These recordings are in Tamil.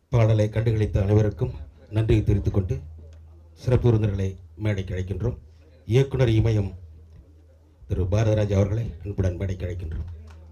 பாடலை கண்டுகளித்த அனைவருக்கும் நன்றியை தெரிவித்துக் கொண்டு சிறப்பு விருந்தினர்களை மேடைக்கு அழைக்கின்றோம் இயக்குனர் இமயம் திரு பாரதராஜ் அவர்களை அன்புடன் மேடைக்கு அழைக்கின்றோம்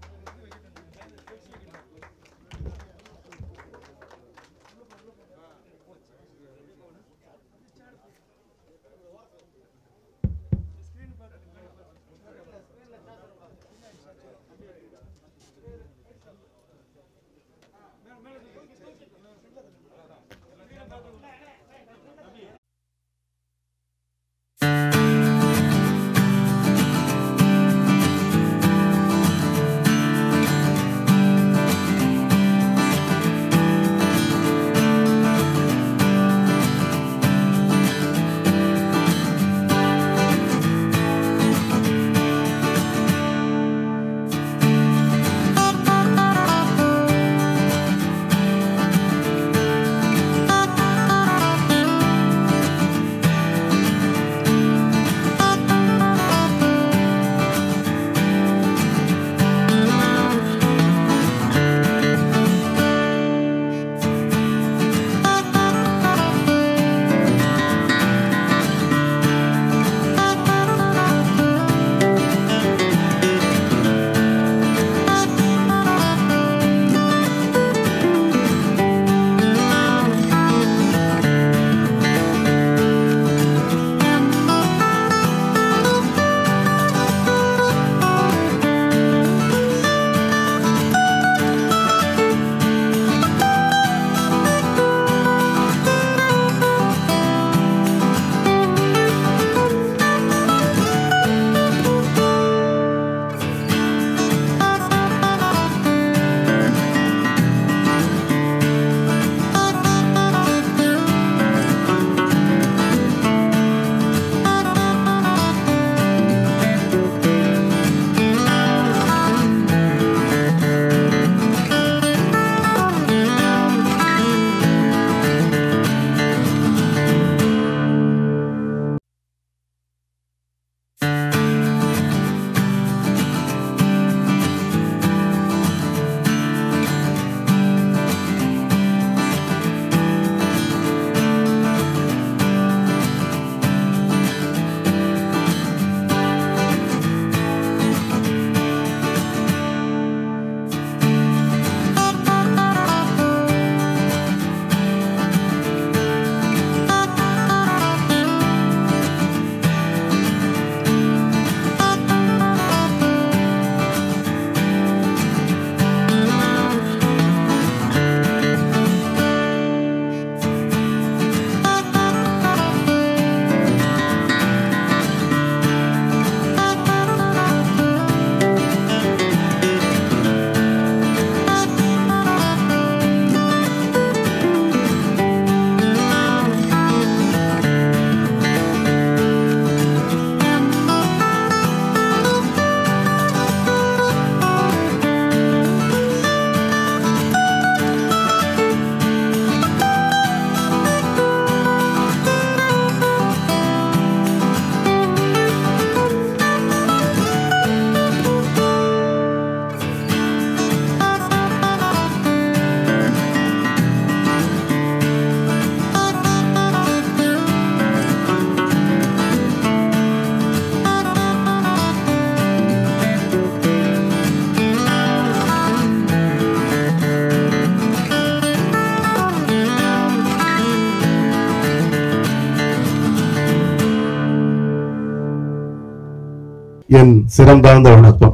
என் சிறந்தாழ்ந்த வணக்கம்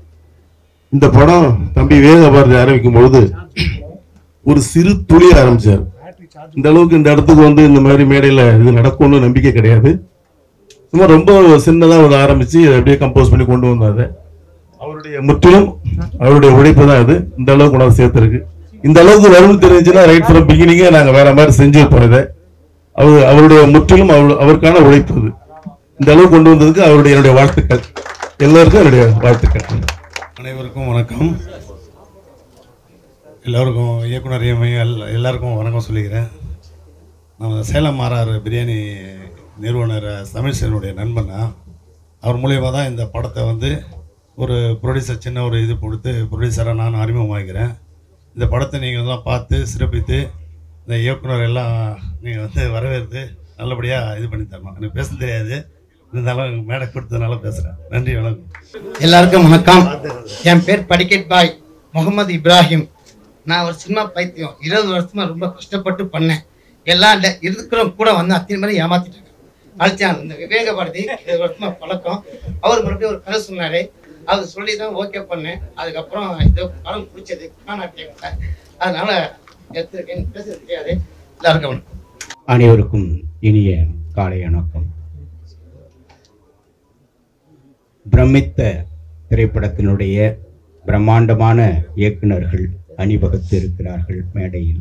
இந்த படம் தம்பி வேகபாரதி ஆரம்பிக்கும் பொழுது ஒரு சிறு துளி ஆரம்பிச்சார் இந்த அளவுக்கு இந்த இடத்துக்கு வந்து இந்த மாதிரி மேடையில இது நடக்கும்னு நம்பிக்கை கிடையாது சும்மா ரொம்ப சின்னதா வந்து ஆரம்பிச்சு இதை அப்படியே கம்போஸ் பண்ணி கொண்டு வந்தாரு அவருடைய முற்றிலும் அவருடைய உழைப்பு தான் இது இந்த அளவுக்கு கொண்டாந்து சேர்த்திருக்கு இந்த அளவுக்கு வரும்னு தெரிஞ்சுன்னா ரைட் ஃப்ரம் பிகினிங்கே நாங்க வேற மாதிரி செஞ்சிருப்போம் இதை அவர் அவருடைய முற்றிலும் அவர் அவருக்கான உழைப்பு இது இந்த அளவுக்கு கொண்டு வந்ததுக்கு அவருடைய என்னுடைய வாழ்த்துக்கள் எல்லாருக்கும் என்னுடைய வாழ்த்துக்கள் அனைவருக்கும் வணக்கம் எல்லோருக்கும் இயக்குனர் இயமையும் எல் எல்லாருக்கும் வணக்கம் சொல்லிக்கிறேன் நம்ம சேலம் மாறாறு பிரியாணி நிறுவனர் தமிழ்சனுடைய நண்பனா அவர் மூலியமாக தான் இந்த படத்தை வந்து ஒரு ப்ரொடியூசர் சின்ன ஒரு இது கொடுத்து ப்ரொடியூசராக நான் அறிமுகமாகிறேன் இந்த படத்தை நீங்கள் எல்லாம் பார்த்து சிறப்பித்து இந்த இயக்குனர் எல்லாம் நீங்கள் வந்து வரவேற்று நல்லபடியாக இது பண்ணி தரணும் எனக்கு பேச தெரியாது இருந்தாலும் மேடை கொடுத்ததுனால பேசுகிறேன் நன்றி வணக்கம் எல்லாருக்கும் வணக்கம் என் பேர் படிக்கட் பாய் முகமது இப்ராஹிம் நான் ஒரு சினிமா பைத்தியம் இருபது வருஷமா ரொம்ப கஷ்டப்பட்டு பண்ணேன் எல்லாம் இல்லை இருக்கிறவங்க கூட வந்து அத்தனை மாதிரி ஏமாத்திட்டாங்க அழைச்சாங்க இந்த விவேக பாரதி இருபது வருஷமா பழக்கம் அவர் மறுபடியும் ஒரு கதை சொன்னாரு அவர் சொல்லி தான் ஓகே பண்ணேன் அதுக்கப்புறம் இது படம் பிடிச்சது நாட்டியத்தை அதனால எடுத்துருக்கேன் பேச தெரியாது எல்லாருக்கும் வணக்கம் அனைவருக்கும் இனிய காலை வணக்கம் பிரமித்த திரைப்படத்தினுடைய பிரம்மாண்டமான இயக்குனர்கள் அணிவகுத்து இருக்கிறார்கள் மேடையில்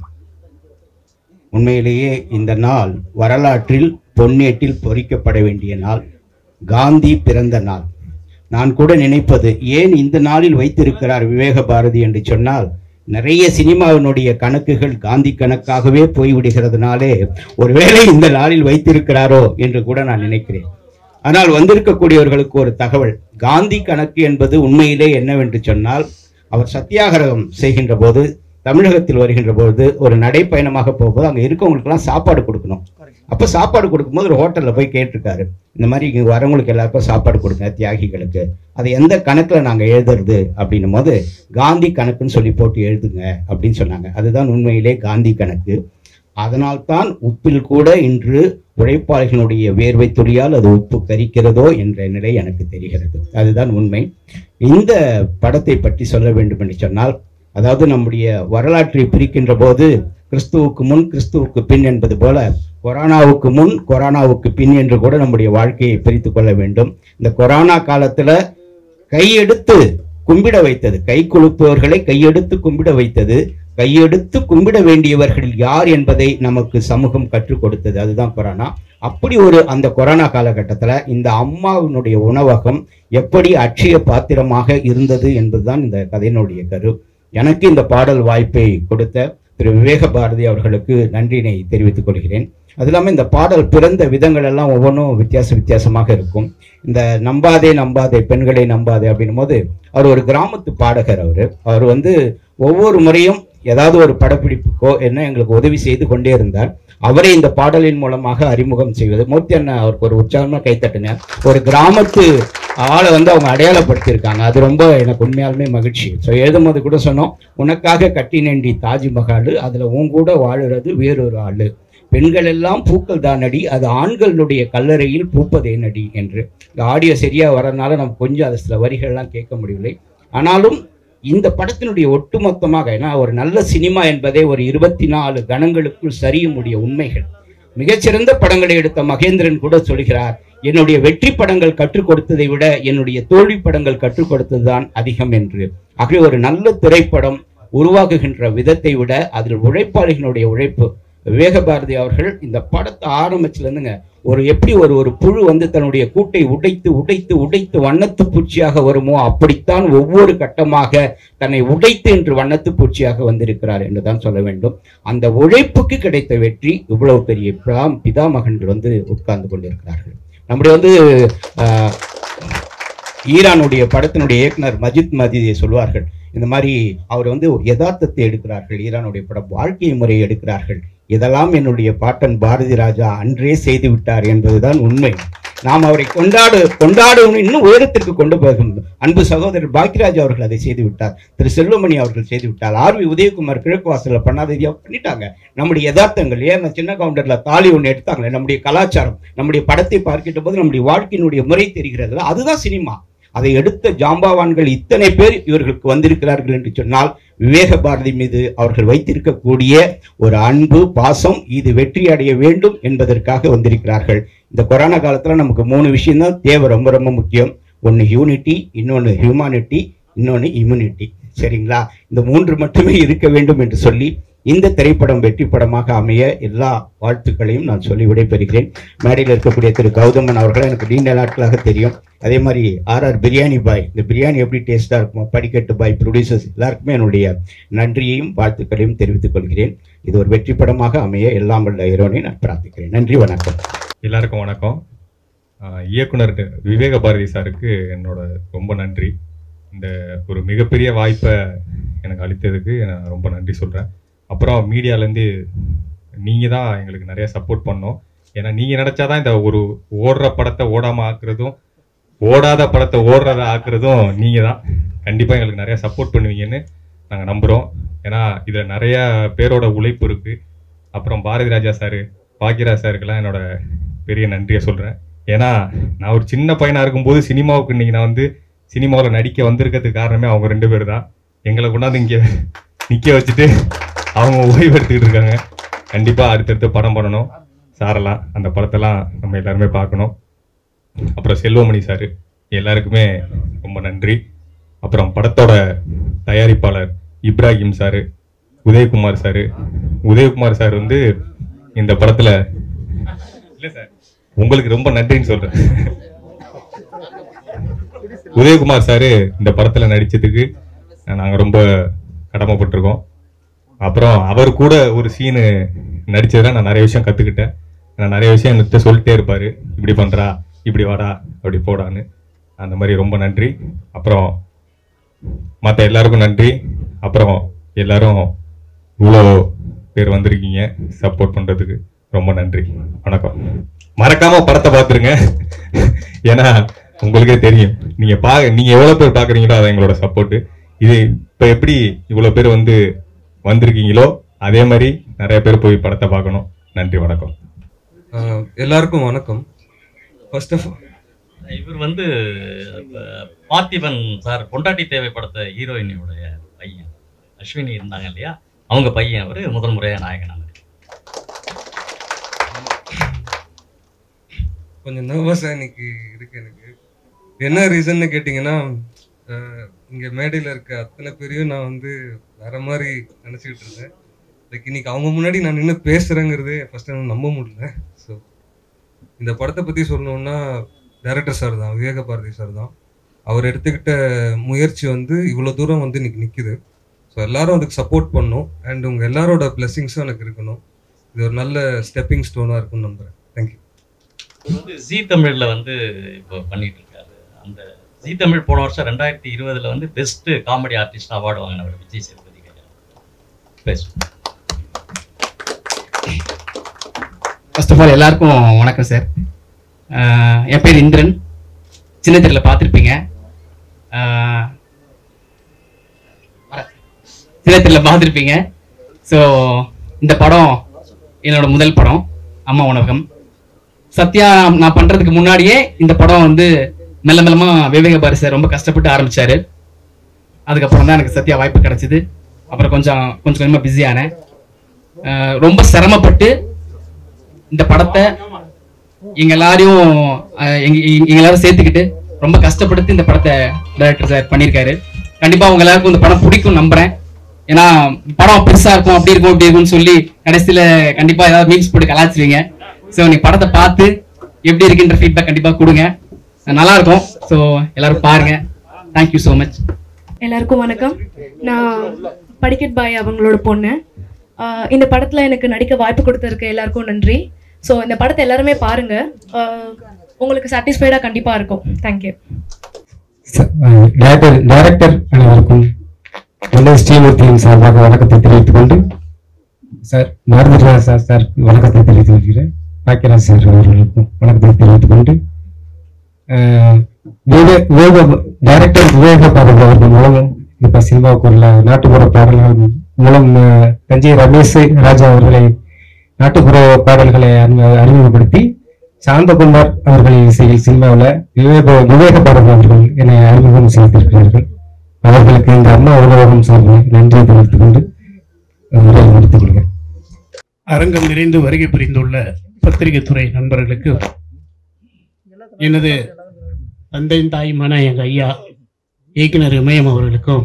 உண்மையிலேயே இந்த நாள் வரலாற்றில் பொன்னேட்டில் பொறிக்கப்பட வேண்டிய நாள் காந்தி பிறந்த நாள் நான் கூட நினைப்பது ஏன் இந்த நாளில் வைத்திருக்கிறார் விவேக பாரதி என்று சொன்னால் நிறைய சினிமாவினுடைய கணக்குகள் காந்தி கணக்காகவே போய்விடுகிறதுனாலே ஒருவேளை இந்த நாளில் வைத்திருக்கிறாரோ என்று கூட நான் நினைக்கிறேன் ஆனால் வந்திருக்கக்கூடியவர்களுக்கு ஒரு தகவல் காந்தி கணக்கு என்பது உண்மையிலே என்னவென்று சொன்னால் அவர் சத்தியாகிரகம் செய்கின்ற போது தமிழகத்தில் வருகின்ற பொழுது ஒரு நடைப்பயணமாக போகும்போது அங்கே இருக்கவங்களுக்கெல்லாம் சாப்பாடு கொடுக்கணும் அப்போ சாப்பாடு கொடுக்கும்போது ஒரு ஹோட்டலில் போய் கேட்டிருக்காரு இந்த மாதிரி இங்கே வரவங்களுக்கு எல்லாருக்கும் சாப்பாடு கொடுங்க தியாகிகளுக்கு அதை எந்த கணக்கில் நாங்கள் எழுதுறது அப்படின்னும் போது காந்தி கணக்குன்னு சொல்லி போட்டு எழுதுங்க அப்படின்னு சொன்னாங்க அதுதான் உண்மையிலே காந்தி கணக்கு அதனால்தான் உப்பில் கூட இன்று உழைப்பாளிகளுடைய வேர்வை துளியால் அது உப்பு கரிக்கிறதோ என்ற நிலை எனக்கு தெரிகிறது அதுதான் உண்மை இந்த படத்தை பற்றி சொல்ல வேண்டும் என்று சொன்னால் அதாவது நம்முடைய வரலாற்றை பிரிக்கின்ற போது கிறிஸ்துவுக்கு முன் கிறிஸ்துவுக்கு பின் என்பது போல கொரோனாவுக்கு முன் கொரோனாவுக்கு பின் என்று கூட நம்முடைய வாழ்க்கையை பிரித்து கொள்ள வேண்டும் இந்த கொரோனா காலத்துல கையெடுத்து கும்பிட வைத்தது கை குலுப்பவர்களை கையெடுத்து கும்பிட வைத்தது கையெடுத்து கும்பிட வேண்டியவர்கள் யார் என்பதை நமக்கு சமூகம் கற்றுக் கொடுத்தது அதுதான் கொரோனா அப்படி ஒரு அந்த கொரோனா காலகட்டத்துல இந்த அம்மாவினுடைய உணவகம் எப்படி அட்சய பாத்திரமாக இருந்தது என்பதுதான் இந்த கதையினுடைய கரு எனக்கு இந்த பாடல் வாய்ப்பை கொடுத்த திரு விவேக பாரதி அவர்களுக்கு நன்றினை தெரிவித்துக் கொள்கிறேன் அது இல்லாமல் இந்த பாடல் பிறந்த விதங்கள் எல்லாம் ஒவ்வொன்றும் வித்தியாச வித்தியாசமாக இருக்கும் இந்த நம்பாதே நம்பாதே பெண்களை நம்பாதே அப்படின்னும் போது அவர் ஒரு கிராமத்து பாடகர் அவர் அவர் வந்து ஒவ்வொரு முறையும் ஏதாவது ஒரு படப்பிடிப்புக்கோ என்ன எங்களுக்கு உதவி செய்து கொண்டே இருந்தார் அவரை இந்த பாடலின் மூலமாக அறிமுகம் செய்வது மூர்த்தி அண்ணா அவருக்கு ஒரு உற்சாகமாக கைத்தட்டுங்க ஒரு கிராமத்து ஆளை வந்து அவங்க அடையாளப்படுத்தியிருக்காங்க அது ரொம்ப எனக்கு உண்மையாலுமே மகிழ்ச்சி ஸோ எழுதும்போது கூட சொன்னோம் உனக்காக கட்டினேண்டி தாஜ்மஹால் அதில் உன் கூட வாழுறது வேறொரு ஆளு பெண்கள் எல்லாம் பூக்கள் தானடி அது ஆண்களுடைய கல்லறையில் பூப்பதே நடி என்று இந்த ஆடியோ சரியா வரனால நம்ம கொஞ்சம் அது சில வரிகள்லாம் கேட்க முடியவில்லை ஆனாலும் இந்த படத்தினுடைய ஒட்டுமொத்தமாக ஏன்னா ஒரு நல்ல சினிமா என்பதே ஒரு இருபத்தி நாலு கணங்களுக்குள் சரியமுடைய உண்மைகள் மிகச்சிறந்த படங்களை எடுத்த மகேந்திரன் கூட சொல்கிறார் என்னுடைய வெற்றி படங்கள் கற்றுக் கொடுத்ததை விட என்னுடைய தோல்வி படங்கள் கற்றுக் கொடுத்ததுதான் அதிகம் என்று ஆகவே ஒரு நல்ல திரைப்படம் உருவாக்குகின்ற விதத்தை விட அதில் உழைப்பாளிகளுடைய உழைப்பு விவேக பாரதி அவர்கள் இந்த படத்தை ஆரம்பிச்சுல இருந்துங்க ஒரு எப்படி ஒரு ஒரு புழு வந்து தன்னுடைய கூட்டை உடைத்து உடைத்து உடைத்து வண்ணத்து பூச்சியாக வருமோ அப்படித்தான் ஒவ்வொரு கட்டமாக தன்னை உடைத்து என்று வண்ணத்து பூச்சியாக வந்திருக்கிறார் என்றுதான் சொல்ல வேண்டும் அந்த உழைப்புக்கு கிடைத்த வெற்றி இவ்வளவு பெரிய பிதா- பிதாமகன்கள் வந்து உட்கார்ந்து கொண்டிருக்கிறார்கள் நம்முடைய வந்து ஆஹ், ஈரானுடைய படத்தினுடைய இயக்குனர் மஜித் மதியை சொல்வார்கள் இந்த மாதிரி அவர் வந்து யதார்த்தத்தை எடுக்கிறார்கள் ஈரானுடைய படம் வாழ்க்கை முறையை எடுக்கிறார்கள் இதெல்லாம் என்னுடைய பாட்டன் பாரதி ராஜா அன்றே செய்து விட்டார் என்பதுதான் உண்மை நாம் அவரை கொண்டாடு கொண்டாடணும் இன்னும் உயரத்திற்கு கொண்டு போகும் அன்பு சகோதரர் பாக்கியராஜ் அவர்கள் அதை செய்து விட்டார் திரு செல்வமணி அவர்கள் செய்து விட்டார் ஆர் வி உதயகுமார் கிழக்கு வாசல்ல பண்ணாததையா பண்ணிட்டாங்க நம்முடைய யதார்த்தங்கள் ஏன் அந்த சின்ன கவுண்டர்ல தாலி ஒன்று எடுத்தாங்களே நம்முடைய கலாச்சாரம் நம்முடைய படத்தை பார்க்கின்ற போது நம்முடைய வாழ்க்கையினுடைய முறை தெரிகிறது அதுதான் சினிமா அதை எடுத்த ஜாம்பவான்கள் இத்தனை பேர் இவர்களுக்கு வந்திருக்கிறார்கள் என்று சொன்னால் விவேக பாரதி மீது அவர்கள் வைத்திருக்கக்கூடிய ஒரு அன்பு பாசம் இது வெற்றி அடைய வேண்டும் என்பதற்காக வந்திருக்கிறார்கள் இந்த கொரோனா காலத்துல நமக்கு மூணு விஷயம் தான் தேவை ரொம்ப ரொம்ப முக்கியம் ஒன்று யூனிட்டி இன்னொன்று ஹியூமானிட்டி இன்னொன்று இம்யூனிட்டி சரிங்களா இந்த மூன்று மட்டுமே இருக்க வேண்டும் என்று சொல்லி இந்த திரைப்படம் வெற்றி படமாக அமைய எல்லா வாழ்த்துக்களையும் நான் சொல்லி விடைபெறுகிறேன் மேடையில் இருக்கக்கூடிய திரு கௌதமன் அவர்கள் எனக்கு நீண்ட நாட்களாக தெரியும் அதே மாதிரி ஆர் ஆர் பிரியாணி பாய் இந்த பிரியாணி எப்படி டேஸ்டாக இருக்குமோ படிக்கட்டு பாய் ப்ரொடியூசர்ஸ் எல்லாருக்குமே என்னுடைய நன்றியையும் வாழ்த்துக்களையும் தெரிவித்துக் கொள்கிறேன் இது ஒரு வெற்றி படமாக அமைய எல்லாம் வல்ல இறைவனை நான் பிரார்த்திக்கிறேன் நன்றி வணக்கம் எல்லாருக்கும் வணக்கம் ஆஹ் இயக்குனர் விவேக பாரதி சாருக்கு என்னோட ரொம்ப நன்றி இந்த ஒரு மிகப்பெரிய வாய்ப்பை எனக்கு அளித்ததுக்கு நான் ரொம்ப நன்றி சொல்கிறேன் அப்புறம் மீடியாலேருந்து நீங்கள் தான் எங்களுக்கு நிறைய சப்போர்ட் பண்ணோம் ஏன்னா நீங்கள் நினச்சாதான் இந்த ஒரு ஓடுற படத்தை ஓடாமல் ஆக்குறதும் ஓடாத படத்தை ஓடுறத ஆக்குறதும் நீங்கள் தான் கண்டிப்பாக எங்களுக்கு நிறைய சப்போர்ட் பண்ணுவீங்கன்னு நாங்கள் நம்புகிறோம் ஏன்னா இதில் நிறைய பேரோட உழைப்பு இருக்குது அப்புறம் பாரதி ராஜா சார் பாக்யராஜ் சாருக்கெல்லாம் என்னோட பெரிய நன்றியை சொல்கிறேன் ஏன்னா நான் ஒரு சின்ன பையனாக இருக்கும்போது சினிமாவுக்கு இன்னைக்கு நான் வந்து சினிமாவில் நடிக்க வந்திருக்கிறதுக்கு காரணமே அவங்க ரெண்டு பேர் தான் எங்களை கொண்டாந்து இங்கே நிற்க வச்சுட்டு அவங்க ஓய்வு எடுத்துக்கிட்டு இருக்காங்க கண்டிப்பாக அடுத்தடுத்து படம் பண்ணணும் சாரெல்லாம் அந்த படத்தெல்லாம் நம்ம எல்லாருமே பார்க்கணும் அப்புறம் செல்வமணி சார் எல்லாருக்குமே ரொம்ப நன்றி அப்புறம் படத்தோட தயாரிப்பாளர் Ibrahim sir Udhayakumar sir Udhayakumar sir வந்து இந்த படத்தில் இல்லை சார் உங்களுக்கு ரொம்ப நன்றின்னு சொல்கிறேன் உதயகுமார் சார் இந்த படத்தில் நடித்ததுக்கு நாங்கள் ரொம்ப கடமைப்பட்டிருக்கோம் அப்புறம் அவர் கூட ஒரு சீனு நடிச்சதுல நான் நிறைய விஷயம் கற்றுக்கிட்டேன் நான் நிறைய விஷயம் என்கிட்ட சொல்லிட்டே இருப்பார் இப்படி பண்ணுறா இப்படி வாடா அப்படி போடான்னு அந்த மாதிரி ரொம்ப நன்றி அப்புறம் மற்ற எல்லாருக்கும் நன்றி அப்புறம் எல்லாரும் இவ்வளோ பேர் வந்திருக்கீங்க சப்போர்ட் பண்ணுறதுக்கு ரொம்ப நன்றி வணக்கம் மறக்காம படத்தை பார்த்துருங்க ஏன்னா உங்களுக்கே தெரியும் நீங்க பா நீங்க எவ்வளவு பேர் பாக்குறீங்களோ அது எங்களோட சப்போர்ட் இது இப்ப எப்படி இவ்வளவு பேர் வந்து வந்திருக்கீங்களோ அதே மாதிரி நிறைய பேர் போய் படத்தை பார்க்கணும் நன்றி வணக்கம் ஆஹ் எல்லாருக்கும் வணக்கம் ஃபர்ஸ்ட் ஆஃப் இவர் வந்து அஹ், பார்த்திபன் சார் பொண்டாட்டி தேவை படத்த ஹீரோயினியோடைய பையன் அஸ்வினி இருந்தாங்க இல்லையா அவங்க பையன் அவர் முதல் முறையாக நாயகனாக கொஞ்சம் நர்வஸாக இன்னைக்கு இருக்கு எனக்கு என்ன ரீசன்னு கேட்டிங்கன்னா ஆஹ் இங்க மேடையில் இருக்க அத்தனை பேரையும் நான் வந்து வேற மாதிரி நினச்சிக்கிட்டு இருந்தேன் லைக் இன்னைக்கு அவங்க முன்னாடி நான் நின்று பேசுகிறேங்கிறதே ஃபர்ஸ்ட் எனக்கு நம்ப முடியல ஸோ இந்த படத்தை பற்றி சொல்லணுன்னா டைரக்டர் சார் தான் விவேக பாரதி சார் தான் அவர் எடுத்துக்கிட்ட முயற்சி வந்து இவ்வளோ தூரம் வந்து இன்னைக்கு நிற்குது ஸோ எல்லாரும் அதுக்கு சப்போர்ட் பண்ணும் அண்ட் உங்கள் எல்லாரோட பிளெஸிங்ஸும் எனக்கு இருக்கணும் இது ஒரு நல்ல ஸ்டெப்பிங் ஸ்டோனாக இருக்கும்னு நம்புகிறேன் தேங்க்யூ இவர் வந்து ஜி தமிழில் வந்து இப்போ பண்ணிட்டு இருக்காரு அந்த ஜி தமிழ் போன வருஷம் ரெண்டாயிரத்தி இருபதுல வந்து பெஸ்ட் காமெடி ஆர்டிஸ்ட் அவார்டு வாங்கினவர் விஜய் சேதுபதி கையால் பேசு ஃபர்ஸ்ட் ஆஃப் ஆல் எல்லாருக்கும் வணக்கம் சார் என் பேர் இந்திரன் சின்ன தெருவில் பார்த்துருப்பீங்க சின்ன தெருவில் பார்த்துருப்பீங்க ஸோ இந்த படம் என்னோட முதல் படம் அம்மா உணவகம் சத்யா நான் பண்ணுறதுக்கு முன்னாடியே இந்த படம் வந்து மெல்ல மெல்லமா விவேக பாரி சார் ரொம்ப கஷ்டப்பட்டு ஆரம்பிச்சாரு அதுக்கப்புறம் தான் எனக்கு சத்யா வாய்ப்பு கிடைச்சிது அப்புறம் கொஞ்சம் கொஞ்சம் கொஞ்சமாக பிஸியானேன் அஹ் ரொம்ப சிரமப்பட்டு இந்த படத்தை எங்க எல்லாரையும் அஹ், எங்க எங்க- எங்க எல்லாரும் சேர்த்துக்கிட்டு ரொம்ப கஷ்டப்படுத்தி இந்த படத்தை டைரக்டர் சார் பண்ணியிருக்காரு கண்டிப்பா உங்க எல்லாருக்கும் இந்த படம் பிடிக்கும் நம்புறேன் ஏன்னா படம் பெருசா இருக்கும் அப்படி இருக்கும் இப்படி இருக்கும்னு சொல்லி கடைசியில கண்டிப்பா ஏதாவது மீம்ஸ் போட்டு கலாச்சிருவீங்க ஸோ நீ படத்தை பார்த்து எப்படி இருக்குன்ற ஃபீட்பேக் கண்டிப்பா கொடுங்க நல்லா இருக்கும் ஸோ எல்லாரும் பாருங்க தேங்க்யூ ஸோ மச் எல்லாருக்கும் வணக்கம் நான் படிக்கட் பாய் அவங்களோட பொண்ணு ஆஹ் இந்த படத்தில் எனக்கு நடிக்க வாய்ப்பு கொடுத்ததுக்கு எல்லாருக்கும் நன்றி ஸோ இந்த படத்தை எல்லாருமே பாருங்க ஆஹ் உங்களுக்கு சாட்டிஸ்ஃபைடாக கண்டிப்பாக இருக்கும் தேங்க்யூ டைரக்டர் டைரக்டர் அனைவருக்கும் எல்எஸ் ஸ்ரீமூர்த்தியின் சார்பாக வணக்கத்தை தெரிவித்துக் கொண்டு சார் பாரதிராஜ் சார் சார் வணக்கத்தை தெரிவித்துக் கொள்கிறேன் பாக்கியராஜ் சார் அவர்களுக்கும் வணக்கத்தை தெரிவித்துக் கொண்டு அஹ், விவே- விவேக டைரக்டர் விவேக பாரதி அவர்கள் மூலம் இப்ப சினிமாவுக்கு உள்ள நாட்டுப்புற பாடல்கள் மூலம் அஹ், தஞ்சை ரமேஷ் ராஜா அவர்களை நாட்டுப்புற பாடல்களை அறிமுக- அறிமுகப்படுத்தி சாந்தகுமார் அவர்கள் இசையில் சினிமாவில் விவேக விவேக பாரதி அவர்கள் என்னை அறிமுகம் செய்திருக்கிறார்கள் அவர்களுக்கு இந்த அம்மா உணவகம் சார்பில் நன்றியை தெரிவித்துக் கொண்டு உரையை முடித்துக் கொள்கிறேன் அரங்கம் நிறைந்து வருகை புரிந்துள்ள பத்திரிகை துறை நண்பர்களுக்கு எனது தந்தை தாயுமான எங்க ஐயா இயக்குனர் இமயம் அவர்களுக்கும்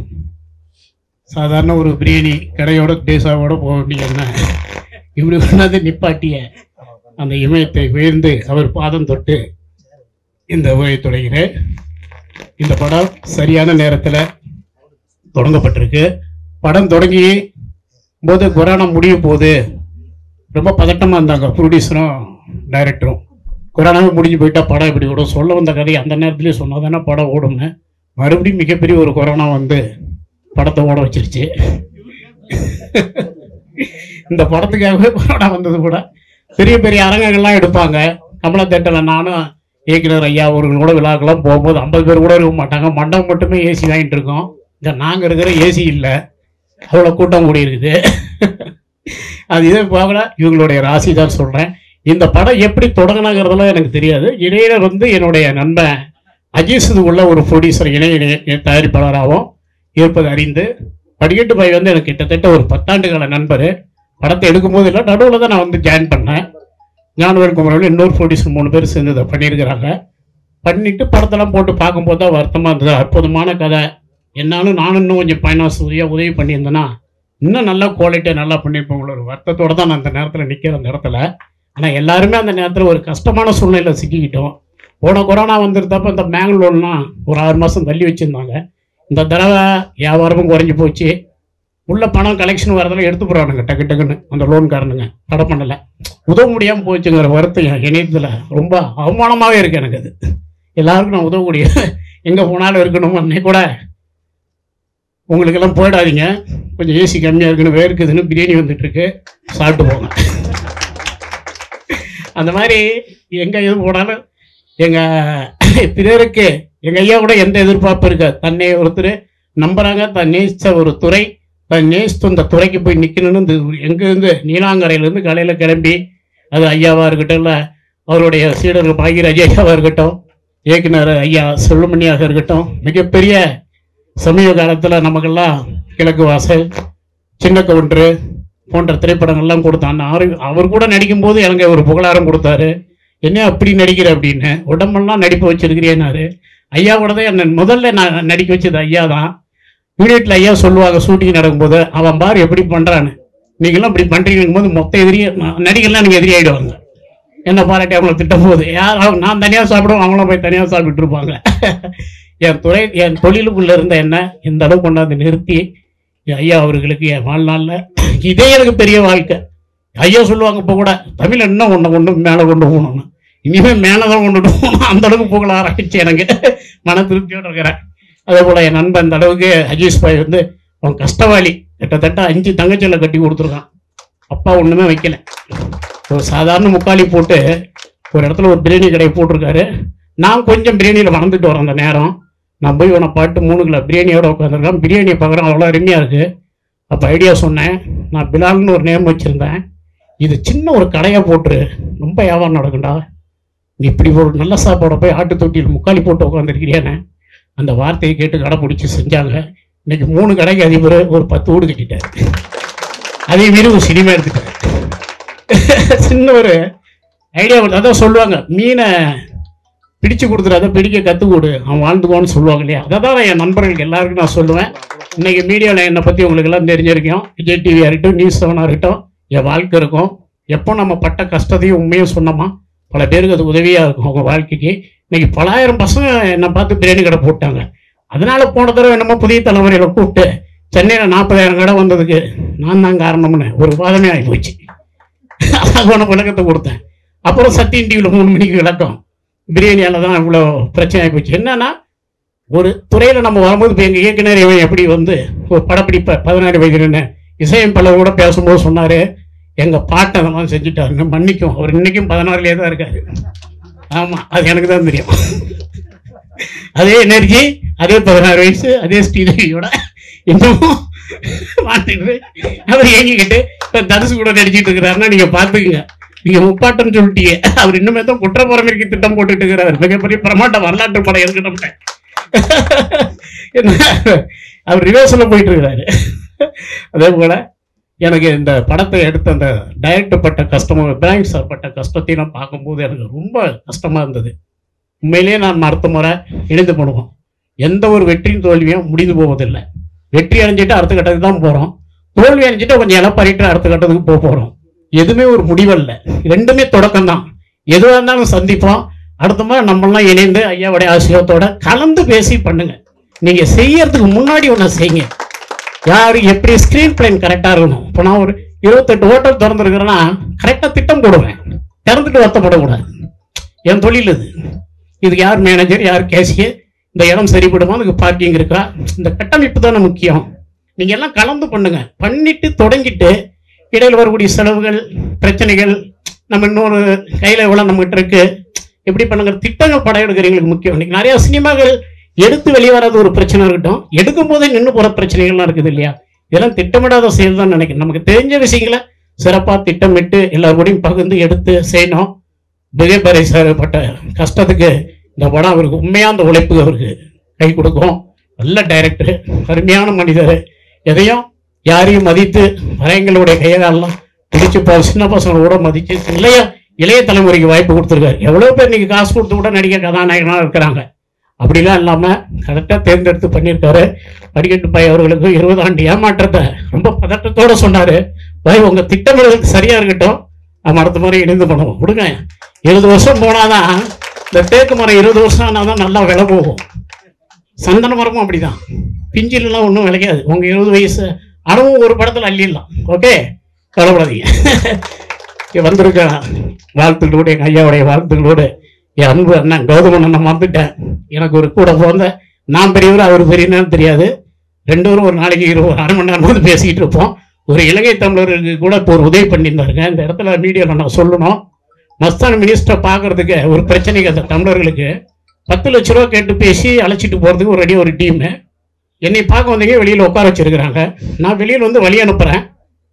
சாதாரண ஒரு பிரியாணி கடையோட டேசாவோட போக வேண்டியதுன்னா இப்படி கொண்டாந்து நிப்பாட்டிய அந்த இமயத்தை உயர்ந்து அவர் பாதம் தொட்டு இந்த உரையை தொடங்கிறேன் இந்த படம் சரியான நேரத்தில் தொடங்கப்பட்டிருக்கு படம் தொடங்கி போது கொரோனா முடிய போகுது ரொம்ப பதட்டமாக இருந்தாங்க ப்ரொடியூசரும் டைரக்டரும் கொரோனாவே முடிஞ்சு போயிட்டா படம் இப்படி ஓடும் சொல்ல வந்த கதையை அந்த நேரத்துலேயே சொன்னால் தானே படம் ஓடும்னு மறுபடியும் மிகப்பெரிய ஒரு கொரோனா வந்து படத்தை ஓட வச்சிருச்சு இந்த படத்துக்காகவே கொரோனா வந்தது கூட பெரிய பெரிய அரங்கங்கள்லாம் எடுப்பாங்க கமலா தேட்டரில் நானும் இயக்குனர் ஐயா அவர்களோட விழாக்கெல்லாம் போகும்போது ஐம்பது பேர் கூட இருக்க மாட்டாங்க மண்டபம் மட்டுமே ஏசி வாங்கிட்டு இருக்கோம் இங்கே நாங்கள் இருக்கிற ஏசி இல்லை அவ்வளோ கூட்டம் கூடி இருக்குது அது இதே போகல இவங்களுடைய ராசி தான் சொல்கிறேன் இந்த படம் எப்படி தொடங்கினாங்கிறதெல்லாம் எனக்கு தெரியாது இடையில வந்து என்னுடைய நண்பன் அஜீஸ் உள்ள ஒரு ப்ரொடியூசர் இணை இணை தயாரிப்பாளராகவும் இருப்பது அறிந்து படிக்கட்டு பாய் வந்து எனக்கு கிட்டத்தட்ட ஒரு பத்தாண்டு கால நண்பர் படத்தை எடுக்கும்போது இல்லை நடுவில் தான் நான் வந்து ஜாயின் பண்ணேன் ஞானவேல் குமரன் இன்னொரு ப்ரொடியூசர் மூணு பேர் சேர்ந்து இதை பண்ணியிருக்கிறாங்க பண்ணிட்டு படத்தெல்லாம் போட்டு பார்க்கும்போது தான் வருத்தமாக இருந்தது அற்புதமான கதை என்னாலும் நானும் இன்னும் கொஞ்சம் ஃபைனான்ஸ் உதவியாக உதவி பண்ணியிருந்தேன்னா இன்னும் நல்லா குவாலிட்டியாக நல்லா பண்ணியிருப்பேன் ஒரு வருத்தத்தோட தான் நான் அந்த நேரத்தில் நிற்கிற அந்த இடத்துல ஆனால் எல்லாருமே அந்த நேரத்தில் ஒரு கஷ்டமான சூழ்நிலையில் சிக்கிக்கிட்டோம் போன கொரோனா வந்திருந்தப்ப இந்த மேங்களூர்லாம் ஒரு ஆறு மாதம் தள்ளி வச்சுருந்தாங்க இந்த தடவை வியாபாரமும் குறைஞ்சி போச்சு உள்ள பணம் கலெக்ஷன் வரதெல்லாம் எடுத்து போகிறானுங்க டக்கு டக்குன்னு அந்த லோன்காரனுங்க தடை பண்ணலை உதவ முடியாமல் போச்சுங்கிற வருத்தம் என் இணையத்தில் ரொம்ப அவமானமாகவே இருக்கு எனக்கு அது எல்லாருக்கும் நான் உதவக்கூடிய எங்கே போனாலும் இருக்கணும் அன்னைக்கு கூட உங்களுக்கெல்லாம் போயிடாதீங்க கொஞ்சம் ஏசி கம்மியாக இருக்குன்னு வேர்க்குதுன்னு பிரியாணி வந்துட்டு இருக்கு சாப்பிட்டு போங்க அந்த மாதிரி எங்கே எது போனாலும் எங்கள் பிறருக்கு எங்கள் ஐயா கூட எந்த எதிர்பார்ப்பு இருக்காது தன்னை ஒருத்தர் நம்புறாங்க தான் நேசித்த ஒரு துறை தான் நேசித்து அந்த துறைக்கு போய் நிற்கணும்னு இந்த எங்கேருந்து நீலாங்கரையிலேருந்து காலையில் கிளம்பி அது ஐயாவாக இருக்கட்டும் இல்லை அவருடைய சீடர்கள் பாகிராஜ் ஐயாவாக இருக்கட்டும் இயக்குனர் ஐயா செல்லுமணியாக இருக்கட்டும் மிகப்பெரிய சமீப காலத்தில் நமக்கெல்லாம் கிழக்கு வாசல் சின்ன கவுண்டரு போன்ற திரைப்படங்கள்லாம் கொடுத்தான் அவர் அவர் கூட நடிக்கும்போது எனக்கு ஒரு புகழாரம் கொடுத்தாரு என்ன அப்படி நடிக்கிற அப்படின்னு உடம்பெல்லாம் நடிப்பு வச்சிருக்கிறேனாரு ஐயா கூட தான் என்னை முதல்ல நான் நடிக்க வச்சது ஐயா தான் யூனிட்ல ஐயா சொல்லுவாங்க ஷூட்டிங் நடக்கும்போது அவன் பாரு எப்படி பண்றான்னு நீங்களாம் இப்படி பண்றீங்கும் போது மொத்த எதிரியே நடிகர்லாம் நீங்க எதிரி ஆயிடுவாங்க என்ன பாராட்டி அவங்கள திட்டும் போது யார் அவங்க நான் தனியாக சாப்பிடுவோம் அவங்களும் போய் தனியாக சாப்பிட்டு இருப்பாங்க என் துறை என் தொழிலுக்குள்ள இருந்த என்ன இந்த அளவு கொண்டாந்து நிறுத்தி என் ஐயா அவர்களுக்கு என் வாழ்நாளில் இதே எனக்கு பெரிய வாழ்க்கை ஐயா சொல்லுவாங்க இப்போ கூட தமிழ் இன்னும் ஒன்று கொண்டு மேலே கொண்டு போகணும்னு இனிமேல் மேலே தான் கொண்டுட்டு போகணும் அந்த அளவுக்கு புகழ ஆரம்பிச்சு எனக்கு மன திருப்தியோடு இருக்கிறேன் அதே போல் என் நண்பன் இந்த அளவுக்கு அஜீஸ் பாய் வந்து அவன் கஷ்டவாளி கிட்டத்தட்ட அஞ்சு தங்கச்சில கட்டி கொடுத்துருக்கான் அப்பா ஒன்றுமே வைக்கல ஒரு சாதாரண முக்காலி போட்டு ஒரு இடத்துல ஒரு பிரியாணி கடையை போட்டிருக்காரு நான் கொஞ்சம் பிரியாணியில் வளர்ந்துட்டு வரேன் அந்த நேரம் நான் போய் உன பாட்டு மூணு கிலோ பிரியாணியோட உட்காந்துருக்கேன் பிரியாணியை பார்க்குறேன் அவ்வளோ அருமையாக இருக்குது அப்போ ஐடியா சொன்னேன் நான் பிலால்னு ஒரு நேம் வச்சுருந்தேன் இது சின்ன ஒரு கடையை போட்டுரு ரொம்ப வியாபாரம் நடக்கும்டா நீ இப்படி ஒரு நல்ல சாப்பாடை போய் ஆட்டு தொட்டியில் முக்காலி போட்டு உட்காந்துருக்கிறியானே அந்த வார்த்தையை கேட்டு கடை பிடிச்சி செஞ்சாங்க இன்னைக்கு மூணு கடைக்கு அதிபர் ஒரு பத்து வீடு கட்டிட்டார் அதே மீறி ஒரு சினிமா எடுத்துட்டார் சின்ன ஒரு ஐடியா அதான் சொல்லுவாங்க மீனை பிடிச்சு கொடுத்துறாத பிடிக்க கற்றுக் கொடு அவன் வாழ்ந்துக்குவான்னு சொல்லுவாங்க இல்லையா அதை தான் என் நண்பர்களுக்கு எல்லாருக்கும் நான் சொல்லுவேன் இன்னைக்கு மீடியாவில் என்னை பற்றி உங்களுக்கு எல்லாம் தெரிஞ்சிருக்கோம் விஜய் டிவியாக இருக்கட்டும் நியூஸ் செவனாக இருக்கட்டும் என் வாழ்க்கை இருக்கும் எப்போ நம்ம பட்ட கஷ்டத்தையும் உண்மையும் சொன்னோமா பல பேருக்கு அது உதவியாக இருக்கும் அவங்க வாழ்க்கைக்கு இன்னைக்கு பலாயிரம் பசங்க என்னை பார்த்து பிரியாணி கடை போட்டாங்க அதனால போன தடவை என்னமோ புதிய தலைமுறையில கூப்பிட்டு சென்னையில் நாற்பதாயிரம் கடை வந்ததுக்கு நான் தான் காரணம்னு ஒரு வாதமே ஆகி போச்சு அதான் உனக்கு விளக்கத்தை கொடுத்தேன் அப்புறம் சத்தியம் டிவியில் மூணு மணிக்கு விளக்கம் பிரியாணியால் தான் இவ்வளோ பிரச்சனை ஆகி போச்சு என்னன்னா ஒரு துறையில் நம்ம வரும்போது இப்போ எங்கள் இயக்குனர் இவன் எப்படி வந்து ஒரு படப்பிடிப்ப பதினாறு வயதுன்னு இசையமைப்பாளர் கூட பேசும்போது சொன்னார் எங்கள் பாட்டை அதெல்லாம் செஞ்சுட்டாருன்னு மன்னிக்கும் அவர் இன்னைக்கும் பதினாறுலேயே தான் இருக்காரு ஆமாம் அது எனக்கு தான் தெரியும் அதே எனர்ஜி அதே பதினாறு வயசு அதே ஸ்ரீதேவியோட இன்னமும் மாட்டிட்டு அவர் ஏங்கிக்கிட்டு இப்ப தனுசு கூட நடிச்சிட்டு இருக்கிறாருன்னா நீங்க பாத்துக்கங்க நீங்க முப்பாட்டம் சொல்லிட்டீங்க அவர் இன்னுமே தான் குற்றப்புறமைக்கு திட்டம் போட்டுட்டு இருக்கிறார் மிகப்பெரிய பிரமாண்ட வரலாற்று படம் இருக்கணும் என்ன அவர் ரிவர்ஸ்ல போயிட்டு இருக்கிறாரு அதே போல எனக்கு இந்த படத்தை எடுத்த அந்த டைரக்டர் பட்ட கஷ்டம் பேங்க் சார் பட்ட கஷ்டத்தையும் பார்க்கும்போது எனக்கு ரொம்ப கஷ்டமா இருந்தது உண்மையிலேயே நான் அடுத்த முறை இணைந்து பண்ணுவோம் எந்த ஒரு வெற்றியும் தோல்வியும் முடிந்து போவதில்லை வெற்றி அடைஞ்சிட்டு அடுத்த கட்டத்துக்கு தான் போகிறோம் தோல்வி அடைஞ்சிட்டு கொஞ்சம் இழப்பறிட்டு அடுத்த கட்டத்துக்கு போக போகிறோம் எதுவுமே ஒரு முடிவல்ல ரெண்டுமே தொடக்கம் தான் எதுவாக இருந்தாலும் சந்திப்போம் அடுத்த முறை நம்மளாம் இணைந்து ஐயாவுடைய ஆசிரியத்தோட கலந்து பேசி பண்ணுங்க நீங்க செய்யறதுக்கு முன்னாடி ஒன்று செய்யுங்க யார் எப்படி ஸ்க்ரீன் பிளேன் கரெக்டாக இருக்கணும் இப்போ நான் ஒரு இருபத்தெட்டு ஹோட்டல் திறந்துருக்கிறேன்னா கரெக்டாக திட்டம் போடுவேன் திறந்துட்டு வருத்தப்படக்கூடாது என் தொழில் இது இதுக்கு யார் மேனேஜர் யார் கேஷியர் இந்த இடம் சரிப்படுமா அதுக்கு பார்க்கிங் இருக்கா இந்த கட்டமைப்பு தானே முக்கியம் நீங்க எல்லாம் கலந்து பண்ணுங்க பண்ணிட்டு தொடங்கிட்டு இடையில் வரக்கூடிய செலவுகள் பிரச்சனைகள் நம்ம இன்னொரு கையில் எவ்வளோ நம்மகிட்ட இருக்கு எப்படி பண்ணுங்கிற திட்டங்கள் படம் எடுக்கிறவங்களுக்கு முக்கியம் இன்னைக்கு நிறைய சினிமாக்கள் எடுத்து வெளியே வராத ஒரு பிரச்சனை இருக்கட்டும் எடுக்கும் போதே நின்று போகிற பிரச்சனைகள்லாம் இருக்குது இல்லையா இதெல்லாம் திட்டமிடாத செயல் தான் நினைக்கிறேன் நமக்கு தெரிஞ்ச விஷயங்களை சிறப்பாக திட்டமிட்டு எல்லாரோடையும் பகிர்ந்து எடுத்து செய்யணும் விஜயபாரி சார் பட்ட கஷ்டத்துக்கு இந்த படம் அவருக்கு உண்மையாக அந்த உழைப்பு அவருக்கு கை கொடுக்கும் நல்ல டைரக்டர் அருமையான மனிதர் எதையும் யாரையும் மதித்து வரையங்களுடைய கையகாலெல்லாம் பிடிச்சு போ சின்ன பசங்களை கூட மதித்து இளைய இளைய தலைமுறைக்கு வாய்ப்பு கொடுத்துருக்காரு எவ்வளோ பேர் இன்னைக்கு காசு கொடுத்து கூட நடிக்க கதாநாயகனாக இருக்கிறாங்க அப்படிலாம் இல்லாமல் கரெக்டாக தேர்ந்தெடுத்து பண்ணியிருக்காரு படிக்கட்டு பாய் அவர்களுக்கு இருபது ஆண்டு ஏமாற்றத்தை ரொம்ப பதட்டத்தோட சொன்னார் பாய் உங்கள் திட்டமிடுறதுக்கு சரியாக இருக்கட்டும் நம்ம அடுத்த முறை இணைந்து பண்ணுவோம் விடுங்க இருபது வருஷம் போனாதான் இந்த தேக்கு மரம் இருபது வருஷம் ஆனால் தான் நல்லா விலை போகும் சந்தன மரமும் அப்படிதான் பிஞ்சிலெல்லாம் ஒன்றும் விளையாது உங்க இருபது வயசு அறவும் ஒரு படத்தில் அள்ளிடலாம் ஓகே கவலைப்படாதீங்க இங்க வந்திருக்க வாழ்த்துக்களோடு எங்கள் ஐயாவுடைய வாழ்த்துக்களோடு என் அன்பு அண்ணன் கௌதமன் அண்ணன் வந்துட்டேன் எனக்கு ஒரு கூட பிறந்த நான் பெரியவர் அவர் பெரியவர்னு தெரியாது ரெண்டு பேரும் ஒரு நாளைக்கு இருபது அரை மணி நேரம் வந்து பேசிக்கிட்டு இருப்போம் ஒரு இலங்கை தமிழருக்கு கூட இப்போ ஒரு உதவி பண்ணியிருந்தாருங்க இந்த இடத்துல மீடியாவில் நான் சொல்லணும் மஸ்தான் மினிஸ்டரை பார்க்கறதுக்கு ஒரு பிரச்சனைக்கு அந்த தமிழர்களுக்கு பத்து லட்ச ரூபா கேட்டு பேசி அழைச்சிட்டு போகிறதுக்கு ஒரு ரெடி ஒரு டீமு என்னை பார்க்க வந்தீங்க வெளியில் உட்கார வச்சிருக்கிறாங்க நான் வெளியில் வந்து வழி அனுப்புகிறேன்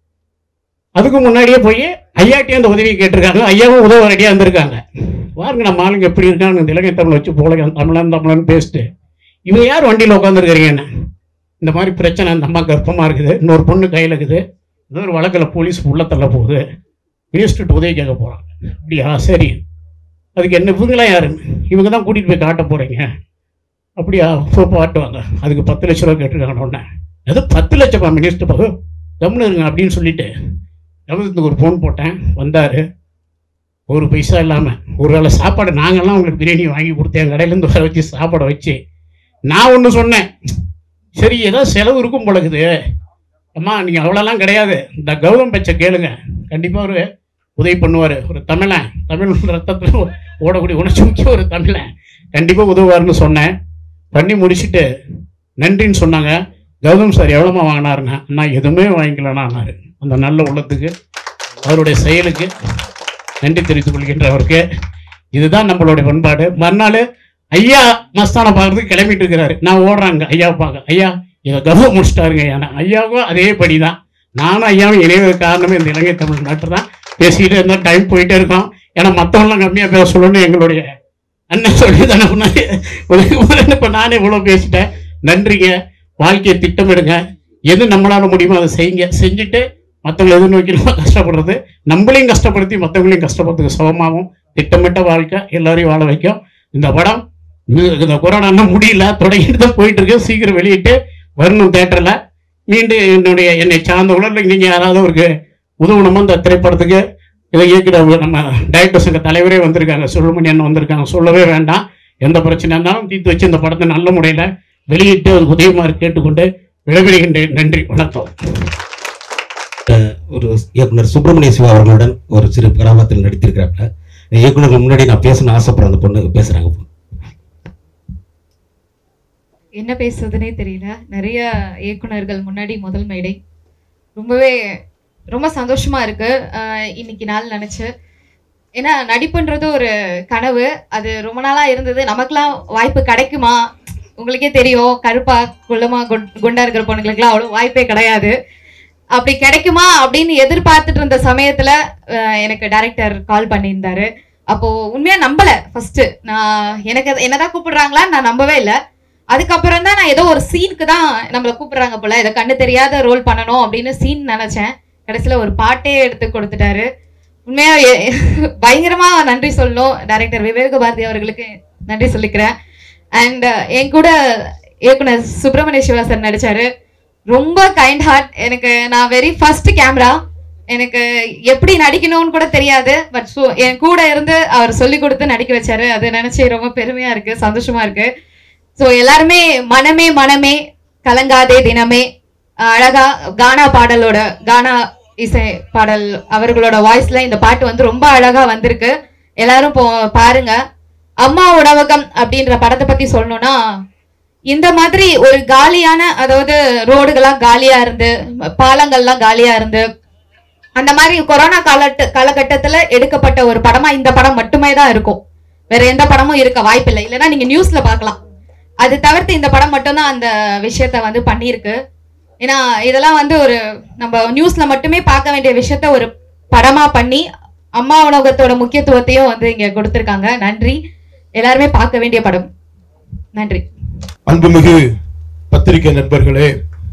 அதுக்கு முன்னாடியே போய் ஐயாட்டியும் அந்த உதவி கேட்டிருக்காங்க ஐயாவும் உதவ ரெடியாக இருந்திருக்காங்க பாருங்க நம்ம ஆளுங்க எப்படி இருக்காங்க இந்த இலங்கை தமிழ் வச்சு போல தமிழன் தமிழன் பேசிட்டு இவங்க யார் வண்டியில் உட்காந்துருக்கிறீங்கன்னு இந்த மாதிரி பிரச்சனை அந்த அம்மா கர்ப்பமாக இருக்குது இன்னொரு பொண்ணு கையில் இருக்குது ஏதோ ஒரு வழக்கில் போலீஸ் உள்ள தள்ள போகுது மினிஸ்டர்கிட்ட உதவி கேட்க போகிறாங்க அப்படியா சரி அதுக்கு என்ன இவங்களாம் யாரு இவங்க தான் கூட்டிகிட்டு போய் காட்ட போகிறீங்க அப்படியா ஸோ பாட்டுவாங்க அதுக்கு பத்து லட்ச ரூபா கேட்டிருக்காங்க உடனே அது பத்து லட்சமா மினிஸ்டர் பாகு கம்னு இருங்க அப்படின்னு சொல்லிட்டு கமலத்துக்கு ஒரு ஃபோன் போட்டேன் வந்தார் ஒரு பைசா இல்லாமல் ஒரு வேளை சாப்பாடு நாங்கள்லாம் உங்களுக்கு பிரியாணி வாங்கி கொடுத்தேன் என் கடையிலேருந்து வர வச்சு சாப்பாடை வச்சு நான் ஒன்று சொன்னேன் சரி ஏதோ செலவு இருக்கும் போலக்குது அம்மா நீங்கள் அவ்வளோலாம் கிடையாது இந்த கௌதம் பச்சை கேளுங்க கண்டிப்பாக ஒரு உதவி பண்ணுவார் ஒரு தமிழன் தமிழ் ரத்தத்தில் ஓடக்கூடிய உணர்ச்சி முக்கிய ஒரு தமிழன் கண்டிப்பாக உதவுவார்னு சொன்னேன் பண்ணி முடிச்சுட்டு நன்றின்னு சொன்னாங்க கௌதம் சார் எவ்வளோமா வாங்கினாருங்க நான் எதுவுமே வாங்கிக்கலனாரு அந்த நல்ல உள்ளத்துக்கு அவருடைய செயலுக்கு நன்றி தெரிவித்துக் கொள்கின்ற அவருக்கு இதுதான் நம்மளுடைய பண்பாடு மறுநாள் ஐயா மஸ்தானை பார்க்கறதுக்கு கிளம்பிட்டு இருக்கிறாரு நான் ஓடுறாங்க ஐயாவை பார்க்க ஐயா இதை கௌரவம் முடிச்சிட்டாருங்க ஐயா நான் ஐயாவுக்கும் அதே படி தான் நானும் ஐயாவும் இணைவதற்கு காரணமே இந்த இலங்கை தமிழ் நாட்டு தான் பேசிக்கிட்டே இருந்தால் டைம் போயிட்டே இருக்கோம் ஏன்னா மற்றவங்களாம் கம்மியாக பேச சொல்லணும்னு எங்களுடைய அண்ணன் சொல்லி தானே முன்னாடி இப்போ நானே இவ்வளோ பேசிட்டேன் நன்றிங்க வாழ்க்கையை திட்டமிடுங்க எது நம்மளால முடியுமோ அதை செய்யுங்க செஞ்சுட்டு மற்றவங்களை எதிர்நோக்கி நம்ம கஷ்டப்படுறது நம்மளையும் கஷ்டப்படுத்தி மற்றவங்களையும் கஷ்டப்படுறதுக்கு சமமாகவும் திட்டமிட்ட வாழ்க்கை எல்லாரையும் வாழ வைக்கும் இந்த படம் இது- இந்த கொரோனா இன்னும் முடியல தொடங்கிட்டு தான் போயிட்டு இருக்கு சீக்கிரம் வெளியிட்டு வரணும் தேட்டரில் மீண்டும் என்னுடைய என்னை சார்ந்த உணர்வு நீங்கள் யாராவது ஒரு உதவணுமோ இந்த திரைப்படத்துக்கு இதை இயக்கிற நம்ம டைரக்டர் சங்க தலைவரே வந்திருக்காங்க சுப்பிரமணியன் அண்ணன் வந்திருக்காங்க சொல்லவே வேண்டாம் எந்த பிரச்சனை இருந்தாலும் தீர்த்து வச்சு இந்த படத்தை நல்ல முறையில் வெளியிட்டு அது உதயமாறு கேட்டுக்கொண்டு விடைபெறுகின்றேன் நன்றி வணக்கம் ஒரு இயக்குனர் சுப்பிரமணிய சிவா அவர்களுடன் ஒரு சிறு கிராமத்தில் நடித்திருக்கிறாங்க இயக்குனருக்கு முன்னாடி நான் பேசணும்னு ஆசைப்படுற அந்த பொண்ணு பேசுறாங்க என்ன பேசுறதுனே தெரியல நிறைய இயக்குனர்கள் முன்னாடி முதல் மேடை ரொம்பவே ரொம்ப சந்தோஷமா இருக்கு ஆஹ் இன்னைக்கு நாள் நினைச்சு ஏன்னா நடிப்புன்றது ஒரு கனவு அது ரொம்ப நாளா இருந்தது நமக்கெல்லாம் வாய்ப்பு கிடைக்குமா உங்களுக்கே தெரியும் கருப்பா குள்ளமா குண்- குண்டா இருக்கிற பொண்ணுங்களுக்குலாம் அவ்வளோ வாய்ப்பே கிடையாது அப்படி கிடைக்குமா அப்படின்னு எதிர்பார்த்துட்டு இருந்த சமயத்துல ஆஹ் எனக்கு டைரக்டர் கால் பண்ணியிருந்தாரு அப்போ உண்மையா நம்பல ஃபர்ஸ்ட் நான் எனக்கு அது- என்னதான் கூப்பிடுறாங்களான்னு நான் நம்பவே இல்லை அதுக்கப்புறம் தான் நான் ஏதோ ஒரு சீனுக்கு தான் நம்மளை கூப்பிடுறாங்க போல இதை கண்ணு தெரியாத ரோல் பண்ணணும் அப்படின்னு சீன் நினைச்சேன் கடைசியில ஒரு பாட்டே எடுத்து கொடுத்துட்டாரு உண்மையா எ- பயங்கரமா நன்றி சொல்லணும் டைரக்டர் விவேக பாரதி அவர்களுக்கு நன்றி சொல்லிக்கிறேன் அண்ட் என் கூட இயக்குனர் சுப்பிரமணிய சிவா சார் நடிச்சாரு ரொம்ப கைண்ட் ஹார்ட் எனக்கு நான் வெரி ஃபர்ஸ்ட் கேமரா எனக்கு எப்படி நடிக்கணும்னு கூட தெரியாது பட் என் கூட இருந்து அவர் சொல்லி கொடுத்து நடிக்க வச்சாரு அது நினைச்சு ரொம்ப பெருமையா இருக்கு சந்தோஷமா இருக்கு ஸோ எல்லாருமே மனமே மனமே கலங்காதே தினமே அஹ் அழகா கானா பாடலோட கானா இசை பாடல் அவர்களோட வாய்ஸ்ல இந்த பாட்டு வந்து ரொம்ப அழகா வந்திருக்கு எல்லாரும் போ பாருங்க அம்மா உணவகம் அப்படின்ற படத்தை பத்தி சொல்லணும்னா இந்த மாதிரி ஒரு காலியான அதாவது ரோடுகள்லாம் காலியா இருந்து பாலங்கள்லாம் காலியா இருந்து அந்த மாதிரி கொரோனா காலட்டு காலகட்டத்துல எடுக்கப்பட்ட ஒரு படமா இந்த படம் மட்டுமே தான் இருக்கும் வேற எந்த படமும் இருக்க வாய்ப்பில்லை இல்லைன்னா நீங்க நியூஸ்ல பார்க்கலாம் அது தவிர்த்து இந்த படம் மட்டும்தான் அந்த விஷயத்த வந்து பண்ணியிருக்கு ஏன்னா இதெல்லாம் வந்து ஒரு நம்ம நியூஸ்ல மட்டுமே பார்க்க வேண்டிய விஷயத்த ஒரு படமா பண்ணி அம்மா உணவகத்தோட முக்கியத்துவத்தையும் வந்து இங்க கொடுத்திருக்காங்க நன்றி எல்லாருமே பார்க்க வேண்டிய படம் நன்றி அன்புமிகு பத்திரிகை நண்பர்களே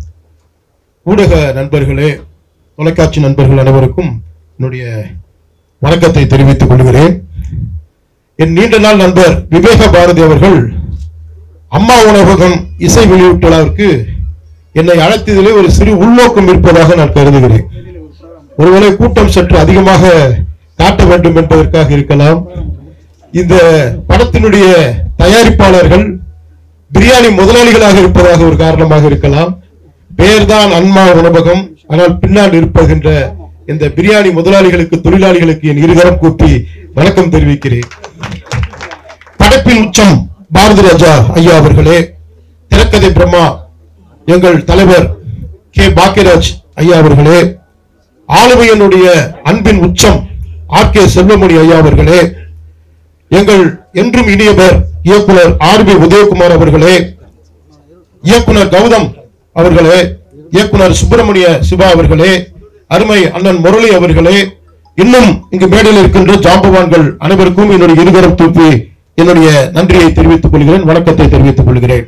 ஊடக நண்பர்களே தொலைக்காட்சி நண்பர்கள் அனைவருக்கும் என்னுடைய வணக்கத்தை தெரிவித்துக் கொள்கிறேன் என் நீண்ட நாள் நண்பர் விவேக பாரதி அவர்கள் அம்மா உணவகம் இசை வெளியீட்டு விழாவிற்கு என்னை அழைத்ததிலே ஒரு சிறு உள்நோக்கம் இருப்பதாக நான் கருதுகிறேன் ஒருவேளை கூட்டம் சற்று அதிகமாக காட்ட வேண்டும் என்பதற்காக இருக்கலாம் இந்த படத்தினுடைய தயாரிப்பாளர்கள் பிரியாணி முதலாளிகளாக இருப்பதாக ஒரு காரணமாக இருக்கலாம் பெயர்தான் அன்மா உணவகம் ஆனால் பின்னால் இருப்பகின்ற இந்த பிரியாணி முதலாளிகளுக்கு தொழிலாளிகளுக்கு என் இருகரம் கூப்பி வணக்கம் தெரிவிக்கிறேன் படைப்பின் உச்சம் பாரதி ராஜா ஐயா அவர்களே திரைக்கதை பிரம்மா எங்கள் தலைவர் கே பாக்கியராஜ் ஐயா அவர்களே ஆளுமையனுடைய அன்பின் உச்சம் ஆர் கே செல்வமணி ஐயா அவர்களே எங்கள் என்றும் இனியவர் இயக்குனர் ஆர் பி உதயகுமார் அவர்களே இயக்குனர் கௌதம் அவர்களே இயக்குனர் சுப்பிரமணிய சிவா அவர்களே அருமை அண்ணன் முரளி அவர்களே இன்னும் இங்கு மேடையில் இருக்கின்ற ஜாம்பவான்கள் அனைவருக்கும் என்னுடைய இருகரம் தூப்பி என்னுடைய நன்றியை தெரிவித்துக் கொள்கிறேன் வணக்கத்தை தெரிவித்துக் கொள்கிறேன்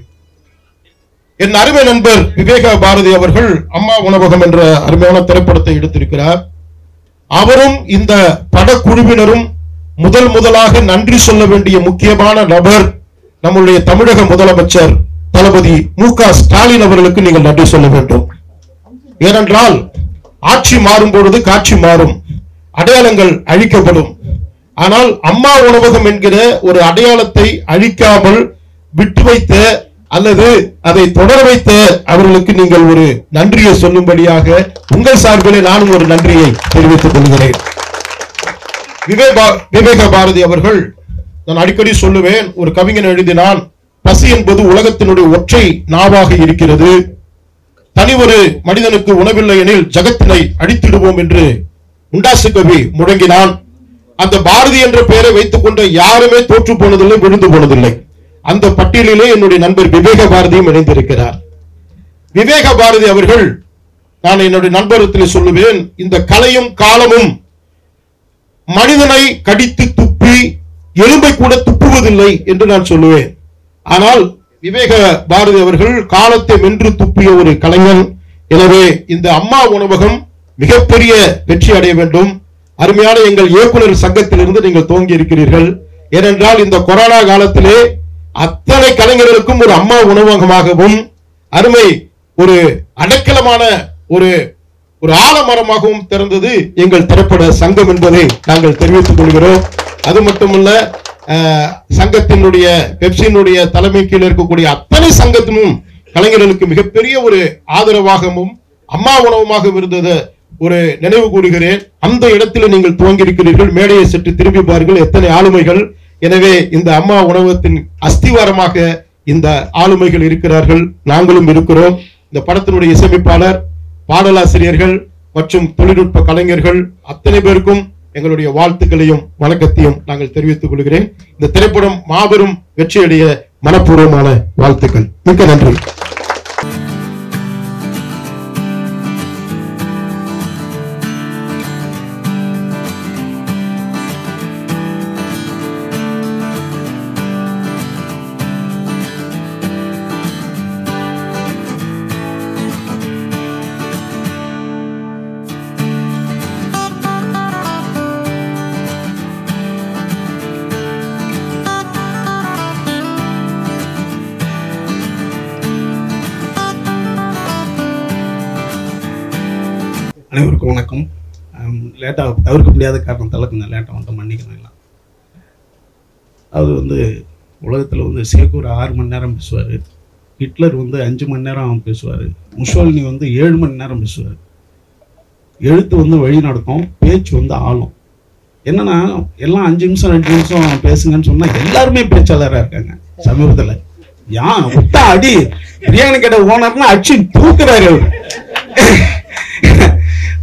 என் அருமை நண்பர் விவேக பாரதி அவர்கள் அம்மா உணவகம் என்ற அருமையான திரைப்படத்தை எடுத்திருக்கிறார் அவரும் இந்த படக்குழுவினரும் முதல் முதலாக நன்றி சொல்ல வேண்டிய முக்கியமான நபர் நம்முடைய தமிழக முதலமைச்சர் தளபதி மு க ஸ்டாலின் அவர்களுக்கு நீங்கள் நன்றி சொல்ல வேண்டும் ஏனென்றால் ஆட்சி மாறும் பொழுது காட்சி மாறும் அடையாளங்கள் அழிக்கப்படும் ஆனால் அம்மா உணவகம் என்கிற ஒரு அடையாளத்தை அழிக்காமல் விட்டு வைத்த அல்லது அதை தொடர வைத்த அவர்களுக்கு நீங்கள் ஒரு நன்றியை சொல்லும்படியாக உங்கள் சார்பிலே நானும் ஒரு நன்றியை தெரிவித்துக் கொள்கிறேன் விவேகா விவேக பாரதி அவர்கள் நான் அடிக்கடி சொல்லுவேன் ஒரு கவிஞன் எழுதினான் பசி என்பது உலகத்தினுடைய ஒற்றை நாவாக இருக்கிறது தனி ஒரு மனிதனுக்கு உணவில்லை எனில் ஜகத்தினை அழித்திடுவோம் என்று உண்டாசு கவி முழங்கினான் அந்த பாரதி என்ற பெயரை வைத்துக் கொண்ட யாருமே தோற்று போனதில்லை விழுந்து போனதில்லை அந்த பட்டியலிலே என்னுடைய நண்பர் விவேக பாரதியும் இணைந்திருக்கிறார் விவேக பாரதி அவர்கள் நான் என்னுடைய நண்பரத்தில் சொல்லுவேன் இந்த கலையும் காலமும் மனிதனை கடித்து துப்பி எலும்பை கூட துப்புவதில்லை என்று நான் சொல்லுவேன் ஆனால் விவேக பாரதி அவர்கள் காலத்தை வென்று துப்பிய ஒரு கலைஞன் எனவே இந்த அம்மா உணவகம் மிகப்பெரிய வெற்றி அடைய வேண்டும் அருமையான எங்கள் இயக்குனர் சங்கத்திலிருந்து நீங்கள் துவங்கி இருக்கிறீர்கள் ஏனென்றால் இந்த கொரோனா காலத்திலே அத்தனை கலைஞர்களுக்கும் ஒரு அம்மா உணவகமாகவும் அருமை ஒரு அடைக்கலமான ஒரு ஒரு ஆலமரமாகவும் திறந்தது எங்கள் திரைப்பட சங்கம் என்பதை நாங்கள் தெரிவித்துக் கொள்கிறோம் அது மட்டுமல்ல அஹ், சங்கத்தினுடைய பெப்சியினுடைய தலைமை கீழ் இருக்கக்கூடிய அத்தனை சங்கத்தினும் கலைஞர்களுக்கு மிகப்பெரிய ஒரு ஆதரவாகவும் அம்மா உணவுமாக இருந்தது ஒரு நினைவு கூறுகிறேன் அந்த இடத்தில் நீங்கள் துவங்கி இருக்கிறீர்கள் மேடையை சற்று திரும்பி பாருங்கள் எத்தனை ஆளுமைகள் எனவே இந்த அம்மா உணவகத்தின் அஸ்திவாரமாக இந்த ஆளுமைகள் இருக்கிறார்கள் நாங்களும் இருக்கிறோம் இந்த படத்தினுடைய இசையமைப்பாளர் பாடலாசிரியர்கள் மற்றும் தொழில்நுட்ப கலைஞர்கள் அத்தனை பேருக்கும் எங்களுடைய வாழ்த்துக்களையும் வணக்கத்தையும் நாங்கள் தெரிவித்துக் கொள்கிறேன் இந்த திரைப்படம் மாபெரும் வெற்றியடைய மனப்பூர்வமான வாழ்த்துக்கள் மிக்க நன்றி அனைவருக்கும் வணக்கம் லேட்டாக தவிர்க்க முடியாத காரணத்தால் கொஞ்சம் லேட்டாக வந்து மன்னிக்கணும் எல்லாம் அது வந்து உலகத்தில் வந்து சேக்கூர் ஆறு மணி நேரம் பேசுவார் ஹிட்லர் வந்து அஞ்சு மணி நேரம் பேசுவார் முஷோலினி வந்து ஏழு மணி நேரம் பேசுவார் எழுத்து வந்து வழி நடக்கும் பேச்சு வந்து ஆளும் என்னன்னா எல்லாம் அஞ்சு நிமிஷம் ரெண்டு நிமிஷம் பேசுங்கன்னு சொன்னால் எல்லாருமே பேச்சாளராக இருக்காங்க சமீபத்தில் யான் விட்டா அடி பிரியாணி கடை ஓனர்னா அடிச்சு தூக்குறாரு அவரு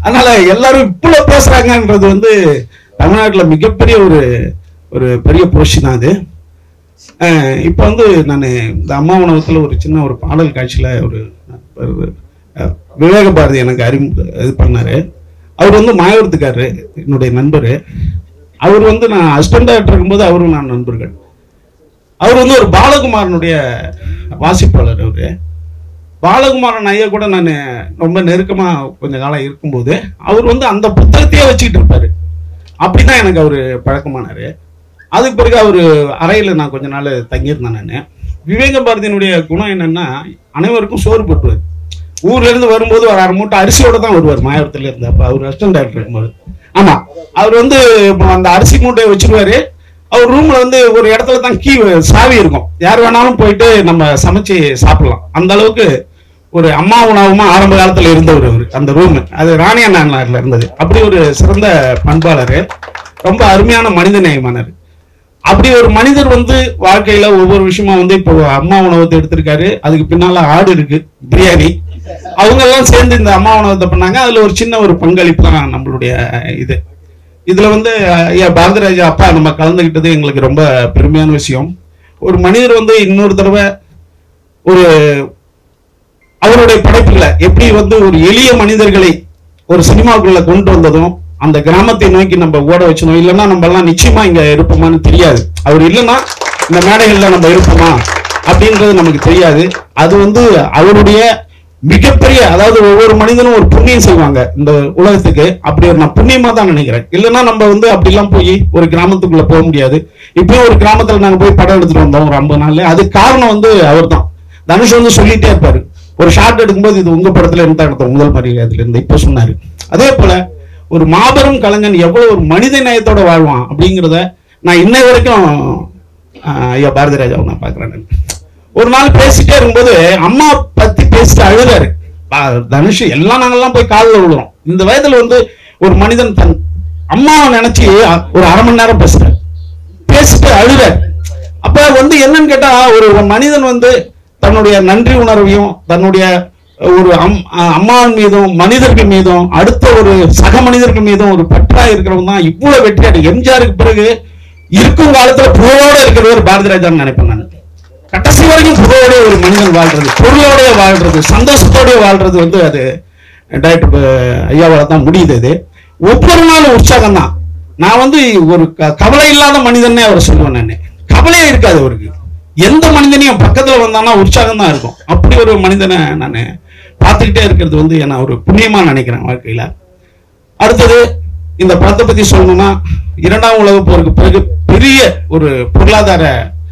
அதனால எல்லாரும் இவ்வளவு பேசுறாங்கன்றது வந்து தமிழ்நாட்டுல மிகப்பெரிய ஒரு ஒரு பெரிய புரட்சி தான் அது அஹ் இப்ப வந்து நான் இந்த அம்மா உணவகத்துல ஒரு சின்ன ஒரு பாடல் காட்சியில ஒரு ஒரு, அஹ், விவேக பாரதி எனக்கு அறிமுக இது பண்ணாரு அவர் வந்து மாயவரத்துக்காரரு என்னுடைய நண்பர் அவர் வந்து நான் அசிஸ்டன்ட் டைரக்டர் இருக்கும்போது அவரும் நான் நண்பர்கள் அவர் வந்து ஒரு பாலகுமாரனுடைய வாசிப்பாளர் அவரு பாலகுமாரன் ஐயா கூட நான் ரொம்ப நெருக்கமா கொஞ்ச காலம் இருக்கும்போது அவர் வந்து அந்த புத்தகத்தையே வச்சுக்கிட்டு இருப்பாரு அப்படிதான் எனக்கு அவர் பழக்கமானாரு அதுக்கு பிறகு அவர் அறையில் நான் கொஞ்ச நாள் தங்கியிருந்தேன் நான் விவேக பாரதியினுடைய குணம் என்னன்னா அனைவருக்கும் சோறு போட்டுவார் ஊர்ல இருந்து வரும்போது ஒரு அரை மூட்டை அரிசியோட தான் வருவார் மாயவரத்துல இருந்து அப்ப அவர் அசிஸ்டன்ட் டைரக்டர் இருக்கும்போது ஆமா அவர் வந்து இப்போ அந்த அரிசி மூட்டையை வச்சிருவாரு அவர் ரூம்ல வந்து ஒரு இடத்துல தான் கீ சாவி இருக்கும் யார் வேணாலும் போயிட்டு நம்ம சமைச்சு சாப்பிடலாம் அந்த அளவுக்கு ஒரு அம்மா உணவுமா ஆரம்ப காலத்துல இருந்தவர் அவர் அந்த ரூம் அது ராணியா நான்ல இருந்தது அப்படி ஒரு சிறந்த பண்பாளர் ரொம்ப அருமையான மனித நேயமானார் அப்படி ஒரு மனிதர் வந்து வாழ்க்கையில ஒவ்வொரு விஷயமா வந்து இப்போ அம்மா உணவத்தை எடுத்திருக்காரு அதுக்கு பின்னால ஆடு இருக்கு பிரியாணி அவங்க எல்லாம் சேர்ந்து இந்த அம்மா உணவத்தை பண்ணாங்க அதுல ஒரு சின்ன ஒரு பங்களிப்பு தான் நம்மளுடைய இது இதுல வந்து ஐயா பாரதிராஜா அப்பா நம்ம கலந்துக்கிட்டது எங்களுக்கு ரொம்ப பெருமையான விஷயம் ஒரு மனிதர் வந்து இன்னொரு தடவை ஒரு அவருடைய படைப்புல எப்படி வந்து ஒரு எளிய மனிதர்களை ஒரு சினிமாக்குள்ள கொண்டு வந்ததும் அந்த கிராமத்தை நோக்கி நம்ம ஓட வச்சணும் இல்லைன்னா நம்ம எல்லாம் நிச்சயமா இங்க இருப்போமான்னு தெரியாது அவர் இல்லைன்னா இந்த மேடைகள்ல நம்ம இருப்போமா அப்படின்றது நமக்கு தெரியாது அது வந்து அவருடைய மிகப்பெரிய அதாவது ஒவ்வொரு மனிதனும் ஒரு புண்ணியம் செய்வாங்க இந்த உலகத்துக்கு அப்படி ஒரு நான் புண்ணியமா தான் நினைக்கிறேன் இல்லைன்னா நம்ம வந்து அப்படிலாம் போய் ஒரு கிராமத்துக்குள்ள போக முடியாது இப்பயும் ஒரு கிராமத்துல நாங்க போய் படம் எடுத்துட்டு வந்தோம் ஒரு ஐம்பது நாள்ல அது காரணம் வந்து அவர்தான் தனுஷ் வந்து சொல்லிட்டே இருப்பாரு ஒரு ஷாட் எடுக்கும்போது இது உங்க படத்துல இருந்து தான் எடுத்தோம் முதல் மரியாதையில இருந்து இப்ப சொன்னாரு அதே போல ஒரு மாபெரும் கலைஞன் எவ்வளவு ஒரு மனித நேயத்தோட வாழ்வான் அப்படிங்கிறத நான் இன்னை வரைக்கும் ஆஹ், ஐயா பாரதி ராஜாவை நான் பாக்குறேன் நான். ஒரு நாள் பேசிட்டே இருக்கும்போது அம்மா பத்தி பேசிட்டு அழுதாரு பா- தனுஷ் எல்லாம் நாங்கெல்லாம் போய் காலில் விழுறோம் இந்த வயதுல வந்து ஒரு மனிதன் தன் அம்மாவை நினைச்சு அ- ஒரு அரை மணி நேரம் பேசுறாரு பேசிட்டு அழுதாரு அப்ப வந்து என்னன்னு கேட்டா ஒரு மனிதன் வந்து தன்னுடைய நன்றி உணர்வையும் தன்னுடைய ஒரு அம் அ- அம்மாவின் மீதும் மனிதர்கள் மீதும் அடுத்த ஒரு சக மனிதர்கள் மீதும் ஒரு பற்றா இருக்கிறவங்க தான் இவ்வளவு வெற்றியாடு எம்ஜிஆருக்கு பிறகு இருக்கும் காலத்துல புகழோட இருக்கிறவர் பாரதி ராஜான்னு நினைப்பேன் நான் கடைசி வரைக்கும் புகழோட ஒரு மனிதன் வாழ்றது பொருளோட வாழ்றது சந்தோஷத்தோட வாழ்றது வந்து அது டாக்டர் ஐயாவால தான் முடியுது இது ஒவ்வொரு நாளும் உற்சாகம் தான் நான் வந்து ஒரு க- கவலை இல்லாத மனிதனே அவரை சொல்லுவேன் நான் கவலையே இருக்காது அவருக்கு எந்த மனிதனையும் பக்கத்துல வந்தானா உற்சாகம் தான் இருக்கும் அப்படி ஒரு மனிதனை நான் பார்த்துக்கிட்டே இருக்கிறது வந்து நான் ஒரு புண்ணியமா நினைக்கிறேன் வாழ்க்கையில அடுத்தது இந்த படத்தை பத்தி சொல்லணும்னா இரண்டாம் உலக போருக்கு பிறகு பெரிய ஒரு பொருளாதார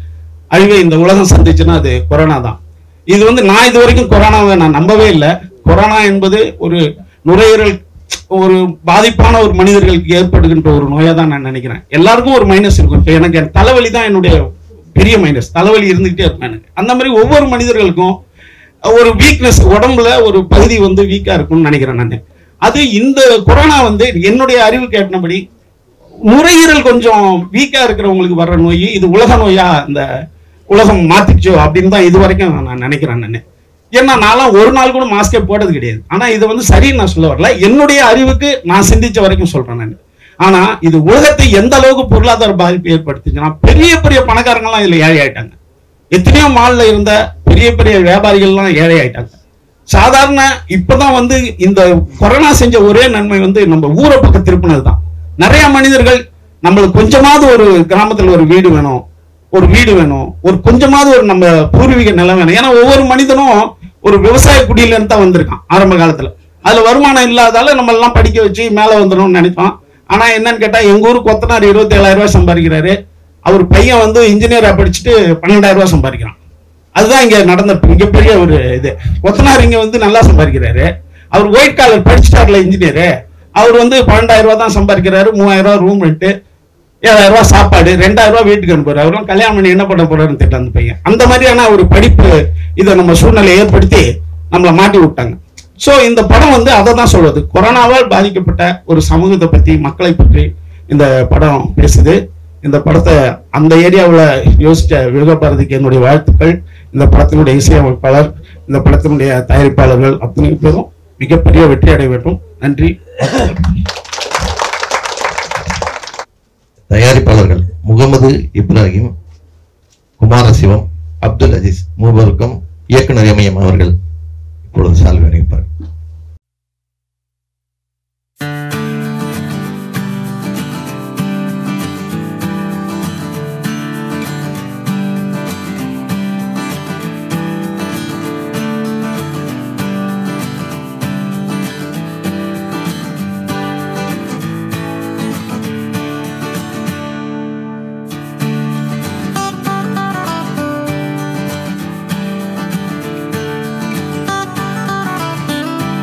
அழிவை இந்த உலகம் சந்திச்சுன்னா அது கொரோனா தான் இது வந்து நான் இது வரைக்கும் கொரோனாவை நான் நம்பவே இல்லை கொரோனா என்பது ஒரு நுரையீரல் ஒரு பாதிப்பான ஒரு மனிதர்களுக்கு ஏற்படுகின்ற ஒரு நோயா தான் நான் நினைக்கிறேன் எல்லாருக்கும் ஒரு மைனஸ் இருக்கும் இப்போ எனக்கு என் தலைவலி தான் என்னுடைய பெரிய மைனஸ் தலைவலி இருந்துகிட்டே இருக்கும் எனக்கு அந்த மாதிரி ஒவ்வொரு மனிதர்களுக்கும் ஒரு வீக்னஸ் உடம்புல ஒரு பகுதி வந்து வீக்கா இருக்கும்னு நினைக்கிறேன் நான் அது இந்த கொரோனா வந்து என்னுடைய அறிவு கேட்டபடி நுரையீரல் கொஞ்சம் வீக்கா இருக்கிறவங்களுக்கு வர்ற நோய் இது உலக நோயா இந்த உலகம் மாத்திச்சோ அப்படின்னு தான் இது வரைக்கும் நான் நினைக்கிறேன் நான் ஏன்னா நான்லாம் ஒரு நாள் கூட மாஸ்கே போட்டது கிடையாது ஆனா இது வந்து சரின்னு நான் சொல்ல வரல என்னுடைய அறிவுக்கு நான் சிந்திச்ச வரைக்கும் சொல்றேன் நான் ஆனா இது உலகத்தை எந்த அளவுக்கு பொருளாதார பாதிப்பு ஏற்படுத்துச்சுன்னா பெரிய பெரிய பணக்காரங்கலாம் இதுல ஏழை ஆயிட்டாங்க எத்தனையோ மால்ல இருந்த பெரிய பெரிய வியாபாரிகள்லாம் ஏழை ஆயிட்டாங்க சாதாரண இப்பதான் வந்து இந்த கொரோனா செஞ்ச ஒரே நன்மை வந்து நம்ம ஊரை பக்கம் திருப்பினது தான் நிறைய மனிதர்கள் நம்மளுக்கு கொஞ்சமாவது ஒரு கிராமத்துல ஒரு வீடு வேணும் ஒரு வீடு வேணும் ஒரு கொஞ்சமாவது ஒரு நம்ம பூர்வீக நிலம் வேணும் ஏன்னா ஒவ்வொரு மனிதனும் ஒரு விவசாய குடியில இருந்து தான் வந்திருக்கான் ஆரம்ப காலத்துல அதுல வருமானம் இல்லாதால நம்ம எல்லாம் படிக்க வச்சு மேல வந்துடணும்னு நினைப்பான் ஆனா என்னன்னு கேட்டா எங்க ஊர் கொத்தனார் இருபத்தி ஏழாயிரம் ரூபாய் சம்பாதிக்கிறாரு அவர் பையன் வந்து இன்ஜினியரா படிச்சுட்டு பன்னெண்டாயிரம் ரூபாய் சம்பாதிக்கிறான் அதுதான் இங்க நடந்த மிகப்பெரிய ஒரு இது கொத்தனார் இங்க வந்து நல்லா சம்பாதிக்கிறாரு அவர் ஒயிட் காலர் படிச்சுட்டார்ல இன்ஜினியர் அவர் வந்து பன்னெண்டாயிரம் ரூபாய் தான் சம்பாதிக்கிறாரு மூவாயிரம் ரூபாய் ரூம் ரெண்ட் ஏழாயிரம் ரூபாய் சாப்பாடு ரெண்டாயிரம் ரூபாய் வீட்டுக்கு அனுப்புறாரு அவரும் கல்யாணம் பண்ணி என்ன பண்ண போறாருன்னு தெரியல அந்த பையன் அந்த மாதிரியான ஒரு படிப்பு இதை நம்ம சூழ்நிலை ஏற்படுத்தி நம்மளை மாட்டி விட்டாங்க சோ இந்த படம் வந்து அதை தான் சொல்றது கொரோனாவால் பாதிக்கப்பட்ட ஒரு சமூகத்தை பத்தி மக்களை பற்றி இந்த படம் பேசுது இந்த படத்தை அந்த ஏரியாவில் யோசிச்ச விவேகபாரதிக்கு என்னுடைய வாழ்த்துக்கள் இந்த படத்தினுடைய இசையமைப்பாளர் இந்த படத்தினுடைய தயாரிப்பாளர்கள் அத்தனை பேரும் மிகப்பெரிய வெற்றி அடைய வேண்டும் நன்றி தயாரிப்பாளர்கள் முகமது இப்ராஹிம் குமாரசிவம் அப்துல் அஜீஸ் மூவருக்கும் இயக்குனர் இமயம் அவர்கள் இப்பொழுது சால்வை அணிவிப்பார் Thank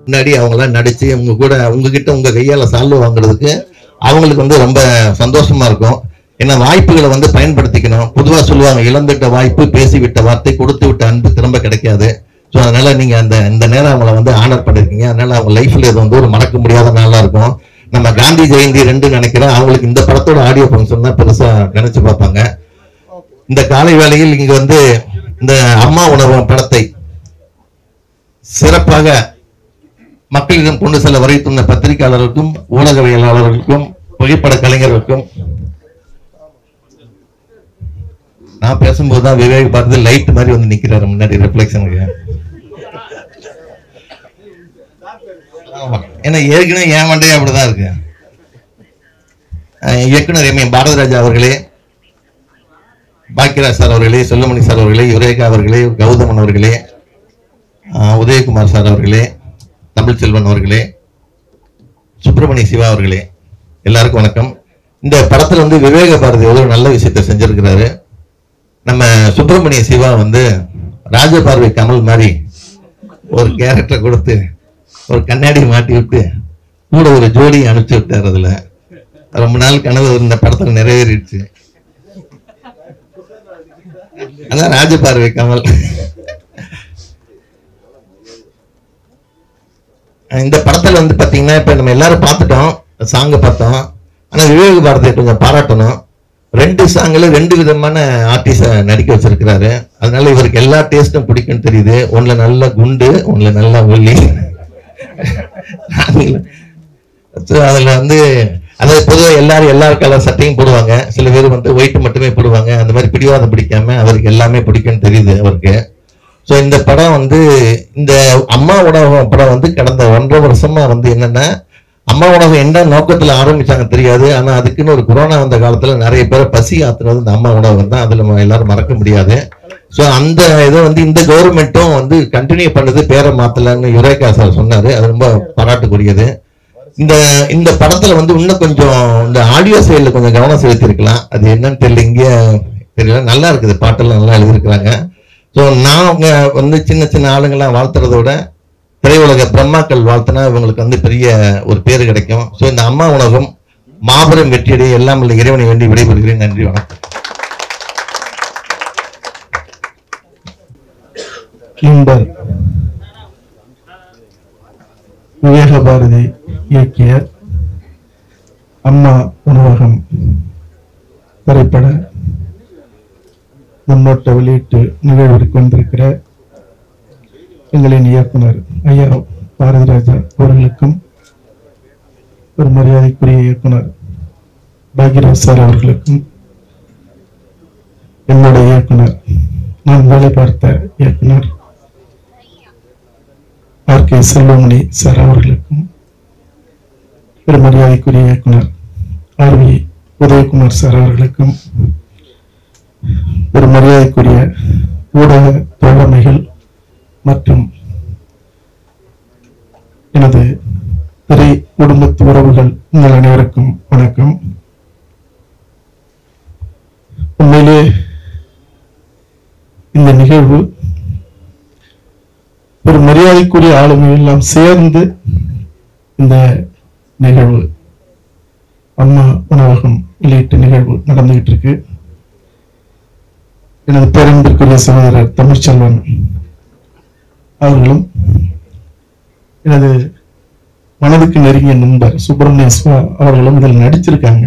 முன்னாடி அவங்களாம் நடிச்சு உங்க கூட உங்ககிட்ட உங்க கையால சால்வு வாங்குறதுக்கு அவங்களுக்கு வந்து ரொம்ப சந்தோஷமா இருக்கும் ஏன்னா வாய்ப்புகளை வந்து பயன்படுத்திக்கணும் பொதுவா சொல்லுவாங்க இழந்துட்ட வாய்ப்பு பேசிவிட்ட வார்த்தை கொடுத்து விட்ட அன்பு திரும்ப கிடைக்காது ஸோ அதனால நீங்க அந்த இந்த நேரம் அவங்கள வந்து ஆனர் பண்ணிருக்கீங்க அதனால அவங்க லைஃப்ல இது வந்து ஒரு மறக்க முடியாத நாளா இருக்கும் நம்ம காந்தி ஜெயந்தி ரெண்டு நினைக்கிறேன் அவங்களுக்கு இந்த படத்தோட ஆடியோ ஃபங்க்ஷன் தான் பெருசா நினைச்சு பார்ப்பாங்க இந்த காலை வேளையில் இங்க வந்து இந்த அம்மா உணவகம் படத்தை சிறப்பாக மக்களிடம் கொண்டு செல்ல வரை தந்த பத்திரிகையாளர்களுக்கும் ஊடகவியலாளர்களுக்கும் புகைப்பட கலைஞர்களுக்கும் நான் பேசும்போது தான் விவேக் பார்த்து லைட் மாதிரி வந்து நிக்கிறாரு முன்னாடி ரிஃப்ளெக்ஷனுக்கு ஆமா ஏன்னா ஏற்கனவே என் மண்டையே அப்படிதான் இருக்கு அஹ் இயக்குனர் எம் எம் பாரதிராஜா அவர்களே பாக்கியராஜ் சார் அவர்களே செல்லுமணி சார் அவர்களே யுரேகா அவர்களே கௌதமன் அவர்களே ஆஹ் உதயகுமார் சார் அவர்களே தமிழ்ச்செல்வன் அவர்களே சுப்பிரமணிய சிவா அவர்களே எல்லாருக்கும் வணக்கம் இந்த படத்துல வந்து விவேக பாரதி ஒரு நல்ல விஷயத்தை செஞ்சிருக்கிறாரு நம்ம சுப்பிரமணிய சிவா வந்து ராஜபார்வை கமல் மாதிரி ஒரு கேரக்டரை கொடுத்து ஒரு கண்ணாடி மாட்டி விட்டு கூட ஒரு ஜோடி அனுப்பிச்சு விட்டார் அதுல ரொம்ப நாள் கனவு இந்த படத்துல நிறைவேறிடுச்சு அதான் ராஜபார்வை கமல் இந்த படத்துல வந்து பாத்தீங்கன்னா இப்ப நம்ம எல்லாரும் பார்த்துட்டோம் சாங்க பார்த்தோம் ஆனா விவேக பாரதியை கொஞ்சம் பாராட்டணும் ரெண்டு சாங்ல ரெண்டு விதமான ஆர்டிஸ்ட நடிக்க வச்சிருக்கிறாரு அதனால இவருக்கு எல்லா டேஸ்டும் பிடிக்கும்னு தெரியுது ஒண்ணுல நல்ல குண்டு ஒண்ணுல நல்ல ஒல்லி So, அதுல வந்து அதாவது பொதுவாக எல்லாரும் எல்லா கலர் சட்டையும் போடுவாங்க சில பேர் வந்து ஒயிட் மட்டுமே போடுவாங்க அந்த மாதிரி பிடிவாதம் பிடிக்காம அவருக்கு எல்லாமே பிடிக்கும்னு தெரியுது அவருக்கு ஸோ இந்த படம் வந்து இந்த அம்மா உணவகம் படம் வந்து கடந்த ஒன்றரை வருஷமா வந்து என்னன்னா அம்மா உணவகம் என்ன நோக்கத்துல ஆரம்பிச்சாங்க தெரியாது ஆனா அதுக்குன்னு ஒரு கொரோனா வந்த காலத்துல நிறைய பேரை பசி ஆத்துறது இந்த அம்மா உணவகம் தான் அதுல நம்ம எல்லாரும் மறக்க முடியாது ஸோ அந்த இதை வந்து இந்த கவர்மெண்ட்டும் வந்து கண்டினியூ பண்ணது பேரை மாத்தலன்னு யுரேகா சார் சொன்னாரு அது ரொம்ப பாராட்டுக்குரியது இந்த இந்த படத்துல வந்து இன்னும் கொஞ்சம் இந்த ஆடியோ சைடுல கொஞ்சம் கவனம் செலுத்தியிருக்கலாம் அது என்னன்னு தெரியல இங்க தெரியல நல்லா இருக்குது பாட்டெல்லாம் நல்லா எழுதியிருக்கிறாங்க ஸோ நான் அவங்க வந்து சின்ன சின்ன ஆளுங்கெல்லாம் வாழ்த்துறத விட திரையுலக பிரம்மாக்கள் வாழ்த்தினா இவங்களுக்கு வந்து பெரிய ஒரு பேர் கிடைக்கும் ஸோ இந்த அம்மா உலகம் மாபெரும் வெற்றியடைய எல்லாம் உள்ள இறைவனை வேண்டி விடைபெறுகிறேன் நன்றி வணக்கம் கிம்பர் விவேக பாரதி இயக்கிய அம்மா உணவகம் திரைப்பட முன்னோட்ட வெளியீட்டு நிகழ்விற்கு வந்திருக்கிற எங்களின் இயக்குனர் ஐயா பாரதிராஜா அவர்களுக்கும் ஒரு மரியாதைக்குரிய இயக்குனர் பாக்யராஜ் சார் அவர்களுக்கும் என்னுடைய இயக்குனர் நான் வேலை பார்த்த இயக்குனர் ஆர் கே செல்வமணி சார் அவர்களுக்கும் ஒரு மரியாதைக்குரிய இயக்குனர் ஆர் வி உதயகுமார் சார் அவர்களுக்கும் ஒரு மரியாதைக்குரிய ஊடக தோழமைகள் மற்றும் எனது திரை குடும்பத்து உறவுகள் உங்கள் அனைவருக்கும் வணக்கம் உண்மையிலே இந்த நிகழ்வு ஒரு மரியாதைக்குரிய ஆளுமை எல்லாம் சேர்ந்து இந்த நிகழ்வு அம்மா உணவகம் வெளியீட்டு நிகழ்வு நடந்துகிட்டு இருக்கு எனது பேரன்பிற்குரிய சகோதரர் தமிழ்ச்செல்வன் அவர்களும் எனது மனதுக்கு நெருங்கிய நண்பர் சுப்பிரமணிய சிவா அவர்களும் இதில் நடிச்சிருக்காங்க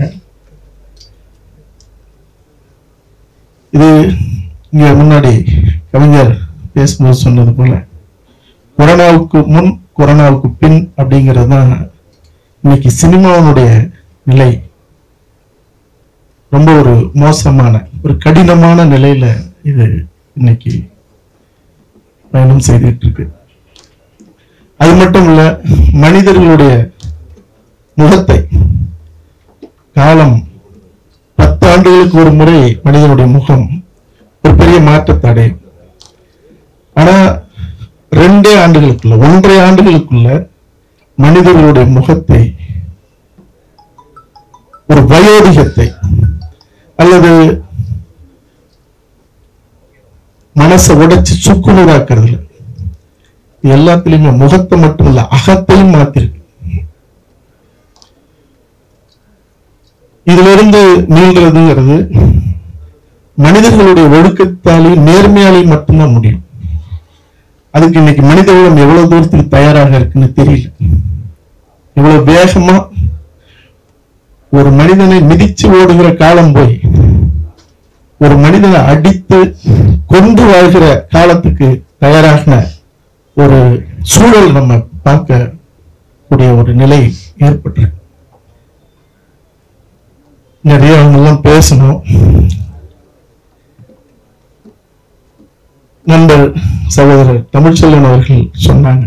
இது இங்க முன்னாடி கவிஞர் பேசும்போது சொன்னது போல கொரோனாவுக்கு முன் கொரோனாவுக்கு பின் அப்படிங்கிறது தான் இன்னைக்கு சினிமாவினுடைய நிலை ரொம்ப ஒரு மோசமான ஒரு கடினமான நிலையில இது இன்னைக்கு பயணம் செய்துட்டு இருக்கு அது மட்டும் இல்ல மனிதர்களுடைய முகத்தை காலம் பத்து ஆண்டுகளுக்கு ஒரு முறை மனிதனுடைய முகம் ஒரு பெரிய மாற்றத்தை அடையும் ஆனா ரெண்டே ஆண்டுகளுக்குள்ள ஒன்றரை ஆண்டுகளுக்குள்ள மனிதர்களுடைய முகத்தை ஒரு வயோதிகத்தை அல்லது மனசை உடைச்சு சுக்குநூறாக்குறதுல இது எல்லாத்துலயுமே முகத்தை மட்டும் இல்ல அகத்தையும் மாத்திருக்கு இதுல இருந்து மீள்றதுங்கிறது மனிதர்களுடைய ஒழுக்கத்தாலையும் நேர்மையாலையும் மட்டும்தான் முடியும் அதுக்கு இன்னைக்கு மனித உலகம் எவ்வளவு தூரத்துக்கு தயாராக இருக்குன்னு தெரியல எவ்வளவு வேகமா ஒரு மனிதனை மிதிச்சு ஓடுகிற காலம் போய் ஒரு மனிதனை அடித்து கொண்டு வாழ்கிற காலத்துக்கு தயாராகின ஒரு சூழல் நம்ம பார்க்க கூடிய ஒரு நிலை ஏற்பட்டிருக்கு நிறைய அவங்க எல்லாம் பேசணும் நண்பர் சகோதரர் தமிழ்ச்செல்வன் அவர்கள் சொன்னாங்க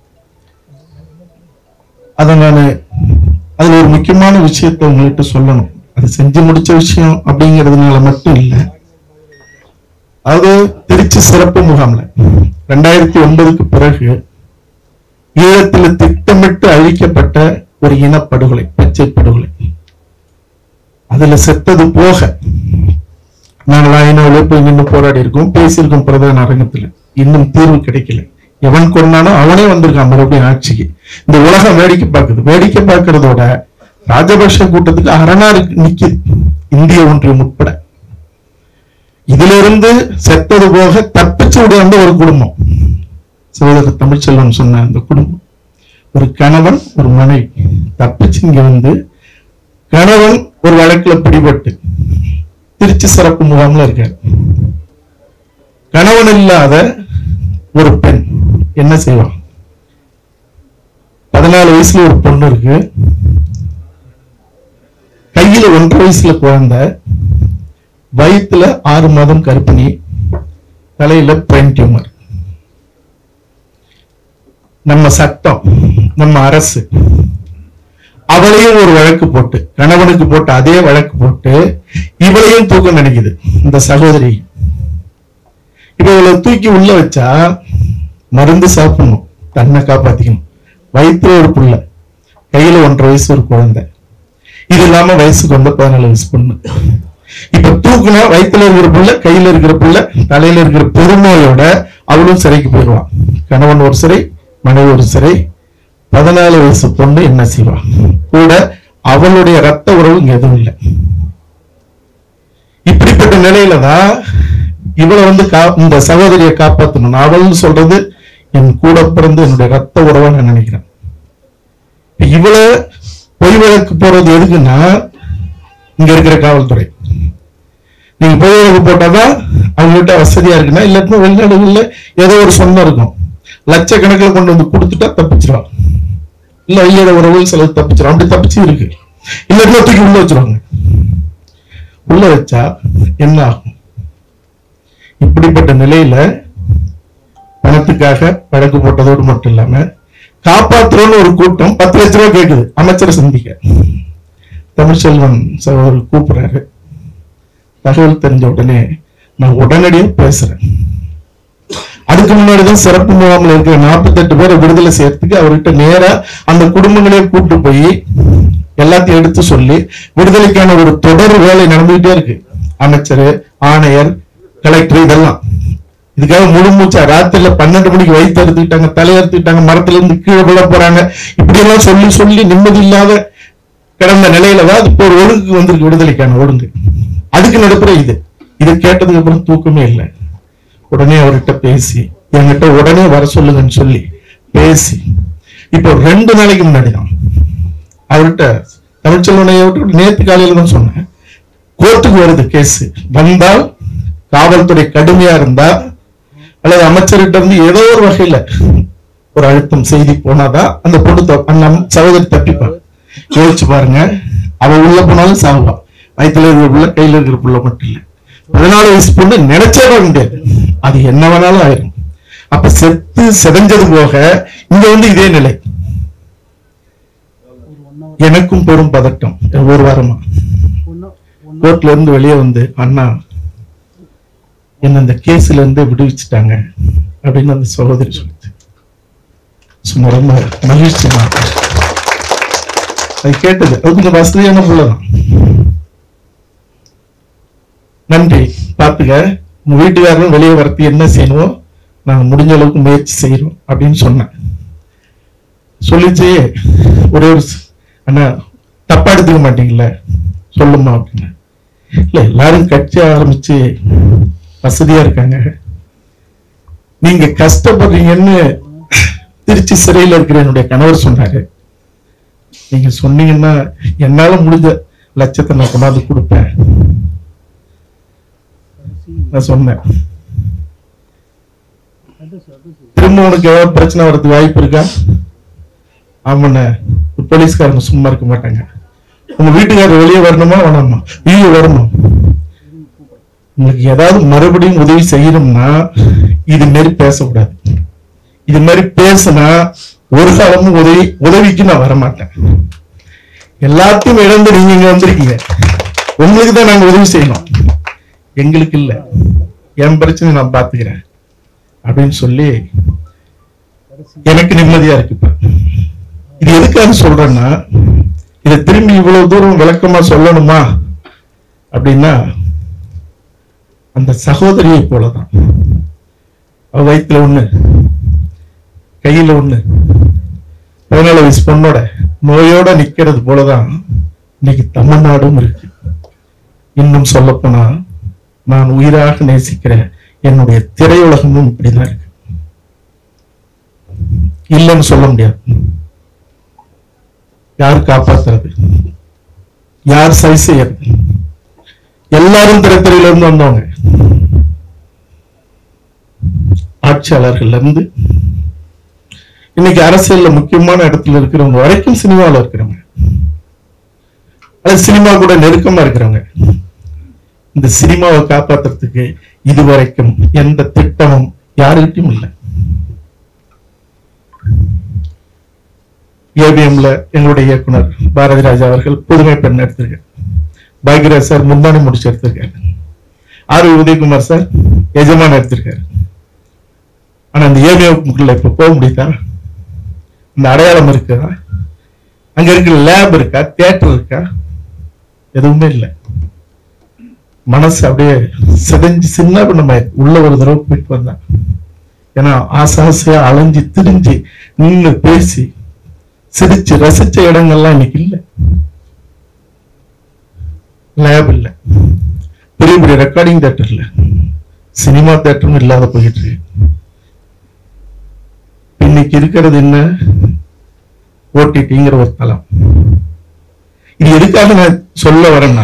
அதை நான் அதுல ஒரு முக்கியமான விஷயத்தை உங்கள்கிட்ட சொல்லணும் அது செஞ்சு முடிச்ச விஷயம் அப்படிங்கிறதுனால மட்டும் இல்லை அது திருச்சி சிறப்பு முகாம்ல ரெண்டாயிரத்தி ஒன்பதுக்கு பிறகு ஈழத்தில் திட்டமிட்டு அழிக்கப்பட்ட ஒரு இனப்படுகொலை பச்சை படுகொலை அதுல செத்தது போக நாங்கள் ஐநாவில் போய் நின்று போராடி இருக்கோம் பேசியிருக்கோம் பிரதான அரங்கத்துல இன்னும் தீர்வு கிடைக்கல எவன் கொண்டானோ அவனே வந்திருக்கான் மறுபடியும் ஆட்சிக்கு இந்த உலகம் வேடிக்கை பார்க்குது வேடிக்கை பார்க்கறதோட ராஜபக்ஷ கூட்டத்துக்கு அரணாறு நிக்குது இந்திய ஒன்றியம் உட்பட இதுல இருந்து செத்தது போக தப்பிச்சு விட ஒரு குடும்பம் சகோதரர் தமிழ்ச்செல்வன் சொன்ன அந்த குடும்பம் ஒரு கணவன் ஒரு மனைவி தப்பிச்சு இங்க வந்து கணவன் ஒரு வழக்குல பிடிபட்டு திருச்சி சிறப்பு முகாம்ல இருக்காரு கணவன் இல்லாத ஒரு பெண் என்ன செய்வான் பதினாலு வயசுல ஒரு பொண்ணு இருக்கு கையில ஒன்றரை வயசுல குழந்தை வயிற்றுல ஆறு மாதம் கர்ப்பிணி தலையில பிரெயின் டியூமர் நம்ம சட்டம் நம்ம அரசு அவளையும் ஒரு வழக்கு போட்டு கணவனுக்கு போட்டு அதே வழக்கு போட்டு இவளையும் தூக்க நினைக்குது இந்த சகோதரி இப்ப இவளை தூக்கி உள்ள வச்சா மருந்து சாப்பிடணும் தன்னை காப்பாத்திக்கணும் வயிற்றுல ஒரு புள்ள கையில ஒன்றரை வயசு ஒரு குழந்தை இது இல்லாம வயசுக்கு வந்த பதினாலு வயசு பொண்ணு இப்ப தூக்குனா வயித்துல இருக்கிற புள்ள கையில இருக்கிற புள்ள தலையில இருக்கிற பெருமையோட அவளும் சிறைக்கு போயிடுவான் கணவன் ஒரு சிறை மனைவி ஒரு சிறை பதினாலு வயசு பொண்ணு என்ன செய்வா கூட அவளுடைய ரத்த உறவு இங்க எதுவும் இல்லை இப்படிப்பட்ட நிலையில தான் இவளை வந்து கா- இந்த சகோதரியை காப்பாத்தணும் அவள்னு சொல்றது என் கூட பிறந்து என்னுடைய ரத்த உறவா நான் நினைக்கிறேன் இப்ப இவளை பொய் வழக்கு போறது எதுக்குன்னா இங்க இருக்கிற காவல்துறை நீங்க பொய் வழக்கு போட்டாதான் அவங்ககிட்ட வசதியா இருக்குன்னா இல்லாட்டினா வெளிநாடுகள்ல ஏதோ ஒரு சொந்தம் இருக்கும் லட்சக்கணக்கில் கொண்டு வந்து கொடுத்துட்டா தப்பிச்சிருவான் இல்ல ஐயாயிரம் உறவு சிலது தப்பிச்சிடும் அப்படி தப்பிச்சு இருக்கு இல்லாட்டினா தூக்கி உள்ள வச்சிருவாங்க உள்ள வச்சா என்ன ஆகும் இப்படிப்பட்ட நிலையில பணத்துக்காக வழக்கு போட்டதோடு மட்டும் இல்லாம காப்பாற்றுறோம்னு ஒரு கூட்டம் பத்து லட்ச ரூபாய் கேக்குது அமைச்சரை சந்திக்க தமிழ்ச்செல்வன் சகோதரர் கூப்பிடுறாரு தகவல் தெரிஞ்ச உடனே நான் உடனடியாக பேசுறேன் அதுக்கு முன்னாடிதான் சிறப்பு முகாமில் இருக்கிற நாற்பத்தெட்டு பேரை விடுதலை செய்யறதுக்கு அவர்கிட்ட நேரா அந்த குடும்பங்களே கூட்டு போய் எல்லாத்தையும் எடுத்து சொல்லி விடுதலைக்கான ஒரு தொடர் வேலை நடந்துகிட்டே இருக்கு அமைச்சர் ஆணையர் கலெக்டர் இதெல்லாம் இதுக்காக முழு மூச்சா ராத்திரில பன்னெண்டு மணிக்கு வயிற்று அறுத்துக்கிட்டாங்க தலையறுத்துக்கிட்டாங்க மரத்துல இருந்து கீழே விழ போறாங்க இப்படி எல்லாம் சொல்லி சொல்லி நிம்மதி இல்லாத கிடந்த நிலையில தான் இப்போ ஒரு ஒழுங்கு வந்திருக்கு விடுதலைக்கான ஒழுங்கு அதுக்கு நடுப்புற இது இதை கேட்டதுக்கு அப்புறம் தூக்கமே இல்லை உடனே அவர்கிட்ட பேசி என்கிட்ட உடனே வர சொல்லுங்கன்னு சொல்லி பேசி இப்போ ரெண்டு நாளைக்கு முன்னாடி தான் அவர்கிட்ட தமிழ்ச்செல்வனையை விட்டு நேத்து காலையில தான் சொன்னேன் கோர்ட்டுக்கு வருது கேஸ் வந்தால் காவல்துறை கடுமையா இருந்தா அல்லது அமைச்சர்கிட்ட இருந்து ஏதோ ஒரு வகையில ஒரு அழுத்தம் செய்தி போனாதான் அந்த பொண்ணு த- அந்த அம்- சகோதரி தப்பிப்பா யோசிச்சு பாருங்க அவ உள்ள போனாலும் சாவா வயித்துல இருக்கிற புள்ள கையில இருக்கிற புள்ள மட்டும் இல்ல பதினாலு வயசு பொண்ணு நினைச்சே பார்க்க முடியாது அது என்ன வேணாலும் ஆயிரும் அப்ப செத்து செதஞ்சது போக இங்க வந்து இதே நிலை எனக்கும் பெரும் பதட்டம் ஒரு வாரமா கோர்ட்ல இருந்து வெளியே வந்து அண்ணா என்ன இந்த கேஸ்ல இருந்து விடுவிச்சுட்டாங்க அப்படின்னு அந்த சகோதரி சொல்லுது சும்மா ரொம்ப மகிழ்ச்சிமா அது கேட்டது அது கொஞ்சம் வசதியான புள்ளதான் நன்றி பாத்துக்க உங்க வீட்டுக்காரரும் வெளியே வரத்து என்ன செய்யணுமோ நாங்கள் முடிஞ்ச அளவுக்கு முயற்சி செய்கிறோம் அப்படின்னு சொன்னேன் சொல்லிச்சு ஒரே ஒரு ஸ்- அண்ணா தப்பா எடுத்துக்க மாட்டீங்களா சொல்லுமா அப்படின்னு இல்லை எல்லாரும் கட்சி ஆரம்பிச்சு வசதியா இருக்காங்க நீங்க கஷ்டப்படுறீங்கன்னு திருச்சி சிறையில் இருக்கிற என்னுடைய கணவர் சொன்னாரு நீங்க சொன்னீங்கன்னா என்னால முடிஞ்ச லட்சத்தை நான் கொண்டாந்து கொடுப்பேன் நான் சொன்னேன் திரும்ப உனக்கு ஏதாவது பிரச்சனை வர்றதுக்கு வாய்ப்பு இருக்கா ஆமாண்ண போலீஸ்காரங்க சும்மா இருக்க மாட்டாங்க உங்க வீட்டுக்காரர் வெளியே வரணுமா வேணாமா ஐயோ வரணும் உங்களுக்கு ஏதாவது மறுபடியும் உதவி செய்யணும்னா இது மாதிரி பேசக்கூடாது இது மாதிரி பேசினா ஒரு காலமும் உதவி உதவிக்கு நான் வரமாட்டேன் எல்லாத்தையும் இழந்து நீங்க இங்க வந்திருக்கீங்க உங்களுக்கு தான் நாங்க உதவி செய்யணும் எங்களுக்கு இல்ல என் பிரச்சனை நான் பாத்துக்கிறேன் அப்படின்னு சொல்லி எனக்கு நிம்மதியா இருக்கு இப்ப இது எதுக்காக சொல்றேன்னா இதை திரும்பி இவ்வளவு தூரம் விளக்கமா சொல்லணுமா அப்படின்னா அந்த சகோதரியை போலதான் அவ வயித்துல ஒண்ணு கையில ஒண்ணு பதினாலு வயசு பொண்ணோட நோயோட நிக்கிறது போலதான் இன்னைக்கு தமிழ்நாடும் இருக்கு இன்னும் சொல்லப்போனா நான் உயிராக நேசிக்கிற என்னுடைய திரையுலகமும் இப்படிதான் இருக்கு இல்லைன்னு சொல்ல முடியாது யார் காப்பாத்துறது யார் சரி செய்யறது எல்லாரும் திரைத்துறையில இருந்து வந்தவங்க ஆட்சியாளர்கள்ல இருந்து இன்னைக்கு அரசியல்ல முக்கியமான இடத்துல இருக்கிறவங்க வரைக்கும் சினிமாவில் இருக்கிறவங்க அது சினிமா கூட நெருக்கமா இருக்கிறவங்க இந்த சினிமாவை காப்பாத்துறதுக்கு இதுவரைக்கும் எந்த திட்டமும் யாருக்கிட்டையும் இல்லை ஏபிஎம்ல எங்களுடைய இயக்குனர் பாரதி ராஜா அவர்கள் புதுமை பெண் எடுத்திருக்காரு பாக்யராஜ் சார் முந்தானி முடிச்சு எடுத்திருக்காரு ஆர் வி உதயகுமார் சார் எஜமான் எடுத்திருக்காரு ஆனா அந்த ஏபிஎம்குள்ள இப்ப போக முடியுதா இந்த அடையாளம் இருக்குதா அங்க இருக்கிற லேப் இருக்கா தியேட்டர் இருக்கா எதுவுமே இல்லை மனசு அப்படியே சிதைஞ்சு சின்ன நம்ம உள்ள ஒரு தடவை போயிட்டு வந்தேன் ஏன்னா ஆசை ஆசையா அலைஞ்சு திரிஞ்சு நின்று பேசி சிரிச்சு ரசிச்ச இடங்கள்லாம் இன்னைக்கு இல்ல லேப் இல்ல பெரிய பெரிய ரெக்கார்டிங் தேட்டர் இல்ல சினிமா தேட்டரும் இல்லாத போயிட்டு இருக்கு இன்னைக்கு இருக்கிறது என்ன ஓடிடிங்கிற ஒரு தளம் இது எதுக்காக நான் சொல்ல வரேன்னா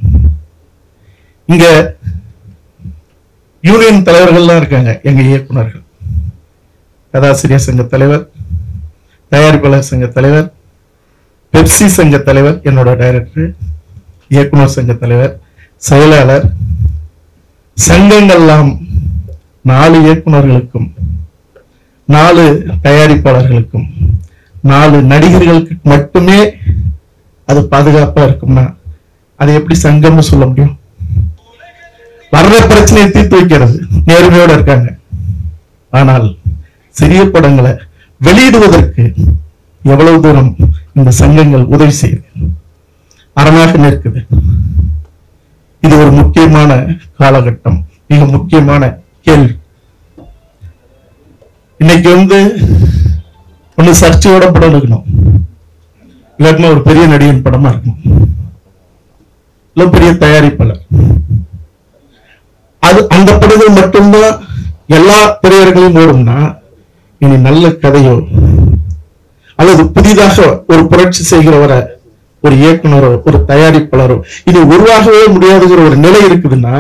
இங்க யூனியன் தலைவர்கள்லாம் இருக்காங்க எங்க இயக்குனர்கள் கதாசிரியர் சங்க தலைவர் தயாரிப்பாளர் சங்க தலைவர் பெப்சி சங்க தலைவர் என்னோட டைரக்டர் இயக்குனர் சங்க தலைவர் செயலாளர் சங்கங்கள்லாம் நாலு இயக்குனர்களுக்கும் நாலு தயாரிப்பாளர்களுக்கும் நாலு நடிகர்களுக்கு மட்டுமே அது பாதுகாப்பா இருக்கும்னா அதை எப்படி சங்கம்னு சொல்ல முடியும் வர்ற பிரச்சனையை தீர்த்து வைக்கிறது நேர்மையோட இருக்காங்க ஆனால் சிறிய படங்களை வெளியிடுவதற்கு எவ்வளவு தூரம் இந்த சங்கங்கள் உதவி செய்யுது அரணாக நிற்குது இது ஒரு முக்கியமான காலகட்டம் மிக முக்கியமான கேள்வி இன்னைக்கு வந்து ஒண்ணு சர்ச்சையோட படம் எடுக்கணும் இல்லாட்டினா ஒரு பெரிய நடிகன் படமா இருக்கணும் இல்ல பெரிய தயாரிப்பாளர் அது அந்த படங்கள் மட்டும்தான் எல்லா திரையரங்களையும் ஓடும்னா இனி நல்ல கதையோ அல்லது புதிதாக ஒரு புரட்சி செய்கிறவரை ஒரு இயக்குனரோ ஒரு தயாரிப்பாளரோ இது உருவாகவே முடியாதுங்கிற ஒரு நிலை இருக்குதுன்னா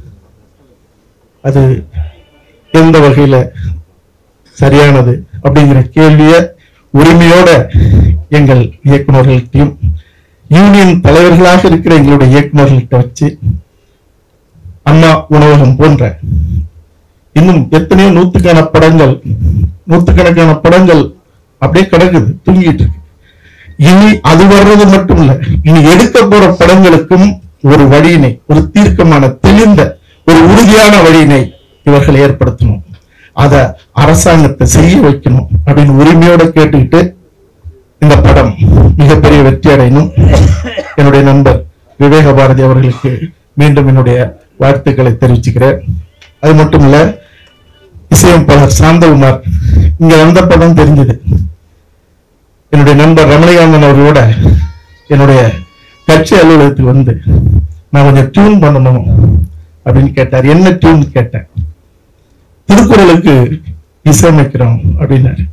அது எந்த வகையில சரியானது அப்படிங்கிற கேள்விய உரிமையோட எங்கள் இயக்குனர்கள்ட்டையும் யூனியன் தலைவர்களாக இருக்கிற எங்களுடைய இயக்குனர்கள்ட்ட வச்சு அண்ணா உணவகம் போன்ற இன்னும் எத்தனையோ நூத்துக்கான படங்கள் நூத்துக்கணக்கான படங்கள் அப்படியே கிடக்குது தூங்கிட்டு இருக்கு இனி அது வர்றது மட்டும் இல்ல இனி எடுக்க போற படங்களுக்கும் ஒரு வழியினை ஒரு தீர்க்கமான தெளிந்த ஒரு உறுதியான வழியினை இவர்கள் ஏற்படுத்தணும் அத அரசாங்கத்தை செய்ய வைக்கணும் அப்படின்னு உரிமையோட கேட்டுக்கிட்டு இந்த படம் மிகப்பெரிய வெற்றி அடையணும் என்னுடைய நண்பர் விவேக பாரதி அவர்களுக்கு மீண்டும் என்னுடைய வாழ்த்துக்களை தெரிவிச்சுக்கிறேன் அது மட்டும் இல்ல இசையமைப்பாளர் சாந்தகுமார் இங்க வந்தப்பதான் தெரிஞ்சது என்னுடைய நண்பர் ரமணிகாந்தன் அவர்களோட என்னுடைய கட்சி அலுவலகத்துக்கு வந்து நான் கொஞ்சம் டியூன் பண்ணணும் அப்படின்னு கேட்டார் என்ன டியூன் கேட்டேன் திருக்குறளுக்கு இசையமைக்கிறோம் அப்படின்னாரு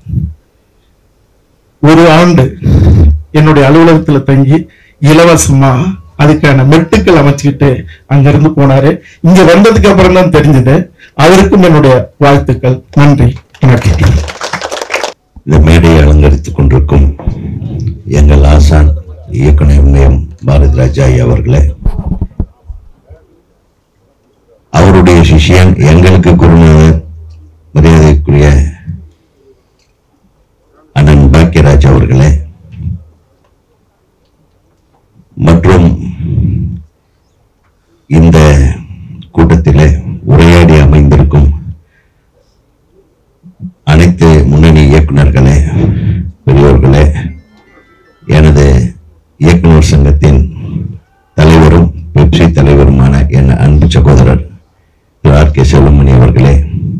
ஒரு ஆண்டு என்னுடைய அலுவலகத்துல தங்கி இலவசமா அதுக்கான மெட்டுக்கள் அமைச்சுக்கிட்டு அங்கிருந்து போனாரு இங்க வந்ததுக்கு அப்புறம் தான் தெரிஞ்சது அவருக்கும் என்னுடைய வாழ்த்துக்கள் நன்றி வணக்கம் இந்த மேடையை அலங்கரித்துக் கொண்டிருக்கும் எங்கள் ஆசான் இயக்குனர் எம்ஏஎம் பாரதி ராஜா ஐயா அவர்களே அவருடைய சிஷியன் எங்களுக்கு குருநாதர் மரியாதைக்குரிய அண்ணன் பாக்கியராஜ் அவர்களே மற்றும் இந்த கூட்டத்திலே உரையாடி அமைந்திருக்கும் அனைத்து முன்னணி இயக்குனர்களே பெரியோர்களே எனது இயக்குனர் சங்கத்தின் தலைவரும் பெப்சி தலைவருமான என் அன்பு சகோதரர் திரு ஆர் கே செல்வமணி அவர்களே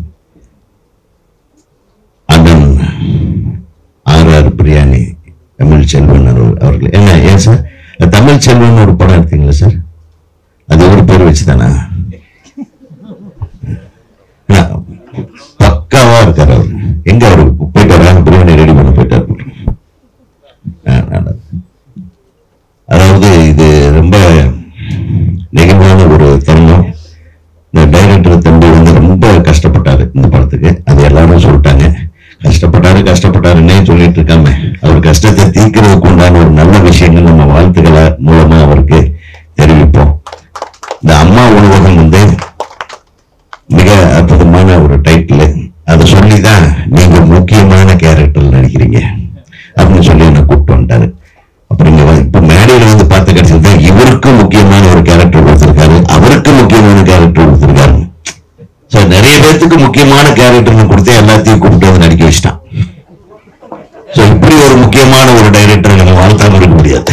அண்ணன் ஆர் ஆர் பிரியாணி தமிழ் செல்வன் அவர்கள் அவர்களே என்ன ஏன் சார் தமிழ் செல்வன் ஒரு படம் எடுத்தீங்களா சார் அது ஒரு பேர் வச்சு தானா பக்காவா இருக்காரு அவர் எங்க அவரு போயிட்டு வராங்க பிரியாணி ரெடி பண்ண போயிட்டாரு ஆ, நல்லது. அதாவது இது ரொம்ப நெகிழ்வான ஒரு தருணம் இந்த டைரக்டர் தம்பி வந்து ரொம்ப கஷ்டப்பட்டாரு இந்த படத்துக்கு அது எல்லாரும் சொல்லிட்டாங்க கஷ்டப்பட்டாரு கஷ்டப்பட்டாருன்னே சொல்லிட்டு இருக்காம அவர் கஷ்டத்தை தீர்க்கிறதுக்கு உண்டான ஒரு நல்ல விஷயங்கள் நம்ம வாழ்த்துக்களை மூலமா அவருக்கு தெரிவிப்போம் இந்த அம்மா உணவகம் வந்து மிக அற்புதமான ஒரு டைட்டில் அதை சொல்லி தான் நீங்க முக்கியமான கேரக்டர் நடிக்கிறீங்க அப்படின்னு சொல்லி என்ன கூப்பிட்டு வந்துட்டாரு அப்புறம் இங்க வந்து- இப்ப மேடையில வந்து பார்த்து கிடைச்சது இவருக்கு முக்கியமான ஒரு கேரக்டர் கொடுத்திருக்காரு அவருக்கு முக்கியமான கேரக்டர் கொடுத்திருக்காரு சோ நிறைய பேர்த்துக்கு முக்கியமான கேரக்டர் கொடுத்து எல்லாத்தையும் கூப்பிட்டு வந்து நடிக்க வச்சிட்டான் சோ இப்படி ஒரு முக்கியமான ஒரு டைரக்டர் நம்ம வாழ்த்தாம இருக்க முடியாது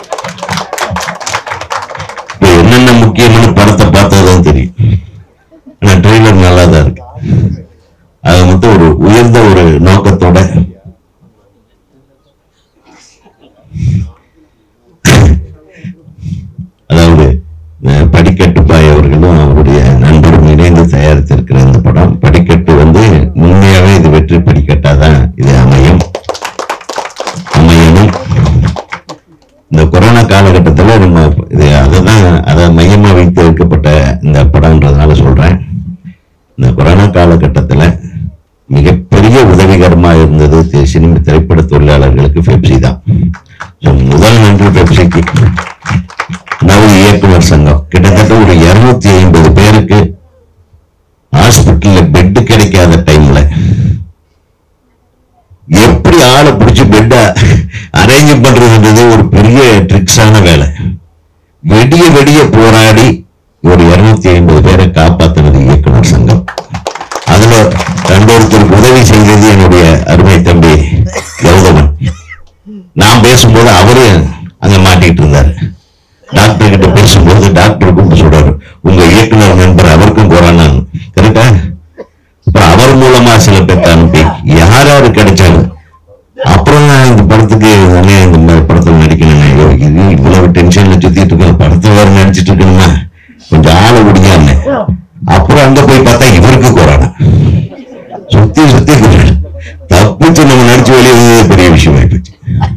இப்ப என்னென்ன முக்கியமான படத்தை பார்த்ததுதான் தெரியும் ஆனா ட்ரெய்லர் நல்லா தான் இருக்கு அது மட்டும் ஒரு உயர்ந்த ஒரு நோக்கத்தோட அதாவது அஹ், படிக்கட்டு பாய் அவர்களும் அவருடைய நண்பரும் இணைந்து தயாரித்திருக்கிற இந்த படம் படிக்கட்டு வந்து உண்மையாவே இது வெற்றி படிக்கட்டாதான் இது அமையும் அமையணும் இந்த கொரோனா காலகட்டத்தில் நம்ம இது அதை தான் அதை மையமா வைத்து எடுக்கப்பட்ட இந்த படம்ன்றதுனால சொல்றேன் இந்த கொரோனா காலகட்டத்தில் மிகப்பெரிய உதவிகரமா இருந்தது தி- சினிமா திரைப்பட தொழிலாளர்களுக்கு பெப்சி தான் So, முதல் நன்றி பெப்சிக்கு நவ இயக்குனர் சங்கம் கிட்டத்தட்ட ஒரு இருநூத்தி ஐம்பது பேருக்கு ஹாஸ்பிட்டல்ல பெட் கிடைக்காத டைம்ல எப்படி ஆளை பிடிச்சி பெட்டை அரேஞ்ச் பண்றதுன்றது ஒரு பெரிய ட்ரிக்ஸான வேலை வெடிய வெடிய போராடி ஒரு இருநூத்தி ஐம்பது பேரை காப்பாத்தினது இயக்குனர் சங்கம் அதுல ரெண்டொருத்தருக்கு உதவி செய்தது என்னுடைய அருமை தம்பி கௌதமன் நான் பேசும்போது அவரு அங்க மாட்டிட்டு இருந்தாரு டாக்டர் கிட்ட பேசும்போது டாக்டர் கூப்பிட்டு சொல்றாரு உங்க இயக்குனர் நண்பர் அவருக்கும் கொரோனான்னு கரெக்டா அப்புறம் அவர் மூலமா சில பேர்த்த அனுப்பி யார் யாரு கிடைச்சாலும் அப்புறம் நான் இந்த படத்துக்கு அண்ணே இந்த மாதிரி படத்துல நடிக்கணும் ஐயோ இது இவ்வளவு டென்ஷன்ல சுத்திட்டு இருக்கேன் படத்துல வேற நடிச்சிட்டு இருக்கணுமா கொஞ்சம் ஆளை விடியான்னு அப்புறம் அங்க போய் பார்த்தா இவருக்கு கொரோனா சுத்தி சுத்தி கொரோனா. தப்பிச்சு நம்ம நடிச்சு வெளியே வந்தது பெரிய விஷயம் ஆயிப்போச்சு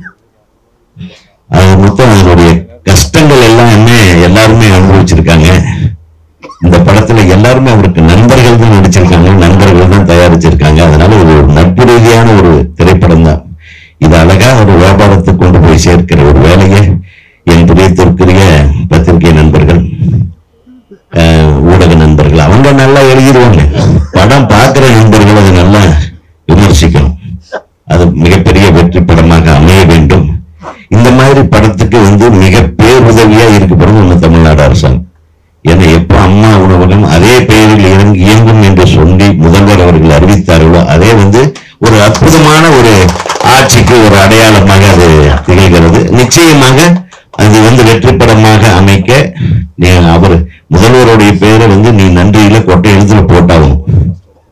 அது மொத்தம் அதனுடைய கஷ்டங்கள் எல்லாம் என்ன எல்லாருமே அனுபவிச்சிருக்காங்க இந்த படத்துல எல்லாருமே அவருக்கு நண்பர்கள் தான் நடிச்சிருக்காங்க நண்பர்கள் தான் தயாரிச்சிருக்காங்க அதனால இது ஒரு நட்பு ரீதியான ஒரு திரைப்படம் தான் இது அழகா ஒரு வியாபாரத்துக்கு கொண்டு போய் சேர்க்கிற ஒரு வேலையை என் பிரியத்திற்குரிய பத்திரிகை நண்பர்கள் அஹ், ஊடக நண்பர்கள் அவங்க நல்லா எழுதிடுவாங்க படம் பார்க்கிற நண்பர்கள் அதை நல்லா விமர்சிக்கணும் அது மிகப்பெரிய வெற்றி படமாக அமைய வேண்டும் இந்த மாதிரி படத்துக்கு வந்து மிக பேருதவியா இருக்கப்படுறது நம்ம தமிழ்நாடு அரசாங்கம் ஏன்னா எப்போ அம்மா உணவகம் அதே பெயரில் இயங்கு- இயங்கும் என்று சொல்லி முதல்வர் அவர்கள் அறிவித்தார்களோ அதே வந்து ஒரு அற்புதமான ஒரு ஆட்சிக்கு ஒரு அடையாளமாக அது திகழ்கிறது நிச்சயமாக அது வந்து வெற்றி படமாக அமைக்க நீ அவர் முதல்வருடைய பெயரை வந்து நீ நன்றியில கொட்டை எழுத்துல போட்டாகணும்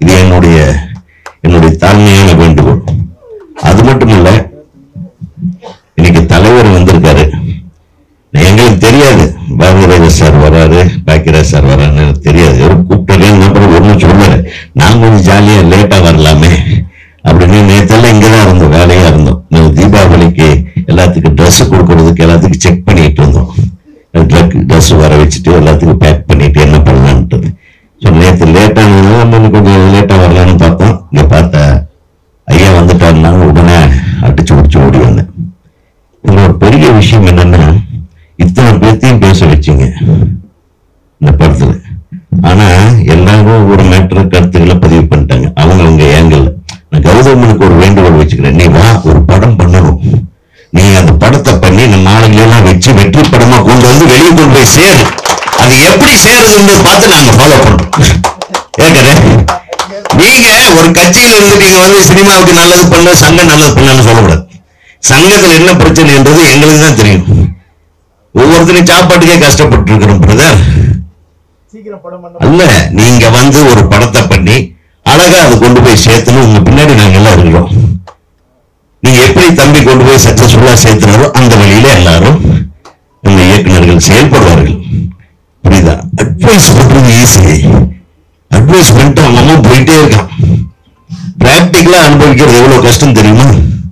இது என்னுடைய என்னுடைய தாழ்மையான வேண்டுகோள் அது மட்டும் இல்ல இன்னைக்கு தலைவர் வந்திருக்காரு எங்களுக்கு தெரியாது பாரதிராஜ சார் வராரு பாக்கியராஜ் சார் வரான்னு எனக்கு தெரியாது ஒரு கூப்பிட்டு அப்புறம் ஒன்றும் சொல்லல நான் கொஞ்சம் ஜாலியா லேட்டா வரலாமே அப்படின்னு நேத்தெல்லாம் இங்கதான் இருந்தோம் வேலையா இருந்தோம் இந்த தீபாவளிக்கு எல்லாத்துக்கும் ட்ரெஸ் கொடுக்கறதுக்கு எல்லாத்துக்கும் செக் பண்ணிட்டு இருந்தோம் ட்ரக் ட்ரெஸ் வர வச்சுட்டு எல்லாத்துக்கும் பேக் பண்ணிட்டு என்ன பண்ணலான்ட்டு ஸோ நேற்று லேட்டானதுனால நம்ம கொஞ்சம் லேட்டாக வரலான்னு பார்த்தோம் இங்கே பார்த்தா ஐயா வந்துட்டாருனாங்க உடனே அடிச்சு பிடிச்சி ஓடி வந்தேன் இதுல ஒரு பெரிய விஷயம் என்னன்னா இத்தனை பேர்த்தையும் பேச வச்சீங்க இந்த படத்துல ஆனா எல்லாரும் ஒரு மேட்டர் கருத்துக்களை பதிவு பண்ணிட்டாங்க அவங்க அவங்க ஏங்கல் நான் கௌதமனுக்கு ஒரு வேண்டுகோள் வச்சுக்கிறேன் நீ வா ஒரு படம் பண்ணணும் நீ அந்த படத்தை பண்ணி இந்த மாலைகளெல்லாம் வச்சு வெற்றி படமா கொண்டு வந்து வெளியே கொண்டு போய் சேரு அது எப்படி சேருதுன்னு பார்த்து நாங்க ஃபாலோ பண்றோம் ஏற்கனவே நீங்க ஒரு கட்சியில இருந்து நீங்க வந்து சினிமாவுக்கு நல்லது பண்ண சங்கம் நல்லது பண்ணலன்னு சொல்லக்கூடாது சங்கத்துல என்ன பிரச்சனைன்றது எங்களுக்கு தான் தெரியும் ஒவ்வொருத்தரும் சாப்பாட்டுக்கே கஷ்டப்பட்டு இருக்கிறோம் பிரதர் அல்ல நீங்க வந்து ஒரு படத்தை பண்ணி அழகா அதை கொண்டு போய் சேர்த்துன்னு உங்க பின்னாடி நாங்க எல்லாம் இருக்கிறோம் நீங்க எப்படி தம்பி கொண்டு போய் சக்சஸ்ஃபுல்லா சேர்த்துனாரோ அந்த வழியில எல்லாரும் நம்ம இயக்குனர்கள் செயல்படுவார்கள் புரியுதா அட்வைஸ் பண்றது ஈஸி அட்வைஸ் பண்ணிட்டு அவன் அம்மா போயிட்டே இருக்கான் பிராக்டிக்கலா அனுபவிக்கிறது எவ்வளவு கஷ்டம் தெரியுமா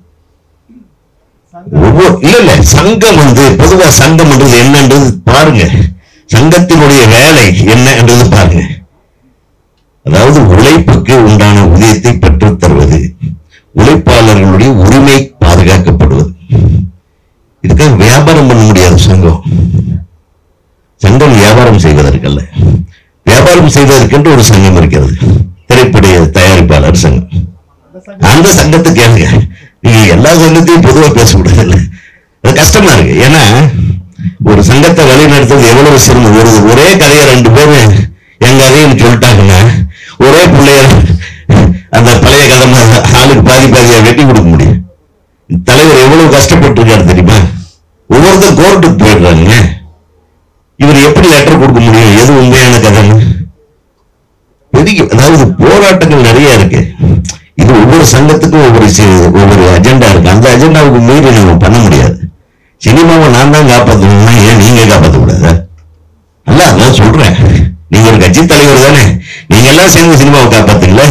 ஒவ்வொரு இல்ல இல்ல சங்கம் வந்து பொதுவா சங்கம்ன்றது என்னன்றது பாருங்க சங்கத்தினுடைய வேலை என்னன்றது பாருங்க அதாவது உழைப்புக்கு உண்டான ஊதியத்தை பெற்றுத் தருவது உழைப்பாளர்களுடைய உரிமை பாதுகாக்கப்படுவது இதுக்காக வியாபாரம் பண்ண முடியாது சங்கம் சங்கம் வியாபாரம் செய்வதற்கல்ல வியாபாரம் செய்வதற்கென்று ஒரு சங்கம் இருக்கிறது திரைப்பட தயாரிப்பாளர் சங்கம் அந்த சங்கத்தை கேளுங்க நீங்க எல்லா சங்கத்தையும் பொதுவா பேசக்கூடாது இல்ல அது கஷ்டமா இருக்கு ஏன்னா ஒரு சங்கத்தை வழிநடத்துறது எவ்வளவு சிரமம் ஒரு ஒரே கதையை ரெண்டு பேரும் எங்க கதைன்னு சொல்லிட்டாங்கன்னா ஒரே பிள்ளைய அந்த பழைய கதை மாதிரி ஆளுக்கு பாதி பாதியா வெட்டி கொடுக்க முடியும் தலைவர் எவ்வளவு கஷ்டப்பட்டு இருக்காரு தெரியுமா ஒவ்வொருத்தர் கோர்ட்டுக்கு போயிடுறாங்க இவர் எப்படி லெட்டர் கொடுக்க முடியும் எது உண்மையான கதைன்னு பெரிய அதாவது போராட்டங்கள் நிறைய இருக்கு இது ஒவ்வொரு சங்கத்துக்கும் ஒவ்வொரு சி- ஒவ்வொரு அஜெண்டா இருக்கு அந்த அஜெண்டாவுக்கு மீறி நம்ம பண்ண முடியாது சினிமாவை நான் தான் காப்பாற்றணும்னா ஏன் நீங்க காப்பாற்ற கூடாது அல்ல அதான் சொல்றேன் நீங்க ஒரு கட்சி தலைவர் தானே நீங்க எல்லாம் சேர்ந்து சினிமாவை காப்பாத்துங்களே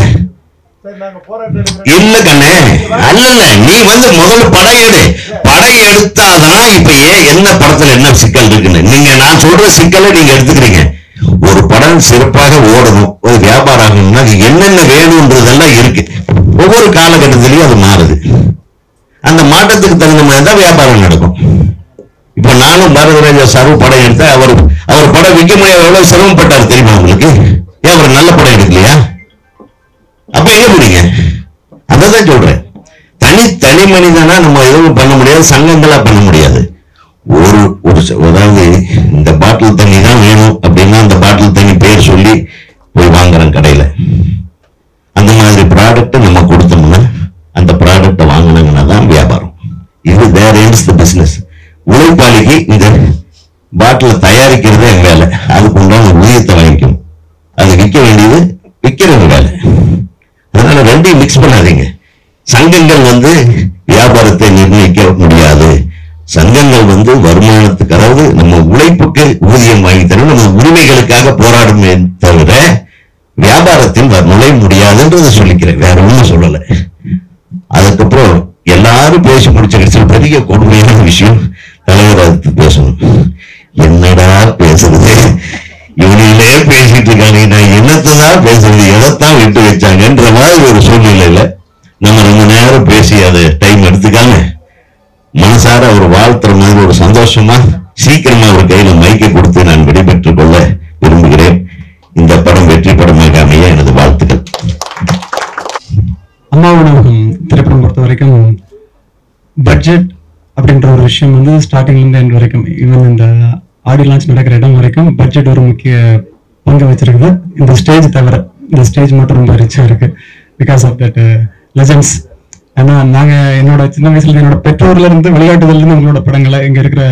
இல்ல கண்ணே அல்ல நீ வந்து முதல்ல படம் எடு படம் எடுத்தாதான் இப்ப ஏன் என்ன படத்துல என்ன சிக்கல் இருக்குன்னு நீங்க நான் சொல்ற சிக்கலை நீங்க எடுத்துக்கிறீங்க ஒரு படம் சிறப்பாக ஓடணும் ஒரு வியாபாரம் ஆகணும்னா அதுக்கு என்னென்ன வேணும்ன்றதெல்லாம் இருக்கு ஒவ்வொரு காலகட்டத்திலையும் அது மாறுது அந்த மாற்றத்துக்கு தகுந்த மாதிரி தான் வியாபாரம் நடக்கும் இப்ப நானும் பாரதிராஜா சாரும் படம் எடுத்தேன் அவர் அவர் படம் விற்க முடியாது எவ்வளவு சிரமப்பட்டார் தெரியுமா உங்களுக்கு ஏன் அவர் நல்ல படம் எடுக்கலையா அப்ப எங்க போறீங்க அதான் சொல்றேன் தனி தனி மனிதனா நம்ம எதுவும் பண்ண முடியாது சங்கங்களா பண்ண முடியாது ஒரு ஒரு ச- அதாவது இந்த பாட்டில் தண்ணி தான் வேணும் அப்படின்னா அந்த பாட்டில் தண்ணி பேர் சொல்லி போய் வாங்குறோம் கடையில அந்த மாதிரி ப்ராடக்ட் நம்ம கொடுத்தோம்னா அந்த ப்ராடக்ட்டை வாங்கினாங்கன்னா தான் வியாபாரம் இது தேர் ends த பிசினஸ் உழைப்பாளிக்கு இந்த பாட்டிலை தயாரிக்கிறதே என் வேலை அதுக்கு உண்டான ஊதியத்தை வாங்கிக்கணும் அது விற்க வேண்டியது விற்கிறது வேலை அதனால ரெண்டையும் மிக்ஸ் பண்ணாதீங்க சங்கங்கள் வந்து வியாபாரத்தை நிர்ணயிக்க முடியாது சங்கங்கள் வந்து வருமானத்துக்கு அதாவது நம்ம உழைப்புக்கு ஊதியம் வாங்கி தரும் நம்ம உரிமைகளுக்காக போராடுமே தவிர வியாபாரத்தில் வ- நுழைய முடியாதுன்றதை சொல்லிக்கிறேன் வேற ஒண்ணும் சொல்லல அதுக்கப்புறம் எல்லாரும் பேசி முடிச்ச கடைசியில் பெரிய கொடுமையான விஷயம் தலைவர் அதுக்கு பேசணும் என்னடா பேசுறது இவனிலே பேசிட்டு இருக்காங்க நான் என்னத்தான் பேசுறது எதைத்தான் விட்டு வச்சாங்கன்ற மாதிரி ஒரு சூழ்நிலையில நம்ம ரொம்ப நேரம் பேசி அதை டைம் எடுத்துக்காம மனசார அவர் வாழ்த்துற மாதிரி ஒரு சந்தோஷமா சீக்கிரமா அவர் கையில மைக்கை கொடுத்து நான் விடைபெற்றுக் கொள்ள விரும்புகிறேன் இந்த படம் வெற்றி படமாக அமைய எனது வாழ்த்துக்கள் அம்மா உணவகம் திரைப்படம் பொறுத்த வரைக்கும் பட்ஜெட் அப்படின்ற ஒரு விஷயம் வந்து ஸ்டார்டிங்லேருந்து எண்ட் வரைக்கும் ஈவன் இந்த ஆடி லான்ச் நடக்கிற இடம் வரைக்கும் பட்ஜெட் ஒரு முக்கிய பங்கு வச்சிருக்குது இந்த ஸ்டேஜ் தவிர இந்த ஸ்டேஜ் மட்டும் ரொம்ப ரிச்சாக இருக்கு பிகாஸ் ஆஃப் தட் லெஜன்ஸ் ஏன்னா நாங்கள் என்னோட சின்ன வயசுல என்னோட பெற்றோர்ல இருந்து விளையாட்டுதல்ல இருந்து உங்களோட படங்களை இங்கே இருக்கிற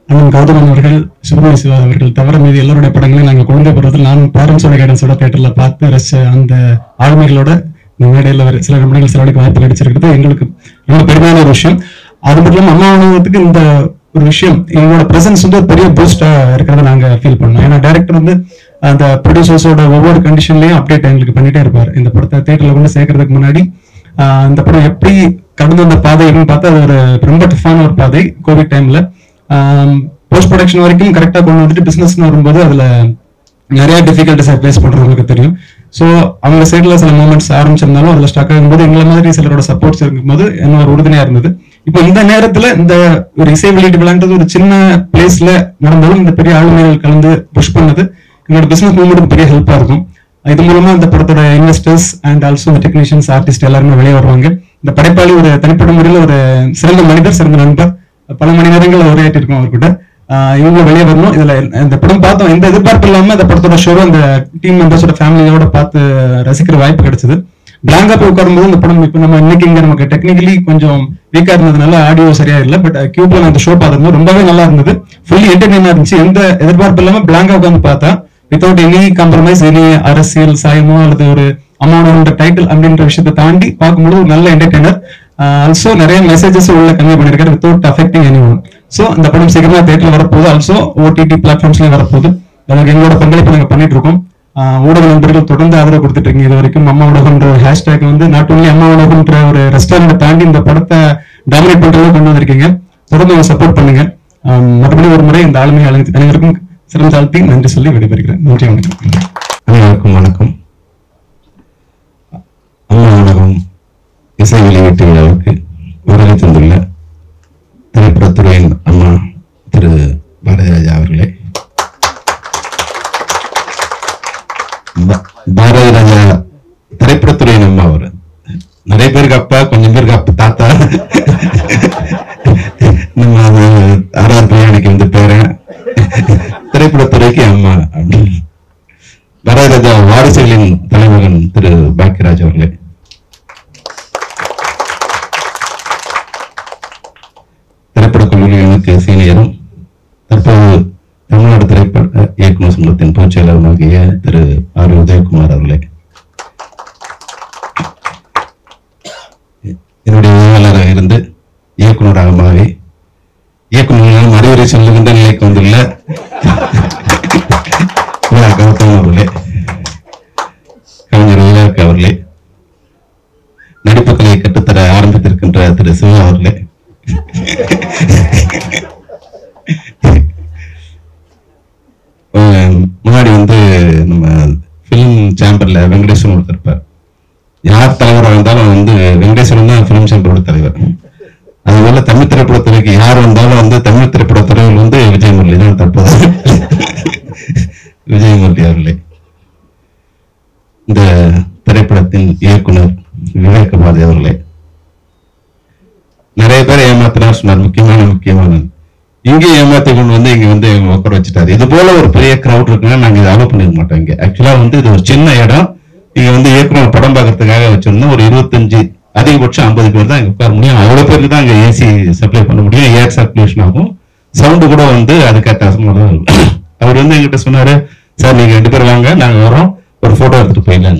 அண்ணன் கௌதமன் அவர்கள் சுப்பிரமணிய சிவா அவர்கள் தவிர மீது எல்லாருடைய படங்களையும் நாங்கள் குழந்தை பருவத்தில் நான் பேரண்ட்ஸோட கைடன்ஸோட தேட்டரில் பார்த்து ரசிச்ச அந்த ஆளுமைகளோட இந்த மேடையில் ஒரு சில நிமிடங்கள் சிலருக்கு வாய்ப்பு கிடைச்சிருக்கிறது எங்களுக்கு ரொம்ப பெருமையான ஒரு விஷயம் அது மட்டும் இல்லாமல் அம்மா உணவகத்துக்கு இந்த ஒரு விஷயம் எங்களோட பிரசன்ஸ் வந்து ஒரு பெரிய பூஸ்டா இருக்கிறத நாங்க ஃபீல் பண்ணோம் ஏன்னா டைரக்டர் வந்து அந்த ப்ரொடியூசர்ஸோட ஒவ்வொரு கண்டிஷன்லயும் அப்டேட் எங்களுக்கு பண்ணிட்டே இருப்பார் இந்த படத்தை தேட்டர்ல கொண்டு சேர்க்கறதுக்கு முன்னாடி ஆஹ் இந்த படம் எப்படி கடந்து வந்த பாதை அப்படின்னு பார்த்தா அது ஒரு ரொம்ப டஃப்பான ஒரு பாதை கோவிட் டைம்ல போஸ்ட் ப்ரொடக்ஷன் வரைக்கும் கரெக்டா கொண்டு வந்துட்டு பிசினஸ்னு வரும்போது அதுல நிறைய டிஃபிகல்ட்டிஸ் ஃபேஸ் பண்றவங்களுக்கு தெரியும் ஸோ அவங்க சைட்ல சில மூமெண்ட்ஸ் ஆரம்பிச்சிருந்தாலும் அதுல ஸ்டக் ஆகும்போது எங்களை மாதிரி சிலரோட சப்போர்ட்ஸ் இருக்கும்போது என்ன ஒரு உறுதுணையா இருந்தது இப்போ இந்த நேரத்துல இந்த ஒரு இசை வெளியீட்டு விளையாண்டது ஒரு சின்ன பிளேஸ்ல நடந்தாலும் இந்த பெரிய ஆளுமைகள் கலந்து புஷ் பண்ணது என்னோட பிசினஸ் மூமெண்ட் பெரிய ஹெல்ப்பா இருக்கும் இது மூலமா இந்த படத்தோட இன்வெஸ்டர்ஸ் அண்ட் ஆல்சோ இந்த டெக்னீஷியன்ஸ் ஆர்டிஸ்ட் எல்லாருமே வெளியே வருவாங்க இந்த படைப்பாளி ஒரு தனிப்பட்ட முறையில் ஒரு சிறந்த மனிதர் சிறந்த நண்பர் பல மணி நேரங்கள் உரையாற்றி இருக்கோம் அவர்கிட்ட ஆஹ் இவங்க வெளியே வரணும் இதுல இந்த படம் பார்த்தோம் எந்த எதிர்பார்ப்பு இல்லாம இந்த படத்தோட ஷோ அந்த டீம் மெம்பர்ஸோட ஃபேமிலியோட பார்த்து ரசிக்கிற வாய்ப்பு கிடைச்சது பிளாங்கா போய் உட்காரும்போது இந்த படம் இப்போ நம்ம இன்னைக்கு இங்க நமக்கு டெக்னிக்கலி கொஞ்சம் வீக்கா இருந்ததுனால ஆடியோ சரியா இல்லை பட் கியூப்ல நான் அந்த ஷோ பார்த்திருந்தோம் ரொம்பவே நல்லா இருந்தது ஃபுல்லி என்டர்டெயினா இருந்துச்சு எந்த எதிர்பார்ப்பு இல்லாம பிளாங்கா உட்காந்து பார்த்தா வித்தவுட் எனி காம்ப்ரமைஸ் எனி அரசியல் சாயமோ அல்லது ஒரு அம்மாவோட டைட்டில் அப்படின்ற விஷயத்தை தாண்டி பார்க்கும்போது ஒரு நல்ல என்டர்டெய்னர் ஆல்சோ நிறைய மெசேஜஸ் உள்ள கன்வே பண்ணிருக்காரு without affecting any one so இந்த படம் சீக்கிரமா தேட்டர்ல வரப்போகுது ஆல்சோ ஓடிடி பிளாட்ஃபார்ம்ஸ்லயும் வரப்போகுது அதுக்கு எங்களோட பங்களிப்பு நாங்கள் பண்ணிட்டு இருக்கோம் ஆஹ் ஊடக நண்பர்கள் தொடர்ந்து ஆதரவு கொடுத்துட்டு இருக்கீங்க இது வரைக்கும் அம்மா உணவுன்ற ஹேஷ்டேக் வந்து நாட் ஒன்லி அம்மா உணவுன்ற ஒரு ரெஸ்டாரண்ட் தாண்டி இந்த படத்தை டாமினேட் பண்றதை கொண்டு வந்திருக்கீங்க தொடர்ந்து சப்போர்ட் பண்ணுங்க ஆஹ் மறுபடியும் ஒரு முறை இந்த ஆளுமை அனைத்து- அனைவருக்கும் சிறம் தாழ்த்தி நன்றி சொல்லி விடைபெறுகிறேன் நன்றி வணக்கம் அனைவருக்கும் வணக்கம் அம்மா உணவகம் இசை வெளியீட்டு விழாவுக்கு வருகை தந்துள்ள திரைப்படத்துறையின் அம்மா திரு பாரதிராஜா அவர்களே பா- பாரதி ராஜா திரைப்படத்துறையின் அம்மா அவர் நிறைய பேருக்கு அப்பா கொஞ்சம் பேருக்கு அப்பா தாத்தா நம்ம அது ஆர்ஆர் பிரியாணிக்கு வந்து பேரன் திரைப்படத்துறைக்கு அம்மா அப்படின்னு பாரதிராஜா வாரிசுகளின் தலைமகன் திரு பாக்கியராஜ் அவர்களே திரைப்படக் கல்லூரிகளுக்கு சீனியரும் தற்போது தமிழ்நாடு திரைப்பட இயக்குநர் சங்கத்தின் பொதுச் செயலாளராகிய திரு ஆர் உதயகுமார் அவர்களே என்னுடைய உதவியாளராக இருந்து இயக்குநராக மாறி இயக்குநர்களும் அறிவுரை சொல்லுகின்ற நிலைக்கு வந்துள்ள விழா கௌதம் அவர்களே கவிஞர் விழாக்கு அவர்களே நடிப்புகளை கற்றுத்தர ஆரம்பித்திருக்கின்ற திரு சிவா அவர்களே அஹ் முன்னாடி வந்து நம்ம ஃபிலிம் சேம்பர்ல வெங்கடேஸ்வரன் ஒருத்தர் இருப்பார் யார் தலைவராக இருந்தாலும் வந்து வெங்கடேஸ்வரன் தான் ஃபிலிம் சேம்பரோட தலைவர் அதுபோல தமிழ் திரைப்படத்துறைக்கு யார் வந்தாலும் வந்து தமிழ் திரைப்படத்துறையில் வந்து விஜய் முரளி தான் தற்போது விஜய் முரளி அவர்களே இந்த திரைப்படத்தின் இயக்குனர் விவேக பாரதி அவர்களே நிறைய பேர் ஏமாத்தினார் சொன்னார் முக்கியமான முக்கியமான இங்கே ஏமாத்தி கொண்டு வந்து இங்க வந்து எங்க உட்கார வச்சுட்டாரு இது போல ஒரு பெரிய கிரவுட் இருக்குன்னா நாங்க இதை அலோவ் பண்ணிருக்க மாட்டோம் இங்க ஆக்சுவலா வந்து இது ஒரு சின்ன இடம் இங்க வந்து இயக்குனர் படம் பார்க்கறதுக்காக வச்சிருந்தோம் ஒரு இருபத்தஞ்சு அதிகபட்சம் ஐம்பது பேர் தான் இங்க உட்கார முடியும் அவ்வளவு பேருக்கு தான் இங்க ஏசி சப்ளை பண்ண முடியும் ஏர் சர்க்குலேஷன் ஆகும் சவுண்டு கூட வந்து அதுக்கேற்ற அசமாக தான் இருக்கும் அவர் வந்து எங்கிட்ட சொன்னாரு சார் நீங்க ரெண்டு பேர் வாங்க நாங்க வரோம் ஒரு போட்டோ எடுத்துட்டு போயிடலாம்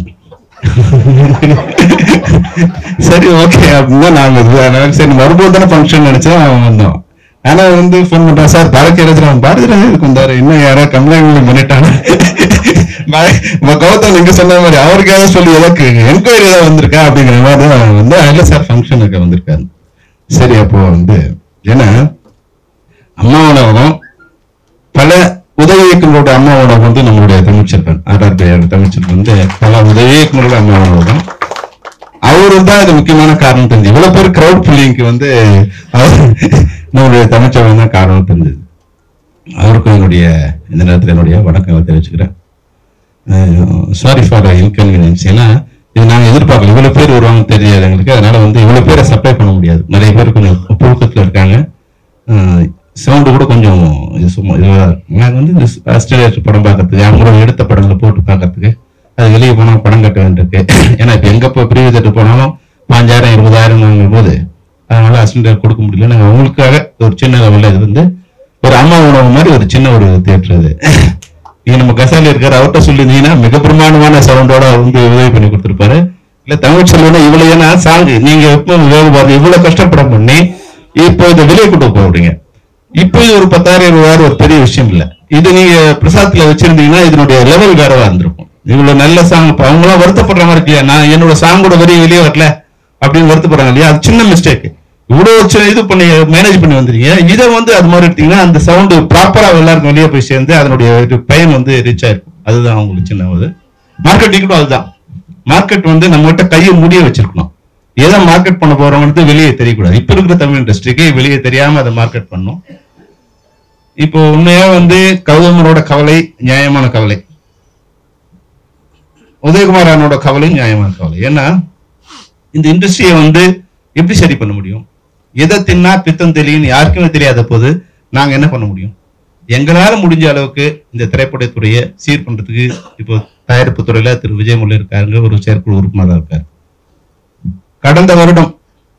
சரி ஓகே அப்படின்னா நாங்க இது- சரி வரும்போது தானே ஃபங்க்ஷன் நினைச்சா வந்தோம் ஆனா வந்து ஃபோன் பண்றேன் சார் பாரதிராஜன் பாரதிராஜன் இதுக்கு வந்தாரு இன்னும் யாரோ கம்ப்ளைண்ட் பண்ணிட்டாங்க பா- ம- கௌதம் நீங்க சொன்ன மாதிரி அவருக்கு ஏதாவது சொல்லி எதற்கு என்கொயரி ஏதாவது வந்திருக்கா அப்படிங்கிற மாதிரி தான் வந்து இல்ல சார் ஃபங்க்ஷனுக்கு வந்திருக்காரு சரி அப்போ வந்து ஏன்னா அம்மா உணவகம் பல உதவி இயக்குனரோட அம்மா உணவகம் வந்து நம்மளுடைய தமிழ்ச்செல்வன் ஆர்ஆர் தமிழ்ச்செல்வன் வந்து பல உதவி இயக்குனரோட அம்மா உணவகம் அவரு தான் இது முக்கியமான காரணம் தெரிஞ்சு இவ்வளவு பேர் கிரௌட் புல்லிங்க்கு வந்து அவர் நம்மளுடைய தமிழ்ச்செல்வன் தான் காரணம் தெரிஞ்சது அவருக்கும் என்னுடைய இந்த நேரத்தில் என்னுடைய வணக்கங்களை தெரிவிச்சுக்கிறேன் சாரி ஃபார் இன்கன்வீனியன்ஸ் ஏன்னா இது நாங்கள் எதிர்பார்க்கல இவ்வளவு பேர் வருவாங்க தெரியாது எங்களுக்கு அதனால வந்து இவ்வளவு பேரை சப்ளை பண்ண முடியாது நிறைய பேர் கொஞ்சம் புழுக்கத்தில் இருக்காங்க சவுண்டு கூட கொஞ்சம் இது சும்மா இதுவா நாங்கள் வந்து இந்த ஆஸ்திரேலியா படம் பார்க்கறதுக்கு அவங்களோட எடுத்த படங்களை போட்டு பார்க்கறதுக்கு அது வெளியே போனால் படம் கட்ட வேண்டியிருக்கு ஏன்னா இப்போ எங்கே இப்போ ப்ரீவியஸ் தேட்டர் போனாலும் பாஞ்சாயிரம் இருபதாயிரம் வாங்கும் போது அதனால அசிஸ்டன்ட் கொடுக்க முடியல நாங்கள் அவங்களுக்காக ஒரு சின்ன லெவலில் இது வந்து ஒரு அம்மா உணவு மாதிரி ஒரு சின்ன ஒரு தியேட்டர் அது நீங்க நம்ம கசாலி இருக்காரு அவர்கிட்ட சொல்லியிருந்தீங்கன்னா மிக பிரமாண்டமான சவுண்டோட வந்து உதவி பண்ணி கொடுத்துருப்பாரு இல்ல தமிழ் செல்வனா இவ்வளவு ஏன்னா சாங் நீங்க எப்போ வேகபாரு இவ்வளவு கஷ்டப்பட பண்ணி இப்போ இதை வெளியே கொண்டு போறீங்க இப்போ இது ஒரு பத்தாயிரம் இருபதாயிரம் ஒரு பெரிய விஷயம் இல்ல இது நீங்க பிரசாத்ல வச்சிருந்தீங்கன்னா இதனுடைய லெவல் வேறவா இருந்திருக்கும் இவ்வளவு நல்ல சாங் இப்ப அவங்க எல்லாம் வருத்தப்படுற மாதிரி இருக்கு இல்லையா நான் என்னோட சாங்கோட வரி வெளியே வரல அப்படின்னு வருத்தப்படுறாங்க இல்லையா அது சின்ன மிஸ்டேக் இவ்வளவு சின்ன இது பண்ணி மேனேஜ் பண்ணி வந்துருக்கீங்க இதை வந்து அது மாதிரி எடுத்தீங்கன்னா அந்த சவுண்டு ப்ராப்பரா எல்லாருக்கும் வெளியே போய் சேர்ந்து அதனுடைய இது பயன் வந்து ரீச் ஆயிருக்கும் அதுதான் அவங்களுக்கு சின்ன இது மார்க்கெட்டிங்கும் அதுதான் மார்க்கெட் வந்து நம்ம கிட்ட கையை முடிய வச்சிருக்கணும் எதை மார்க்கெட் பண்ண போறோம்னு வெளியே தெரியக்கூடாது இப்ப இருக்கிற தமிழ் இண்டஸ்ட்ரிக்கு வெளியே தெரியாம அதை மார்க்கெட் பண்ணும் இப்போ உண்மையா வந்து கௌதமனோட கவலை நியாயமான கவலை உதயகுமார் அண்ணனோட கவலை நியாயமான கவலை ஏன்னா இந்த இண்டஸ்ட்ரியை வந்து எப்படி சரி பண்ண முடியும் எதை தின்னா பித்தம் தெரியும்னு யாருக்குமே தெரியாத போது நாங்க என்ன பண்ண முடியும் எங்களால முடிஞ்ச அளவுக்கு இந்த திரைப்படத்துறையை சீர் பண்றதுக்கு இப்போ தயாரிப்பு துறையில திரு விஜயமுல்லை இருக்காருங்க ஒரு செயற்குழு உறுப்பினராக இருக்காரு கடந்த வருடம்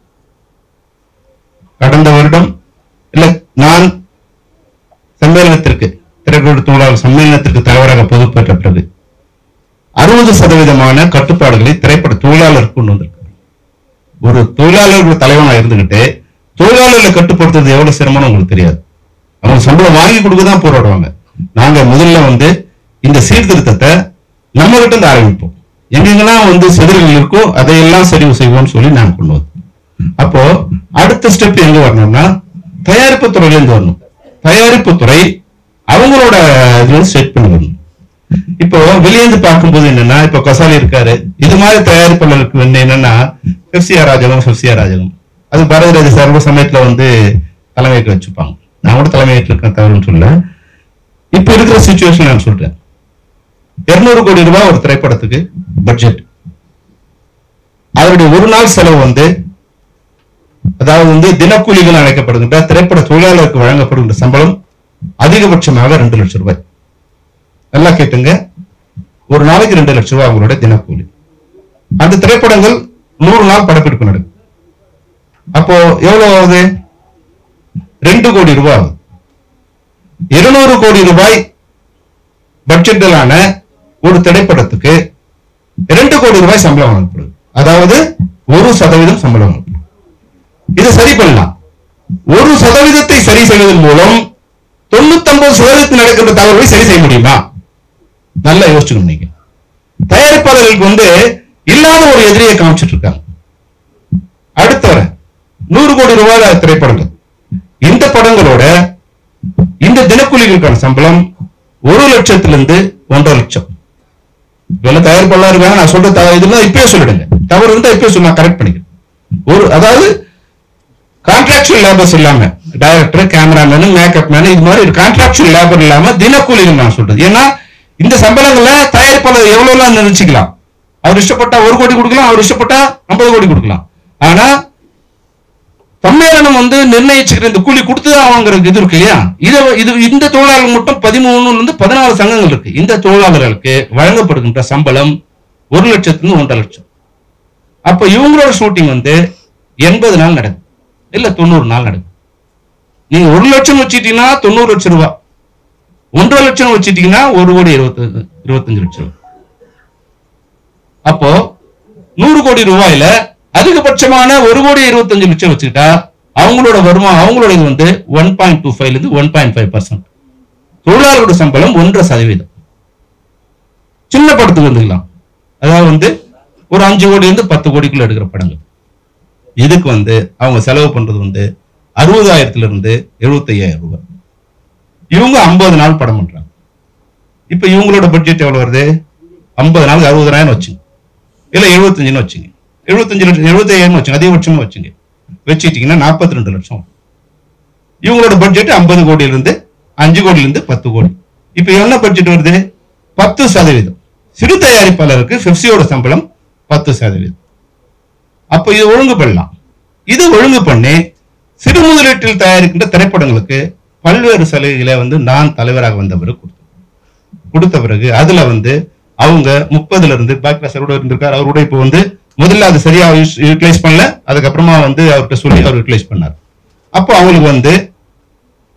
கடந்த வருடம் இல்ல நான் சம்மேளனத்திற்கு திரைப்பட தொழிலாளர் சம்மேளனத்திற்கு தலைவராக பொறுப்பேற்ற பிறகு அறுபது சதவீதமான கட்டுப்பாடுகளை திரைப்பட தொழிலாளர் கொண்டு வந்திருக்காரு ஒரு தொழிலாளர்கள் தலைவனா இருந்துகிட்டு தொழிலாளர்களை கட்டுப்படுத்துறது எவ்வளவு சிரமம்னு உங்களுக்கு தெரியாது அவங்க சம்பளம் வாங்கி கொடுக்க தான் போராடுவாங்க நாங்க முதல்ல வந்து இந்த சீர்திருத்தத்தை நம்ம கிட்ட இருந்து ஆரம்பிப்போம் எங்கெங்கெல்லாம் வந்து செதில்கள் இருக்கோ அதையெல்லாம் சரி செய்வோம்னு சொல்லி நாங்க கொண்டு வந்தோம் அப்போ அடுத்த ஸ்டெப் எங்க வரணும்னா தயாரிப்பு துறையில இருந்து வரணும் தயாரிப்பு துறை அவங்களோட இதுல செட் பண்ணி வரணும் இப்போ வெளியேந்து பார்க்கும்போது என்னன்னா இப்போ கசாலி இருக்காரு இது மாதிரி தயாரிப்பாளருக்கு வந்து என்னன்னா பெப்சியா ராஜகம் பெப்சியா ராஜகம் அது பாரதிராஜ சர்வ சமயத்துல வந்து தலைமையேற்று வச்சுப்பாங்க நான் கூட தலைமையேற்று இருக்கேன் தவறுன்னு சொல்ல இப்போ இருக்கிற சுச்சுவேஷன் நான் சொல்றேன் இருநூறு கோடி ரூபாய் ஒரு திரைப்படத்துக்கு பட்ஜெட் அதனுடைய ஒரு நாள் செலவு வந்து அதாவது வந்து தினக்கூலிகள் அழைக்கப்படுகின்ற திரைப்பட தொழிலாளருக்கு வழங்கப்படுகின்ற சம்பளம் அதிகபட்சமாக ரெண்டு லட்சம் ரூபாய் நல்லா கேட்டுங்க ஒரு நாளைக்கு ரெண்டு லட்சம் ரூபாய் அவங்களோட தினக்கூலி அந்த திரைப்படங்கள் நூறு நாள் படப்பிடிப்பு நடக்கும் அப்போ எவ்வளவு ஆகுது ரெண்டு கோடி ரூபாய் ஆகுது இருநூறு கோடி ரூபாய் பட்ஜெட்டிலான ஒரு திரைப்படத்துக்கு இரண்டு கோடி ரூபாய் சம்பளம் வழங்கப்படுது அதாவது ஒரு சதவீதம் சம்பளம் வழங்கப்படும் இதை சரி பண்ணலாம் ஒரு சதவீதத்தை சரி செய்வதன் மூலம் தொண்ணூத்தொன்பது சதவீதத்தில் நடக்கின்ற தவறுகளை சரி செய்ய முடியுமா நல்லா யோசிச்சுக்கணும் நீங்க தயாரிப்பாளர்களுக்கு வந்து இல்லாத ஒரு எதிரியை காமிச்சிட்டு இருக்காங்க அடுத்த வர நூறு கோடி ரூபாய் திரைப்படங்கள் இந்த படங்களோட இந்த தினக்கூலிகளுக்கான சம்பளம் ஒரு லட்சத்திலிருந்து ஒன்றரை லட்சம் இதெல்லாம் தயாரிப்பாளர் இருக்காங்க நான் சொல்ற தவறு இதெல்லாம் இப்பயே சொல்லிடுங்க தவறு இருந்தா இப்பயே சொல்லி நான் கரெக்ட் பண்ணிக்கிறேன் ஒரு அதாவது கான்ட்ராக்சுவல் லேபர்ஸ் இல்லாம டைரக்டர் கேமராமேன் மேக்கப் மேன் இது மாதிரி கான்ட்ராக்சுவல் லேபர் இல்லாம தினக்கூலிகள் நான் சொல்றது ஏன்னா இந்த சம்பளங்களை தயாரிப்பாளர் எவ்வளவு எல்லாம் நினைச்சுக்கலாம் அவர் இஷ்டப்பட்டா ஒரு கோடி கொடுக்கலாம் அவர் இஷ்டப்பட்டா ஐம்பது கோடி கொடுக்கலாம் ஆனா சம்மேளனம் வந்து நிர்ணயிச்சுக்கிற இந்த கூலி கொடுத்துதான் வாங்குற இது இருக்கு இல்லையா இதை இது இந்த தொழிலாளர்கள் மட்டும் பதிமூணுல இருந்து பதினாலு சங்கங்கள் இருக்கு இந்த தொழிலாளர்களுக்கு வழங்கப்படுகின்ற சம்பளம் ஒரு லட்சத்துலேருந்து ஒன்றரை லட்சம் அப்ப இவங்களோட ஷூட்டிங் வந்து எண்பது நாள் நடக்கும் இல்ல தொண்ணூறு நாள் நடக்கும் நீங்க ஒரு லட்சம் வச்சுட்டீங்கன்னா தொண்ணூறு லட்சம் ரூபாய் ஒன்றரை லட்சம் வச்சுட்டீங்கன்னா ஒரு கோடி இருபத்தி இருபத்தஞ்சு லட்சம் ரூபாய் அப்போ நூறு கோடி ரூபாயில அதிகபட்சமான ஒரு கோடி இருபத்தஞ்சு லட்சம் வச்சுக்கிட்டா அவங்களோட வருமானம் அவங்களோட இது வந்து ஒன் பாயிண்ட் டூ ஃபைவ்ல இருந்து ஒன் பாயிண்ட் ஃபைவ் பர்சன்ட் தொழிலாளர்களோட சம்பளம் ஒன்றரை சதவீதம் சின்ன படத்துக்கு வந்துக்கலாம் அதாவது வந்து ஒரு அஞ்சு கோடி இருந்து பத்து கோடிக்குள்ள எடுக்கிற படங்கள் இதுக்கு வந்து அவங்க செலவு பண்றது வந்து அறுபதாயிரத்துல இருந்து எழுபத்தையாயிரம் ரூபாய் இவங்க ஐம்பது நாள் படம் பண்றாங்க இப்ப இவங்களோட பட்ஜெட் எவ்வளவு வருது ஐம்பது நாளுக்கு அறுபதாயிரம் வச்சுங்க இல்ல எழுபத்தஞ்சுன்னு வச்சுங்க எழுபத்தஞ்சு லட்சம் எழுபத்தையாயிரம் வச்சுங்க அதிகபட்சமா வச்சுங்க வச்சுட்டீங்கன்னா நாற்பத்தி ரெண்டு லட்சம் இவங்களோட பட்ஜெட் ஐம்பது கோடியில இருந்து அஞ்சு கோடியில இருந்து பத்து கோடி இப்ப என்ன பட்ஜெட் வருது பத்து சதவீதம் சிறு தயாரிப்பாளருக்கு பெப்சியோட சம்பளம் பத்து சதவீதம் அப்ப இது ஒழுங்கு பண்ணலாம் இது ஒழுங்கு பண்ணி சிறு முதலீட்டில் தயாரிக்கின்ற திரைப்படங்களுக்கு பல்வேறு சலுகைகளை வந்து நான் தலைவராக வந்த பிறகு கொடுத்தேன் கொடுத்த பிறகு அதுல வந்து அவங்க முப்பதுல இருந்து பாக்லாசர் கூட இருந்திருக்காரு அவரோட இப்போ வந்து முதல்ல அது சரியா யூட்டிலைஸ் பண்ணல அதுக்கப்புறமா வந்து அவர்கிட்ட சொல்லி அவர் யூட்டிலைஸ் பண்ணார் அப்போ அவங்களுக்கு வந்து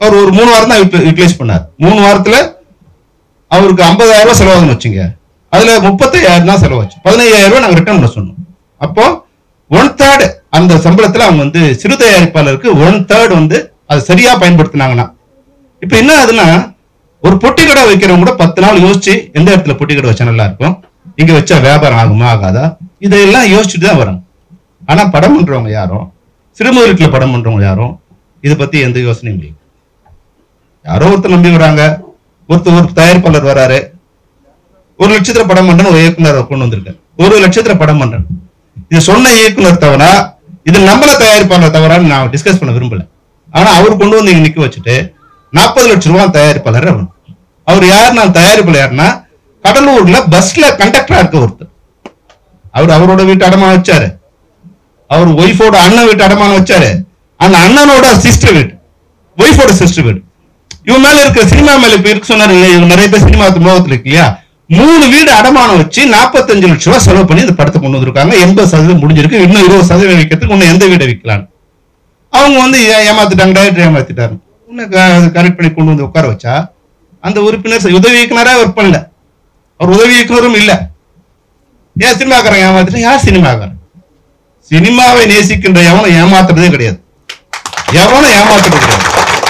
அவர் ஒரு மூணு வாரம் தான் யூட்டிலைஸ் பண்ணார் மூணு வாரத்துல அவருக்கு ஐம்பதாயிரம் ரூபாய் செலவாகுன்னு வச்சுங்க அதுல முப்பத்தையாயிரம் தான் செலவாச்சு பதினையாயிரம் ரூபாய் நாங்க ரிட்டர்ன் பண்ண சொன்னோம் அப்போ ஒன் தேர்ட் அந்த சம்பளத்துல அவங்க வந்து சிறு தயாரிப்பாளருக்கு ஒன் தேர்ட் வந்து அதை சரியா பயன்படுத்தினாங்கன்னா இப்ப என்ன ஆகுதுன்னா ஒரு பொட்டி கடை வைக்கிறவங்க கூட பத்து நாள் யோசிச்சு எந்த இடத்துல பொட்டி கடை வச்சா நல்லா இருக்கும் இங்க வச்சா வியாபாரம் ஆகுமா ஆகாதா இதையெல்லாம் யோசிச்சுட்டு தான் வரும் ஆனா படம் பண்றவங்க யாரும் சிறுமுகத்துல படம் பண்றவங்க யாரும் இதை பத்தி எந்த யோசனையும் இல்லை யாரோ ஒருத்தர் நம்பி வராங்க ஒருத்தர் ஒரு தயாரிப்பாளர் வராரு ஒரு லட்சத்துல படம் பண்றேன்னு ஒரு இயக்குனர் கொண்டு வந்திருக்காரு ஒரு லட்சத்துல படம் பண்றேன் இது சொன்ன இயக்குனர் தவிர இது நம்மள தயாரிப்பாளர் தவிரான்னு நான் டிஸ்கஸ் பண்ண விரும்பல ஆனா அவர் கொண்டு வந்து இங்க நிக்க வச்சுட்டு நாற்பது லட்சம் ரூபாய் தயாரிப்பாளர் அவர் அவர் யார் நான் தயாரிப்பாளர் யாருன்னா கடலூர்ல பஸ்ல கண்டக்டரா இருக்க ஒருத்தர் அவர் அவரோட வீட்டு அடமானம் வச்சாரு அவர் ஒய்ஃபோட அண்ணன் வீட்டு அடமானம் வச்சாரு அந்த அண்ணனோட சிஸ்டர் வீடு ஒய்ஃபோட சிஸ்டர் வீடு இவன் மேல இருக்கிற சினிமா மேல இப்ப இருக்கு சொன்னாரு இல்லையா இவங்க நிறைய பேர் சினிமா மோகத்துல இருக்கு இல்லையா மூணு வீடு அடமானம் வச்சு நாற்பத்தஞ்சு லட்சம் ரூபாய் செலவு பண்ணி இந்த படத்தை கொண்டு வந்திருக்காங்க எண்பது சதவீதம் முடிஞ்சிருக்கு இன்னும் இருபது சதவீதம் விற்கிறதுக்கு இன்னும் எந்த வீடை விற்கலாம் அவங்க வந்து ஏ- ஏமாத்திட்டாங்க டைரக்டர் ஏமாத்திட்டாரு இன்னும் கரெக்ட் பண்ணி கொண்டு வந்து உட்கார வச்சா அந்த உறுப்பினர் ச- உதவி இயக்குனரா ஒர்க் பண்ணல அவர் உதவி இயக்குனரும் இல்ல ஏன் சினிமாக்காரன் ஏமாத்திட்டு யார் சினிமாக்காரன் சினிமாவை நேசிக்கின்ற எவனும் ஏமாத்துறதே கிடையாது எவனும் ஏமாத்துறது கிடையாது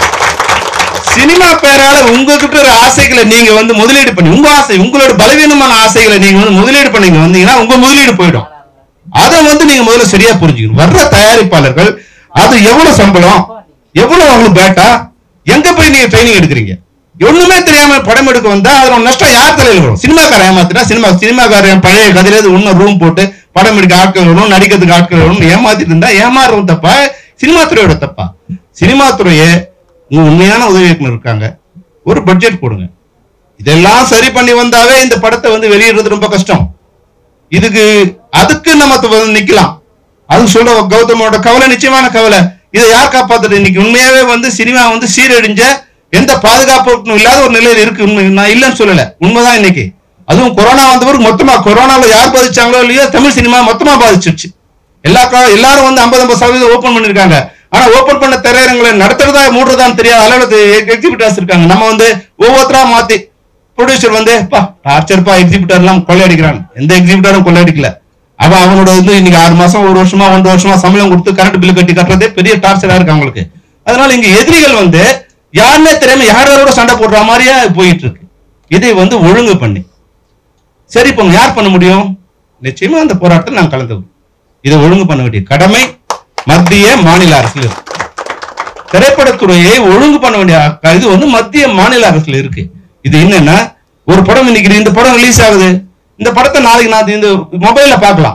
சினிமா பேரால உங்ககிட்ட ஒரு ஆசைகளை நீங்க வந்து முதலீடு பண்ணி உங்க ஆசை உங்களோட பலவீனமான ஆசைகளை நீங்க வந்து முதலீடு பண்ணீங்க வந்தீங்கன்னா உங்க முதலீடு போயிடும் அதை வந்து நீங்க முதல்ல சரியா புரிஞ்சுக்கணும் வர்ற தயாரிப்பாளர்கள் அது எவ்வளவு சம்பளம் எவ்வளவு அவங்களுக்கு பேட்டா எங்க போய் நீங்க ட்ரைனிங் எடுக்கிறீங்க ஒண்ணுமே தெரியாம படம் எடுக்க வந்தா அதோட நஷ்டம் யார் தலையில வரும் சினிமாக்காரன் ஏமாத்தினா சினிமா சினிமாக்காரன் பழைய கதையில இருந்து இன்னும் ரூம் போட்டு படம் எடுக்க ஆட்கள் வரும் நடிக்கிறதுக்கு ஆட்கள் வரும் ஏமாத்திட்டு இருந்தா ஏமாறுறது தப்பா சினிமா துறையோட தப்பா சினிமா துறையே உங்க உண்மையான உதவி இயக்குனர் இருக்காங்க ஒரு பட்ஜெட் போடுங்க இதெல்லாம் சரி பண்ணி வந்தாவே இந்த படத்தை வந்து வெளியிடுறது ரொம்ப கஷ்டம் இதுக்கு அதுக்கு நம்ம து- வந்து நிக்கலாம் அது சொல்ற கௌதமோட கவலை நிச்சயமான கவலை இதை யார் காப்பாத்துறது இன்னைக்கு உண்மையாவே வந்து சினிமா வந்து சீரழிஞ்ச எந்த பாதுகாப்பும் இல்லாத ஒரு நிலையில இருக்கு உண்மை நான் இல்லைன்னு சொல்லல உண்மைதான் இன்னைக்கு அதுவும் கொரோனா வந்த பிறகு மொத்தமா கொரோனால யார் பாதிச்சாங்களோ இல்லையோ தமிழ் சினிமா மொத்தமா பாதிச்சிருச்சு எல்லா கா- எல்லாரும் வந்து 50 50 சதவீதம் ஓபன் பண்ணிருக்காங்க ஆனா ஓபன் பண்ண திரையரங்களை நடத்துறதா மூடுறதான்னு தெரியாத அளவுக்கு எக்ஸிபிட்டர்ஸ் இருக்காங்க நம்ம வந்து ஒவ்வொருத்தரா மாத்தி ப்ரொடியூசர் வந்து பா டார்ச்சர்ப்பா எக்ஸிபிட்டர் எல்லாம் கொள்ளையடிக்கிறான் எந்த எக்ஸிபிட்டரும் கொள்ளையடிக்கல அவன் அவனோட வந்து இன்னைக்கு ஆறு மாசம் ஒரு வருஷமா ஒன்றரை வருஷமா சம்பளம் கொடுத்து கரண்ட் பில் கட்டி கட்டுறதே பெரிய டார்ச்சரா இருக்கு அவங்களுக்கு அதனால இங்க எதிரிகள் வந்து யாருன்னே தெரியாம யார் யாரோட சண்டை போடுற மாதிரியே போயிட்டு இருக்கு இதை வந்து ஒழுங்கு பண்ணி சரி பண்ணுங்க யார் பண்ண முடியும் நிச்சயமா அந்த போராட்டத்தில் நான் கலந்துக்கிறோம் இதை ஒழுங்கு பண்ண வேண்டிய கடமை மத்திய மாநில அரசுல இருக்கு திரைப்படத்துறையை ஒழுங்கு பண்ண வேண்டிய அ- இது வந்து மத்திய மாநில அரசுல இருக்கு இது என்னன்னா ஒரு படம் இன்னைக்கு இந்த படம் ரிலீஸ் ஆகுது இந்த படத்தை நாளைக்கு நான் இந்த மொபைல்ல பார்க்கலாம்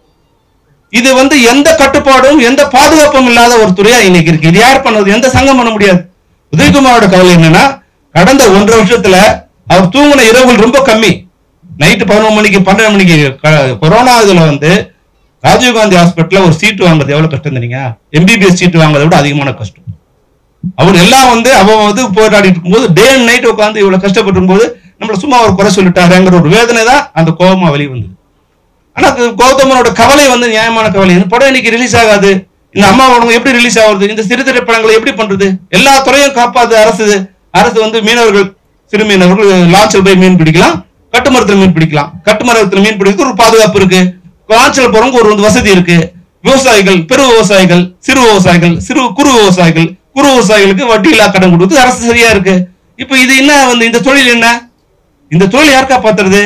இது வந்து எந்த கட்டுப்பாடும் எந்த பாதுகாப்பும் இல்லாத ஒரு துறையா இன்னைக்கு இருக்கு இது யார் பண்ணது எந்த சங்கம் பண்ண முடியாது உதயகுமாரோட கவலை என்னன்னா கடந்த ஒன்றரை வருஷத்துல அவர் தூங்கின இரவுகள் ரொம்ப கம்மி நைட்டு பதினொன்று மணிக்கு பன்னெண்டு மணிக்கு க- கொரோனா இதுல வந்து ராஜீவ்காந்தி ஹாஸ்பிட்டல்ல ஒரு சீட்டு வாங்குறது எவ்வளவு கஷ்டம் தெரியுங்க எம்பிபிஎஸ் சீட்டு வாங்குறதை விட அதிகமான கஷ்டம் அவர் எல்லாம் வந்து அவன் வந்து போராடிட்டு இருக்கும்போது டே அண்ட் நைட் உட்காந்து இவ்வளவு கஷ்டப்பட்டு போது நம்மள சும்மா ஒரு குறை சொல்லிட்டாருங்கிற ஒரு வேதனை தான் அந்த கோபமா வெளி வந்தது ஆனா அது கௌதமனோட கவலை வந்து நியாயமான கவலை இந்த படம் இன்னைக்கு ரிலீஸ் ஆகாது இந்த அம்மா உடம்பு எப்படி ரிலீஸ் ஆகுது இந்த சிறு திரைப்படங்களை எப்படி பண்றது எல்லா துறையும் காப்பாது அரசு அரசு வந்து மீனவர்கள் சிறு மீனவர்கள் லான்ச்சில் போய் மீன் பிடிக்கலாம் கட்டுமரத்துல மீன் பிடிக்கலாம் கட்டுமரத்துல மீன் பிடிக்கிறதுக்கு ஒரு பாதுகாப்பு இருக்கு லான்ச்சில் போறவங்க ஒரு வந்து வசதி இருக்கு விவசாயிகள் பெரு விவசாயிகள் சிறு விவசாயிகள் சிறு குறு விவசாயிகள் குறு விவசாயிகளுக்கு வட்டி இல்லா கடன் கொடுத்து அரசு சரியா இருக்கு இப்ப இது என்ன வந்து இந்த தொழில் என்ன இந்த தொழில் யார் காப்பாத்துறது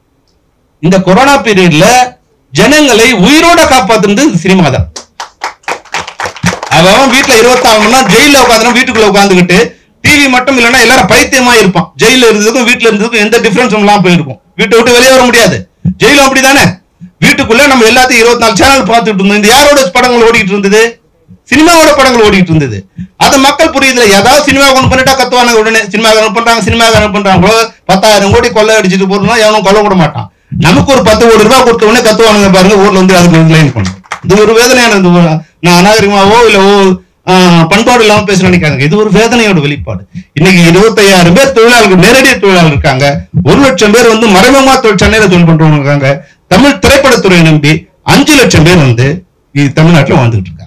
இந்த கொரோனா பீரியட்ல ஜனங்களை உயிரோட காப்பாத்துறது சினிமா தான் அவன் வீட்டுல இருபத்தாறு மணி நேரம் ஜெயில உட்காந்து வீட்டுக்குள்ள உட்காந்துக்கிட்டு டிவி மட்டும் இல்லைன்னா எல்லாரும் பைத்தியமா இருப்பான் ஜெயில இருந்ததுக்கும் வீட்டுல இருந்ததுக்கும் எந்த டிஃபரன்ஸும் இல்லாம போயிருக்கும் வீட்டை விட்டு வெளியே வர முடியாது ஜெயிலும் அப்படிதானே வீட்டுக்குள்ள நம்ம எல்லாத்தையும் இருபத்தி நாலு சேனல் பார்த்துட்டு இருந்தோம் இந்த யாரோட படங்கள் ஓடிட்டு இருந்தது சினிமாவோட படங்கள் ஓடிட்டு இருந்தது அது மக்கள் புரியுதுல ஏதாவது சினிமா கொண்டு பண்ணிட்டா கத்துவானுங்க உடனே சினிமா பண்றாங்க சினிமா பண்றாங்களோ பத்தாயிரம் கோடி கொள்ளை அடிச்சுட்டு போறோம்னா எவனும் கொல்ல விட மாட்டான் நமக்கு ஒரு பத்து கோடி ரூபாய் கொடுத்த உடனே கத்துவானுங்க பாருங்க ஊர்ல வந்து அதுக்கு லைன் பண்ணும் இது ஒரு வேதனையான இது ஒரு- நான் அநாகரிகமாவோ இல்ல ஓ ஆஹ், பண்பாடு இல்லாம பேச நினைக்காங்க இது ஒரு வேதனையோட வெளிப்பாடு இன்னைக்கு இருபத்தையாயிரம் பேர் தொழிலாளர்கள் நேரடி தொழிலாளர் இருக்காங்க ஒரு லட்சம் பேர் வந்து மறைமுகமா தொழில் சென்னையில தொழில் பண்றவங்க இருக்காங்க தமிழ் திரைப்படத்துறையை நம்பி அஞ்சு லட்சம் பேர் வந்து இ- தமிழ்நாட்டுல வாழ்ந்துட்டு இருக்காங்க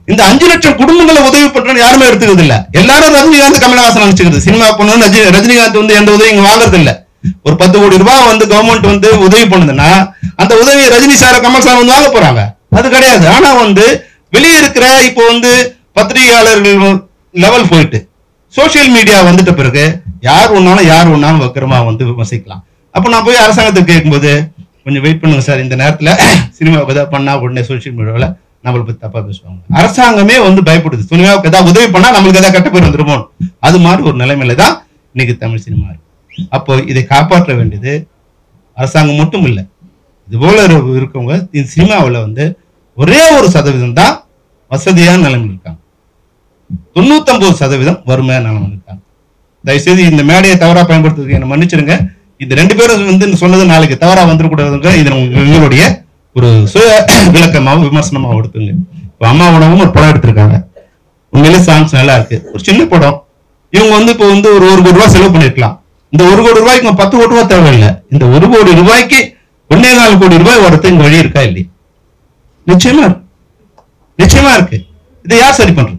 இந்த அஞ்சு லட்சம் குடும்பங்களை உதவி பண்றோம்னு யாருமே எடுத்துக்கிறது இல்ல எல்லாரும் ரஜினிகாந்த் கமலஹாசன் நினைச்சுக்கிறது சினிமா பண்ணணும் ரஜி- ரஜினிகாந்த் வந்து எந்த உதவியும் இங்க வாங்குறது இல்ல ஒரு பத்து கோடி ரூபாய் வந்து கவர்மெண்ட் வந்து உதவி பண்ணுதுன்னா அந்த உதவியை ரஜினி சார் கமல் சார் வந்து வாங்க போறாங்க அது கிடையாது ஆனா வந்து வெளியே இருக்கிற இப்போ வந்து பத்திரிகையாளர்கள் லெவல் போயிட்டு சோஷியல் மீடியா வந்துட்ட பிறகு யார் ஒன்னாலும் யார் ஒன்னாலும் வக்கரமா வந்து விமர்சிக்கலாம் அப்ப நான் போய் அரசாங்கத்துக்கு கேட்கும்போது கொஞ்சம் வெயிட் பண்ணுங்க சார் இந்த நேரத்துல சினிமாவுக்கு ஏதாவது பண்ணா உடனே சோஷியல் மீடியாவில் நம்மளை பத்தி தப்பா பேசுவாங்க அரசாங்கமே வந்து பயப்படுது சினிமாவுக்கு ஏதாவது உதவி பண்ணா நம்மளுக்கு ஏதாவது கட்ட பேர் வந்துருமோ அது மாதிரி ஒரு நிலைமையில தான் இன்னைக்கு தமிழ் சினிமா இருக்கு அப்போ இதை காப்பாற்ற வேண்டியது அரசாங்கம் மட்டும் இல்லை இது போல இரு- இருக்கவங்க இந்த சினிமாவில் வந்து ஒரே ஒரு சதவீதம் தான் வசதியான நிலைமையில் இருக்காங்க தொண்ணூத்தொன்பது சதவீதம் வறுமையான நிலைமையில் இருக்காங்க தயவுசெய்து இந்த மேடையை தவறா பயன்படுத்துறதுக்கு என்ன மன்னிச்சிருங்க இது ரெண்டு பேரும் வந்து சொன்னது நாளைக்கு தவறா வந்துடக்கூடாதுங்க இது உங்க- உங்களுடைய ஒரு சுய விளக்கமாகவும் விமர்சனமாகவும் எடுத்துங்க இப்போ அம்மா உணவும் ஒரு படம் எடுத்திருக்காங்க உண்மையிலே சாங்ஸ் நல்லா இருக்கு ஒரு சின்ன படம் இவங்க வந்து இப்போ வந்து ஒரு ஒரு கோடி ரூபாய் செலவு பண்ணிருக்கலாம் இந்த ஒரு கோடி ரூபாய்க்கு இங்க பத்து கோடி ரூபாய் தேவையில்லை இந்த ஒரு கோடி ரூபாய்க்கு ஒன்னே நாலு கோடி ரூபாய் வரது இங்க வழி இருக்கா இல்லையா நிச்சயமா இருக்கு நிச்சயமா இருக்கு இதை யார் சரி பண்றது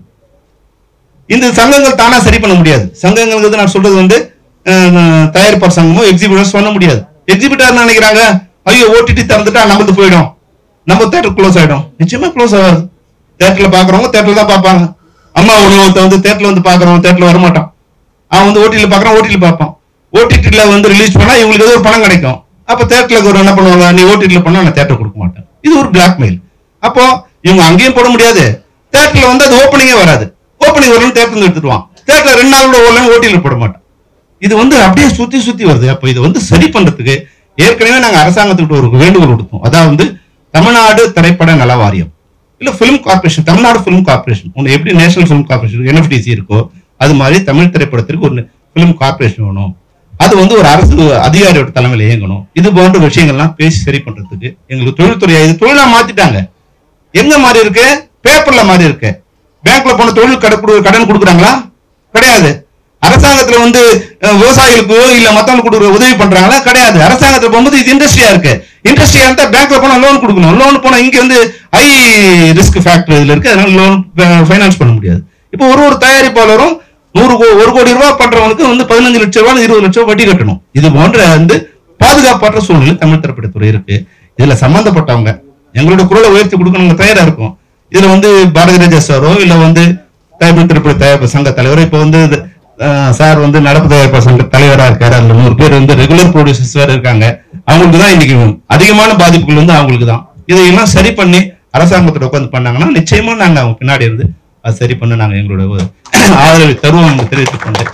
இந்த சங்கங்கள் தானா சரி பண்ண முடியாது சங்கங்களுக்கு வந்து நான் சொல்றது வந்து அஹ், தயாரிப்பாளர் சங்கமோ எக்ஸிபிட்டர்ஸ் பண்ண முடியாது எக்ஸிபிட்டர் நினைக்கிறாங்க ஐயோ ஓடிடி திறந்துட்டா நம்மளுக்கு போயிடும் நம்ம தேட்டர் க்ளோஸ் ஆயிடும் நிச்சயமா க்ளோஸ் ஆகாது தேட்டர்ல பாக்குறவங்க தேட்டர்ல தான் பார்ப்பாங்க அம்மா உணவத்தை வந்து தேட்டர்ல வந்து பாக்குறவங்க தேட்டர்ல வரமாட்டான் அவன் வந்து ஓடில பாக்குறான் ஓடில பார்ப்பான் ஓடிடில வந்து ரிலீஸ் பண்ணா இவங்களுக்கு ஏதோ ஒரு பணம் கிடைக்கும் அப்ப தேட்டர்ல ஒரு என்ன பண்ணுவாங்க நீ ஓடிடில பண்ணா நான் தேட்டர் கொடுக்க மாட்டேன் இது ஒரு பிளாக்மெயில் அப்போ இவங்க அங்கேயும் போட முடியாது தேட்டர்ல வந்து அது ஓப்பனிங்கே வராது ஓப்பனிங் வரணும் தேட்டர் எடுத்துடுவான் தேட்டர்ல ரெண்டு நாள் கூட ஓடலாம் ஓட்டில போட மாட்டான் இது வந்து அப்படியே சுத்தி சுத்தி வருது அப்ப இது வந்து சரி பண்றதுக்கு ஏற்கனவே நாங்க அரசாங்கத்துக்கிட்ட ஒரு வேண்டுகோள் கொடுத்தோம் அதாவது தமிழ்நாடு திரைப்பட நல வாரியம் இல்ல film corporation Tamil Nadu film corporation ஒன்று எப்படி நேஷனல் பிலிம் கார்பரேஷன் என்எஃப்டிசி இருக்கோ அது மாதிரி தமிழ் திரைப்படத்திற்கு ஒரு பிலிம் கார்பரேஷன் வேணும் அது வந்து ஒரு அரசு அதிகாரியோட தலைமையில இயங்கணும் இது போன்ற விஷயங்கள்லாம் பேசி சரி பண்றதுக்கு எங்களுக்கு தொழில்துறை இது தொழிலா மாத்திட்டாங்க எங்க மாறி இருக்கு பேப்பர்ல மாறி இருக்கு பேங்க்ல போன தொழில் கடன் கொடு- கடன் கொடுக்குறாங்களா கிடையாது அரசாங்கத்துல வந்து அஹ், விவசாயிகளுக்கோ இல்ல மத்தவங்களுக்கு கொடுக்குற உதவி பண்றாங்களா கிடையாது அரசாங்கத்துல போகும்போது இது இண்டஸ்ட்ரியா இருக்கு இண்டஸ்ட்ரியா இருந்தா பேங்க்ல போனா லோன் கொடுக்கணும் லோன் போனா இங்க வந்து ஹை ரிஸ்க் ஃபேக்டர் இதுல இருக்கு அதனால லோன் ஃபைனான்ஸ் பண்ண முடியாது இப்போ ஒரு ஒரு தயாரிப்பாளரும் நூறு கோ- ஒரு கோடி ரூபாய் பண்றவனுக்கு வந்து பதினஞ்சு லட்சம் ரூபாய் இருபது லட்சம் ரூபாய் வட்டி கட்டணும் இது போன்ற வந்து பாதுகாப்பற்ற சூழ்நிலை தமிழ் திரைப்படத்துறை இருக்கு இதுல சம்பந்தப்பட்டவங்க எங்களோட குரலை உயர்த்தி கொடுக்கணும் தயாரா இருக்கும் இதுல வந்து பாரதி ராஜா சாரோ இல்ல வந்து தமிழ் திரைப்பட தயாரிப்பு சங்க தலைவர் இப்ப வந்து இது, அஹ், சார் வந்து நடப்பு தயாரிப்பு சங்க தலைவரா இருக்காரு அதுல நூறு பேர் வந்து ரெகுலர் ப்ரொடியூசர்ஸ் வேற இருக்காங்க அவங்களுக்கு தான் இன்னைக்கு அதிகமான பாதிப்புகள் வந்து அவங்களுக்கு தான் இதையெல்லாம் சரி பண்ணி அரசாங்கத்தோட உட்காந்து பண்ணாங்கன்னா நிச்சயமா நாங்க அவங்க பின்னாடி இருந்து அது சரி பண்ண நாங்க எங்களோட ஒரு ஆதரவை தருவோம் என்று தெரிவித்துக் கொண்டு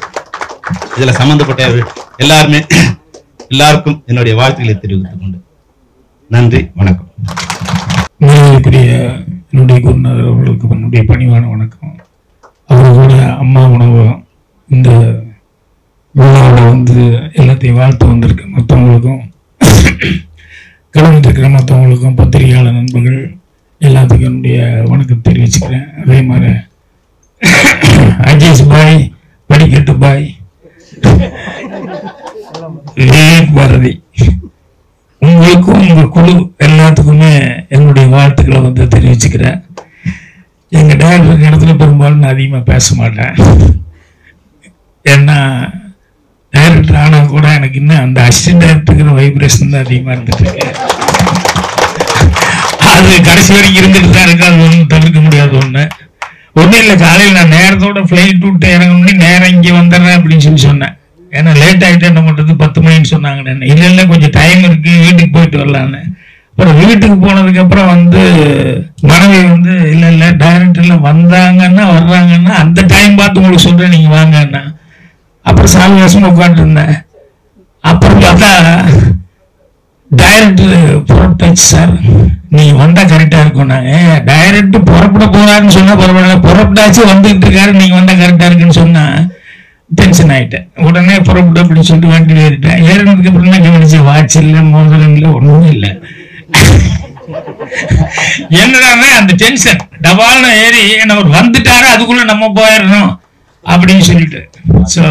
இதுல சம்பந்தப்பட்ட எல்லாருமே எல்லாருக்கும் என்னுடைய வாழ்த்துக்களை தெரிவித்துக் கொண்டு நன்றி வணக்கம் மரியாதைக்குரிய என்னுடைய குருநாதர் அவர்களுக்கு என்னுடைய பணிவான வணக்கம் அவர்களுடைய அம்மா உணவு இந்த விழாவில் வந்து எல்லாத்தையும் வாழ்த்து வந்திருக்க மற்றவங்களுக்கும் கலந்துருக்கிற மற்றவங்களுக்கும் பத்திரிகையாளர் நண்பர்கள் எல்லாத்துக்கும் என்னுடைய வணக்கம் தெரிவிச்சுக்கிறேன் அதே மாதிரி அஜேஷ் பாய் படிக்கட்டு பாய் விவேக் பாரதி உங்களுக்கும் உங்க குழு எல்லாத்துக்குமே என்னுடைய வாழ்த்துக்களை வந்து தெரிவிச்சுக்கிறேன் எங்க டைரக்டர் இடத்துல பெரும்பாலும் நான் அதிகமா பேச மாட்டேன் ஏன்னா டைரக்டர் ஆனா கூட எனக்கு இன்னும் அந்த அசிஸ்டன்ட் டைரக்டருங்கிற வைப்ரேஷன் தான் அதிகமா இருந்துட்டு இருக்கு அது கடைசி வரைக்கும் இருந்துட்டு தான் இருக்கு அது ஒன்றும் தவிர்க்க முடியாத ஒண்ணு ஒன்றும் இல்லை காலையில் நான் நேரத்தோட ஃப்ளைட் விட்டு இறங்கணும்னு நேரம் இங்கே வந்துடுறேன் அப்படின்னு சொல்லி சொன்னேன் ஏன்னா லேட் ஆகிட்டு என்ன பண்ணுறது பத்து மணின்னு சொன்னாங்க நான் இல்லை இல்லை கொஞ்சம் டைம் இருக்கு வீட்டுக்கு போயிட்டு வரலான்னு அப்புறம் வீட்டுக்கு போனதுக்கு அப்புறம் வந்து மனைவி வந்து இல்லை இல்லை டைரக்டர்ல வந்தாங்கன்னா வர்றாங்கன்னா அந்த டைம் பார்த்து உங்களுக்கு சொல்றேன் நீங்க வாங்கன்னா அப்புறம் சாமிவாசம் உட்காந்துட்டு இருந்தேன் அப்புறம் பார்த்தா டைரக்டர் புறப்பட்டாச்சு சார் நீங்க வந்தா கரெக்டா இருக்கும் நாங்க டைரக்டர் புறப்பட போறாருன்னு சொன்னா பரவாயில்ல புறப்பட்டாச்சு வந்துகிட்டு இருக்காரு நீங்க வந்தா கரெக்டா இருக்குன்னு சொன்னா டென்ஷன் ஆயிட்டேன் உடனே புறப்பட்டு அப்படின்னு சொல்லிட்டு வண்டி ஏறிட்டேன் ஏறினதுக்கு அப்புறம் தான் கவனிச்சு வாட்ச் இல்லை மோதிரம் இல்லை ஒண்ணும் இல்லை என்னடான்னா அந்த டென்ஷன் டபால்னு ஏறி என்ன அவர் வந்துட்டாரு அதுக்குள்ள நம்ம போயிடணும் அப்படின்னு சொல்லிட்டு ஸோ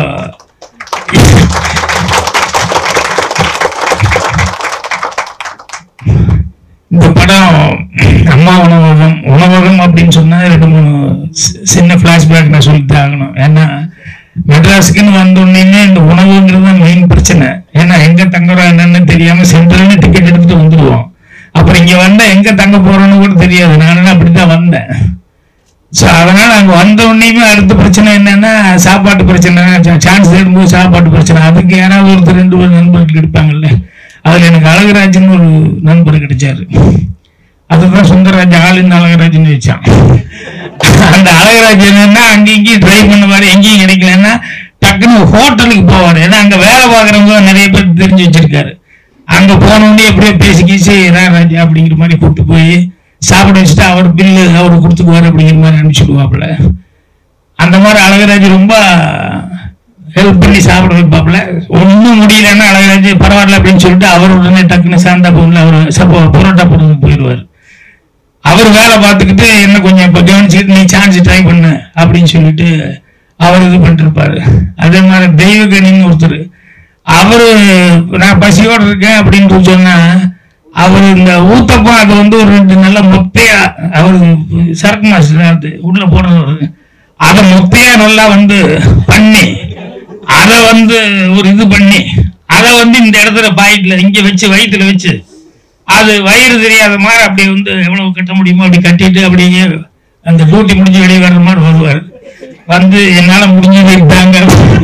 இந்த படம் அம்மா உணவகம் உணவகம் அப்படின்னு சொன்னா ரெண்டு மூணு சி- சின்ன ஃபிளாஷ்பேக் நான் சொல்லித்தான் ஆகணும் ஏன்னா மெட்ராஸுக்குன்னு வந்தோடனே இந்த உணவுங்கிறது தான் மெயின் பிரச்சனை ஏன்னா எங்க தங்குறோம் என்னன்னு தெரியாம சென்ட்ரல்னு டிக்கெட் எடுத்துட்டு வந்துடுவோம் அப்புறம் இங்க வந்தா எங்க தங்க போறோம்னு கூட தெரியாது நானும் அப்படித்தான் வந்தேன் ஸோ அதனால அங்க வந்த உடனேயுமே அடுத்த பிரச்சனை என்னன்னா சாப்பாட்டு பிரச்சனை சான்ஸ் தேடும்போது சாப்பாட்டு பிரச்சனை அதுக்கு யாராவது ஒருத்தர் ரெண்டு பேர் நண்பர்கள் இருப்பாங்கல்ல அதுல எனக்கு அழகராஜன் ஒரு நண்பர் கிடைச்சாரு அதுதான் சுந்தரராஜ் ஆளுன்னு அழகராஜன் வச்சான் அந்த அழகராஜ் என்னன்னா அங்கேயும் இங்கேயும் ட்ரை பண்ணுவாரு எங்கேயும் கிடைக்கலன்னா டக்குன்னு ஹோட்டலுக்கு போவாரு ஏன்னா அங்க வேலை பார்க்குறவங்க தான் நிறைய பேர் தெரிஞ்சு வச்சிருக்காரு அங்க போன உடனே எப்படியோ பேசி கீசி ரா ராஜா அப்படிங்கிற மாதிரி கூப்பிட்டு போய் சாப்பிட வச்சுட்டு அவர் பில்லு அவர் கொடுத்துக்குவாரு அப்படிங்கிற மாதிரி அனுப்பிச்சுடுவாப்புல அந்த மாதிரி அழகராஜ் ரொம்ப ஹெல்ப் பண்ணி சாப்பிட வைப்பாப்புல ஒன்றும் முடியலன்னா அழகராஜ் பரவாயில்ல அப்படின்னு சொல்லிட்டு அவர் உடனே டக்குன்னு சாந்தா பொருள் அவர் சப்போ புரோட்டா பொருளுக்கு போயிடுவார் அவர் வேலை பார்த்துக்கிட்டு என்ன கொஞ்சம் இப்போ கவனிச்சுக்கிட்டு நீ சான்ஸ் ட்ரை பண்ணு அப்படின்னு சொல்லிட்டு அவர் இது பண்ணிட்டு இருப்பாரு அதே மாதிரி தெய்வகணின்னு ஒருத்தர் அவரு நான் பசியோட இருக்கேன் அப்படின்னு சொன்னா அவர் இந்த ஊத்தப்பம் அது வந்து ஒரு ரெண்டு நல்ல மொத்தையா அவர் சரக்கு மாஸ்டர் அது உள்ள போடுறது அதை மொத்தையா நல்லா வந்து பண்ணி அதை வந்து ஒரு இது பண்ணி அதை வந்து இந்த இடத்துல பாக்கெட்ல இங்க வச்சு வயிற்றுல வச்சு அது வயிறு தெரியாத மாதிரி அப்படி வந்து எவ்வளவு கட்ட முடியுமோ அப்படி கட்டிட்டு அப்படியே அந்த டியூட்டி முடிஞ்சு வெளியே வர்ற மாதிரி வருவார் வந்து என்னால முடிஞ்சது தாங்க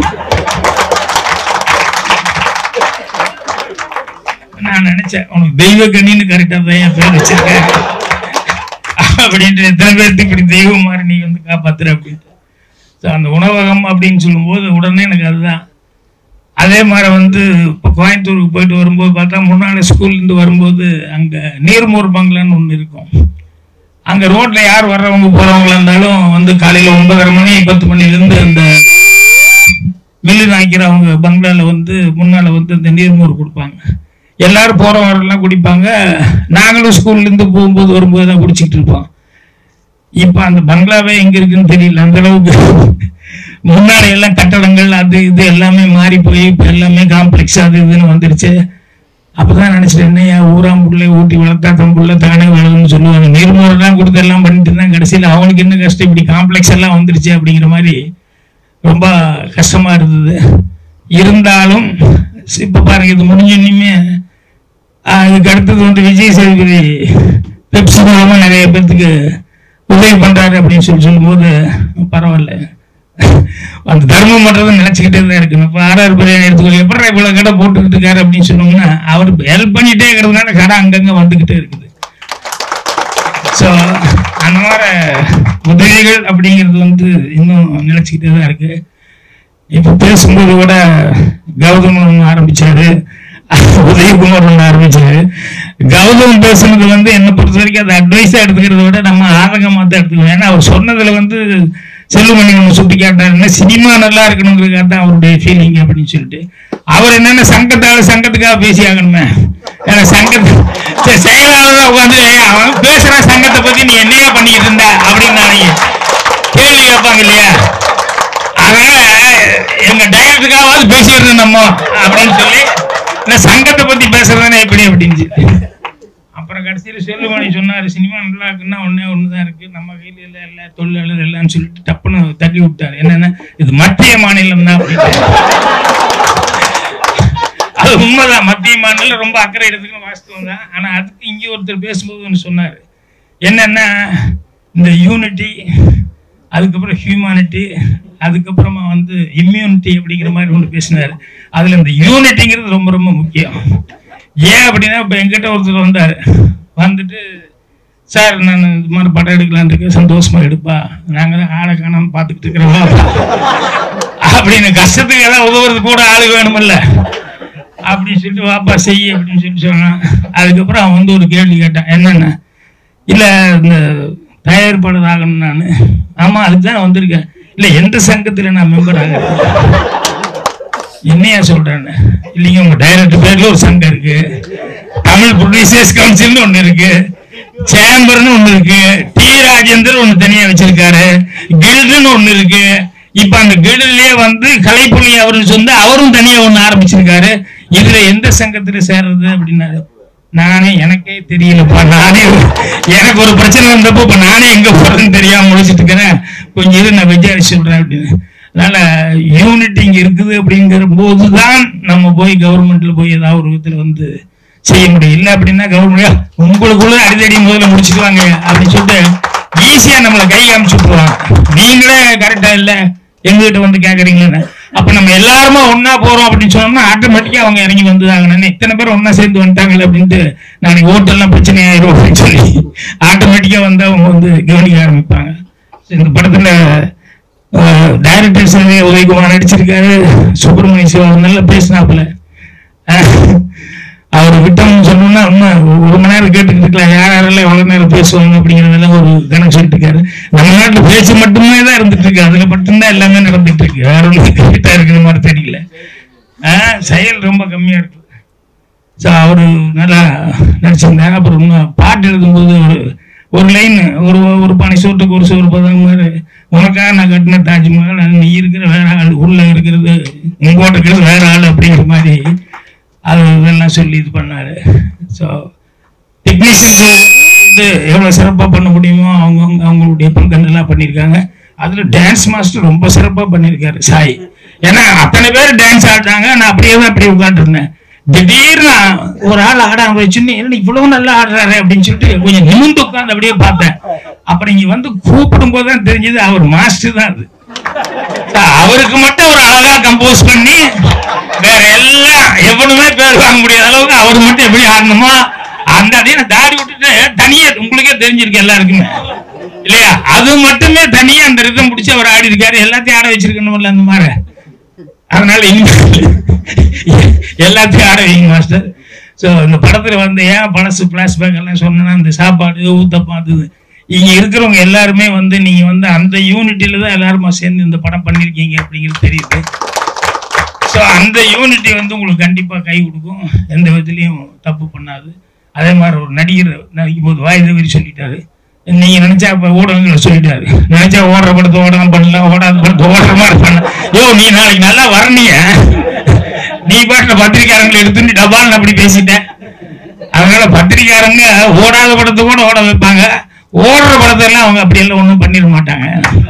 நான் நினைச்சேன் உனக்கு தெய்வ கண்ணின்னு கரெக்டா தான் என் பேர் வச்சிருக்கேன் அப்படின்ட்டு எத்தனை பேர்த்து இப்படி தெய்வம் மாதிரி நீ வந்து காப்பாத்துற அப்படின்ட்டு ஸோ அந்த உணவகம் அப்படின்னு சொல்லும்போது உடனே எனக்கு அதுதான் அதே மாதிரி வந்து இப்போ கோயம்புத்தூருக்கு போயிட்டு வரும்போது பார்த்தா முன்னாடி ஸ்கூல்லேருந்து வரும்போது அங்கே நீர்மோர் பங்களான்னு ஒன்று இருக்கும் அங்கே ரோட்டில் யார் வர்றவங்க போகிறவங்களா இருந்தாலும் வந்து காலையில் ஒன்பதரை மணி பத்து மணிலேருந்து அந்த மில்லு நாய்க்கிறவங்க பங்களாவில் வந்து முன்னால் வந்து இந்த நீர்மோர் கொடுப்பாங்க எல்லாரும் போகிறவரெல்லாம் குடிப்பாங்க நாங்களும் ஸ்கூல்லேருந்து போகும்போது வரும்போது தான் குடிச்சிட்டு இருப்போம் இப்போ அந்த பங்களாவே எங்கே இருக்குன்னு தெரியல அந்த அளவுக்கு முன்னாடி எல்லாம் கட்டடங்கள் அது இது எல்லாமே மாறி போய் இப்போ எல்லாமே காம்ப்ளெக்ஸ் அது இதுன்னு வந்துருச்சு அப்பதான் நினைச்சிட்டேன் என்னையா ஊராம்புள்ளை ஊட்டி வளர்த்தா தம்புள்ள தானே வளரும்னு சொல்லுவாங்க நீர்மோரெல்லாம் கொடுத்து எல்லாம் பண்ணிட்டு தான் கடைசியில் அவனுக்கு என்ன கஷ்டம் இப்படி காம்ப்ளெக்ஸ் எல்லாம் வந்துருச்சு அப்படிங்கிற மாதிரி ரொம்ப கஷ்டமா இருந்தது இருந்தாலும் இப்போ பாருங்க இது முடிஞ்சோன்னுமே இதுக்கு அடுத்தது வந்து விஜய் சேதுபதி பெப்சி மூலமா நிறைய பேர்த்துக்கு உதவி பண்றாரு அப்படின்னு சொல்லி சொல்லும்போது பரவாயில்ல அந்த தர்மம் பண்றதை நினைச்சுக்கிட்டே தான் இருக்கணும் இப்போ ஆர்ஆர் பிரியாணி எடுத்துக்கோ எப்படி இவ்வளவு கடை போட்டுக்கிட்டு இருக்காரு அப்படின்னு சொன்னோம்னா அவர் ஹெல்ப் பண்ணிட்டே இருக்கிறதுனால கடை அங்கங்க வந்துகிட்டே இருக்குது ஸோ அந்த மாதிரி உதவிகள் அப்படிங்கிறது வந்து இன்னும் நினைச்சுக்கிட்டே தான் இருக்கு இப்போ பேசும்போது கூட கௌதம் ஒன்று ஆரம்பிச்சாரு உதயகுமார் ஒன்று ஆரம்பிச்சாரு கௌதம் பேசுனது வந்து என்னை பொறுத்த வரைக்கும் அது அட்வைஸா எடுத்துக்கிறத விட நம்ம ஆதங்கமா தான் எடுத்துக்கணும் ஏன்னா அவர் சொன்னதுல வந்து செல்லுமணி ஒன்று சுட்டி காட்டாருன்னா சினிமா நல்லா இருக்கணுங்கிறதுக்காக தான் அவருடைய ஃபீலிங் அப்படின்னு சொல்லிட்டு அவர் என்னென்ன சங்கத்தால சங்கத்துக்காக பேசி ஆகணுமே ஏன்னா சங்கத்து சரி, செயலாளர் உட்காந்து அவன் பேசுற சங்கத்தை பத்தி நீ என்னையா பண்ணிக்கிட்டு இருந்த அப்படின்னு நாளைக்கு கேள்வி கேட்பாங்க இல்லையா அதனால எங்க டைரக்டருக்காவது பேசிடுறது நம்ம அப்படின்னு சொல்லி இந்த சங்கத்தை பத்தி பேசுறதுனா எப்படி அப்படின்னு சொல்லி அப்புறம் கடைசியில் செல்லுமணி சொன்னாரு சினிமா நல்லா இருக்குன்னா ஒண்ணே ஒண்ணுதான் இருக்கு நம்ம கையில இல்ல எல்லா தொழிலாளர் இல்லைன்னு சொல்லிட்டு டப்புன்னு தட்டி விட்டாரு என்னன்னா இது மத்திய மாநிலம் தான் அது உண்மைதான் மத்திய மாநிலம் ரொம்ப அக்கறை எடுத்துக்கணும் வாஸ்தவம் தான் ஆனா அதுக்கு இங்கே ஒருத்தர் பேசும்போது ஒன்று சொன்னாரு என்னன்னா இந்த யூனிட்டி அதுக்கப்புறம் ஹியூமானிட்டி அதுக்கப்புறமா வந்து இம்யூனிட்டி அப்படிங்கிற மாதிரி ஒன்று பேசினார் அதில் இந்த யூனிட்டிங்கிறது ரொம்ப ரொம்ப முக்கியம் ஏன் அப்படின்னா இப்போ எங்கிட்ட ஒருத்தர் வந்தார் வந்துட்டு சார் நான் இது மாதிரி படம் எடுக்கலான்னு இருக்கேன் சந்தோஷமா எடுப்பா நாங்கள் தான் ஆளை காணாம பார்த்துக்கிட்டு இருக்கிறோம் அப்படின்னு கஷ்டத்துக்கு ஏதாவது உதவுறது கூட ஆளு வேணுமில்ல அப்படின்னு சொல்லிட்டு வாப்பா செய்ய அப்படின்னு சொல்லிட்டு சொன்னான் அதுக்கப்புறம் அவன் வந்து ஒரு கேள்வி கேட்டான் என்னென்ன இல்லை இந்த தயாரிப்பாளர் ஆகணும் நான் ஆமாம் அதுக்கு தான் வந்திருக்கேன் இல்லை எந்த சங்கத்தில் நான் மெம்பர் ஆகிறேன் என்னையா சொல்றேன்னு இல்லைங்க உங்க டைரக்டர் பேர்ல ஒரு சங்கம் இருக்கு தமிழ் ப்ரொடியூசர்ஸ் கவுன்சில்னு ஒண்ணு இருக்கு சேம்பர்னு ஒண்ணு இருக்கு டி ராஜேந்தர் ஒண்ணு தனியா வச்சிருக்காரு கில்டுன்னு ஒண்ணு இருக்கு இப்ப அந்த கில்டுலயே வந்து கலைப்புலி அவருன்னு சொல்லி அவரும் தனியா ஒண்ணு ஆரம்பிச்சிருக்காரு இதுல எந்த சங்கத்துல சேர்றது அப்படின்னாரு நானே எனக்கே தெரியலப்பா நானே எனக்கு ஒரு பிரச்சனை வந்தப்போ இப்ப நானே எங்க போறதுன்னு தெரியாம முடிச்சிட்டு இருக்கிறேன் கொஞ்சம் இரு நான் விசாரிச்சு சொல்றேன் அப்படின்னு அதனால யூனிட் இங்க இருக்குது அப்படிங்கிற போதுதான் நம்ம போய் கவர்மெண்ட்ல போய் ஏதாவது ஒரு விதத்துல வந்து செய்ய முடியும் இல்லை அப்படின்னா கவர்மெண்ட் உங்களுக்குள்ள அடித்தடி முதல்ல முடிச்சுக்குவாங்க அப்படின்னு சொல்லிட்டு ஈஸியா நம்மளை கை காமிச்சு விட்டுருவாங்க நீங்களே கரெக்டா இல்ல எங்ககிட்ட வந்து கேக்குறீங்கன்னு அப்ப நம்ம எல்லாருமே ஒண்ணா போறோம் அப்படின்னு சொன்னோம்னா ஆட்டோமேட்டிக்கா அவங்க இறங்கி வந்துதாங்கன்னு இத்தனை பேர் ஒண்ணா சேர்ந்து வந்துட்டாங்கல்ல அப்படின்ட்டு நாளைக்கு ஓட்டெல்லாம் பிரச்சனை ஆயிரும் அப்படின்னு சொல்லி ஆட்டோமேட்டிக்கா வந்து அவங்க வந்து கவனிக்க ஆரம்பிப்பாங்க So, இந்த படத்துல டைரக்டர் சேவை உதயகுமார் நடிச்சிருக்காரு சுப்பிரமணிய சிவா நல்லா பேசினாப்புல அவர் விட்டோம்னு சொன்னோம்னா இன்னும் ஒரு மணி நேரம் கேட்டுக்கிட்டு இருக்கலாம் யார் யாரெல்லாம் எவ்வளவு நேரம் பேசுவாங்க அப்படிங்கறதெல்லாம் ஒரு கணக்கு சொல்லிட்டு இருக்காரு நம்ம நாட்டுல பேச்சு மட்டுமே தான் இருந்துட்டு இருக்கு அதுல மட்டும்தான் எல்லாமே நடந்துட்டு இருக்கு வேற ஒன்றும் கரெக்டா இருக்கிற மாதிரி தெரியல ஆஹ் செயல் ரொம்ப கம்மியா இருக்கு ஸோ அவரு நல்லா நடிச்சிருந்தாங்க அப்புறம் இன்னும் பாட்டு எழுதும்போது ஒரு ஒரு லைன் ஒரு ஒரு பானை சோட்டுக்கு ஒரு சோறு பதம் மாதிரி உனக்காக நான் கட்டின தாஜ்மஹால் அது நீ இருக்கிற வேற ஆள் உள்ள இருக்கிறது நீ போட்டிருக்கிறது வேற ஆள் அப்படிங்கிற மாதிரி அது இதெல்லாம் சொல்லி இது பண்ணாரு ஸோ டெக்னீஷியன்ஸ் வந்து எவ்வளோ சிறப்பாக பண்ண முடியுமோ அவங்க அவங்க அவங்களுடைய பங்கெல்லாம் பண்ணியிருக்காங்க அதில் டான்ஸ் மாஸ்டர் ரொம்ப சிறப்பாக பண்ணியிருக்காரு சாய் ஏன்னா அத்தனை பேர் டான்ஸ் ஆடுறாங்க நான் அப்படியே தான் அப்படியே உட்காந்துருந்தேன் திடீர்னு ஒரு ஆள் ஆட வச்சுன்னு என்ன இவ்வளவு நல்லா ஆடுறாரு அப்படின்னு சொல்லிட்டு கொஞ்சம் நிமிந்து உட்காந்து அப்படியே பார்த்தேன் அப்புறம் இங்க வந்து கூப்பிடும் போது தான் தெரிஞ்சது அவர் மாஸ்டர் தான் அது அவருக்கு மட்டும் ஒரு அழகா கம்போஸ் பண்ணி வேற எல்லாம் எவனுமே பேர் வாங்க முடியாத அளவுக்கு அவர் மட்டும் எப்படி ஆடணுமோ அந்த அதையும் நான் தாடி விட்டுட்டு தனியா உங்களுக்கே தெரிஞ்சிருக்கு எல்லாருக்குமே இல்லையா அது மட்டுமே தனியா அந்த ரிதம் பிடிச்சி அவர் ஆடி இருக்காரு எல்லாத்தையும் ஆட வச்சிருக்கணும்ல அந்த மாதிரி அதனால இனிமேல் எல்லாத்தையும் ஆட வைங்க மாஸ்டர் ஸோ இந்த படத்துல வந்து ஏன் பழசு பிளாஷ்பேக் எல்லாம் சொன்னா இந்த சாப்பாடு ஊத்தப்பம் அது இது. இங்க இருக்கிறவங்க எல்லாருமே வந்து நீங்க வந்து அந்த யூனிட்டில தான் எல்லாருமா சேர்ந்து இந்த படம் பண்ணிருக்கீங்க அப்படிங்கிறது தெரியுது ஸோ அந்த யூனிட்டி வந்து உங்களுக்கு கண்டிப்பா கை கொடுக்கும் எந்த விதத்துலையும் தப்பு பண்ணாது அதே மாதிரி ஒரு நடிகர் நடிக்கும் போது வாய் தவறி சொல்லிட்டாரு நீங்க நினைச்சா இப்ப ஊடகங்களை சொல்லிட்டாரு நினைச்சா ஓடுற படத்தை ஓடாம பண்ணலாம் ஓடாத படத்தை ஓடுற மாதிரி பண்ண யோ நீ நாளைக்கு நல்லா வரணிய நீ பாட்டுல பத்திரிக்காரங்களை எடுத்துட்டு டபால் அப்படி பேசிட்டேன் அதனால பத்திரிக்காரங்க ஓடாத படத்தை கூட ஓட வைப்பாங்க ஓடுற படத்தை எல்லாம் அவங்க அப்படி எல்லாம் ஒண்ணும் பண்ணிட மாட்டாங்க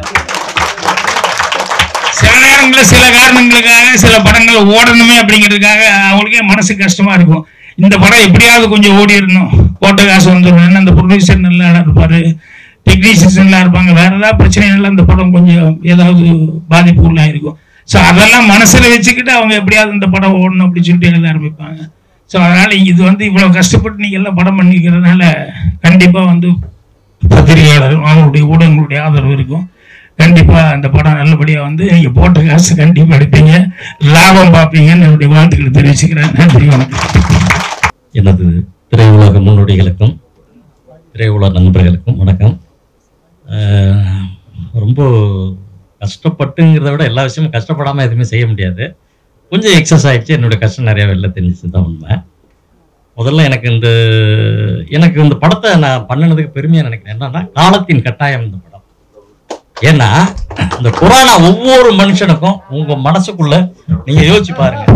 சில நேரங்களில் சில காரணங்களுக்காக சில படங்கள் ஓடணுமே அப்படிங்கிறதுக்காக அவங்களுக்கே மனசு கஷ்டமா இருக்கும் இந்த படம் எப்படியாவது கொஞ்சம் ஓடிடணும் போட்ட காசு வந்துடும் ஏன்னா அந்த ப்ரொடியூசர் நல்லா இருப்பாரு டெக்னீஷியன்ஸ் நல்லா இருப்பாங்க வேற ஏதாவது பிரச்சனைகள் அந்த படம் கொஞ்சம் ஏதாவது பாதிப்பு உள்ளாயிருக்கும் ஸோ அதெல்லாம் மனசுல வச்சுக்கிட்டு அவங்க எப்படியாவது இந்த படம் ஓடணும் அப்படின்னு சொல்லிட்டு எழுத ஆரம்பிப்பாங்க ஸோ அதனால இது வந்து இவ்வளவு கஷ்டப்பட்டு நீங்க எல்லாம் படம் பண்ணிக்கிறதுனால கண்டிப்பா வந்து பத்திரிகையாளர் அவங்களுடைய ஊடகங்களுடைய ஆதரவு இருக்கும் கண்டிப்பா அந்த படம் நல்லபடியா வந்து நீங்க போட்ட காசு கண்டிப்பா எடுப்பீங்க லாபம் பார்ப்பீங்கன்னு என்னுடைய வாழ்த்துக்களை தெரிவிச்சுக்கிறேன் நன்றி வணக்கம் எனது திரையுலக முன்னோடிகளுக்கும் திரையுலக நண்பர்களுக்கும் வணக்கம் அஹ், ரொம்ப கஷ்டப்பட்டுங்கிறத விட எல்லா விஷயமும் கஷ்டப்படாமல் எதுவுமே செய்ய முடியாது கொஞ்சம் எக்ஸஸ் ஆயிடுச்சு என்னுடைய கஷ்டம் நிறைய வெளில தெரிஞ்சு தான் உண்மை முதல்ல எனக்கு இந்த எனக்கு இந்த படத்தை நான் பண்ணினதுக்கு பெருமையாக நினைக்கிறேன் என்னன்னா காலத்தின் கட்டாயம் இந்த படம் ஏன்னா இந்த கொரோனா ஒவ்வொரு மனுஷனுக்கும் உங்க மனசுக்குள்ள நீங்க யோசிச்சு பாருங்க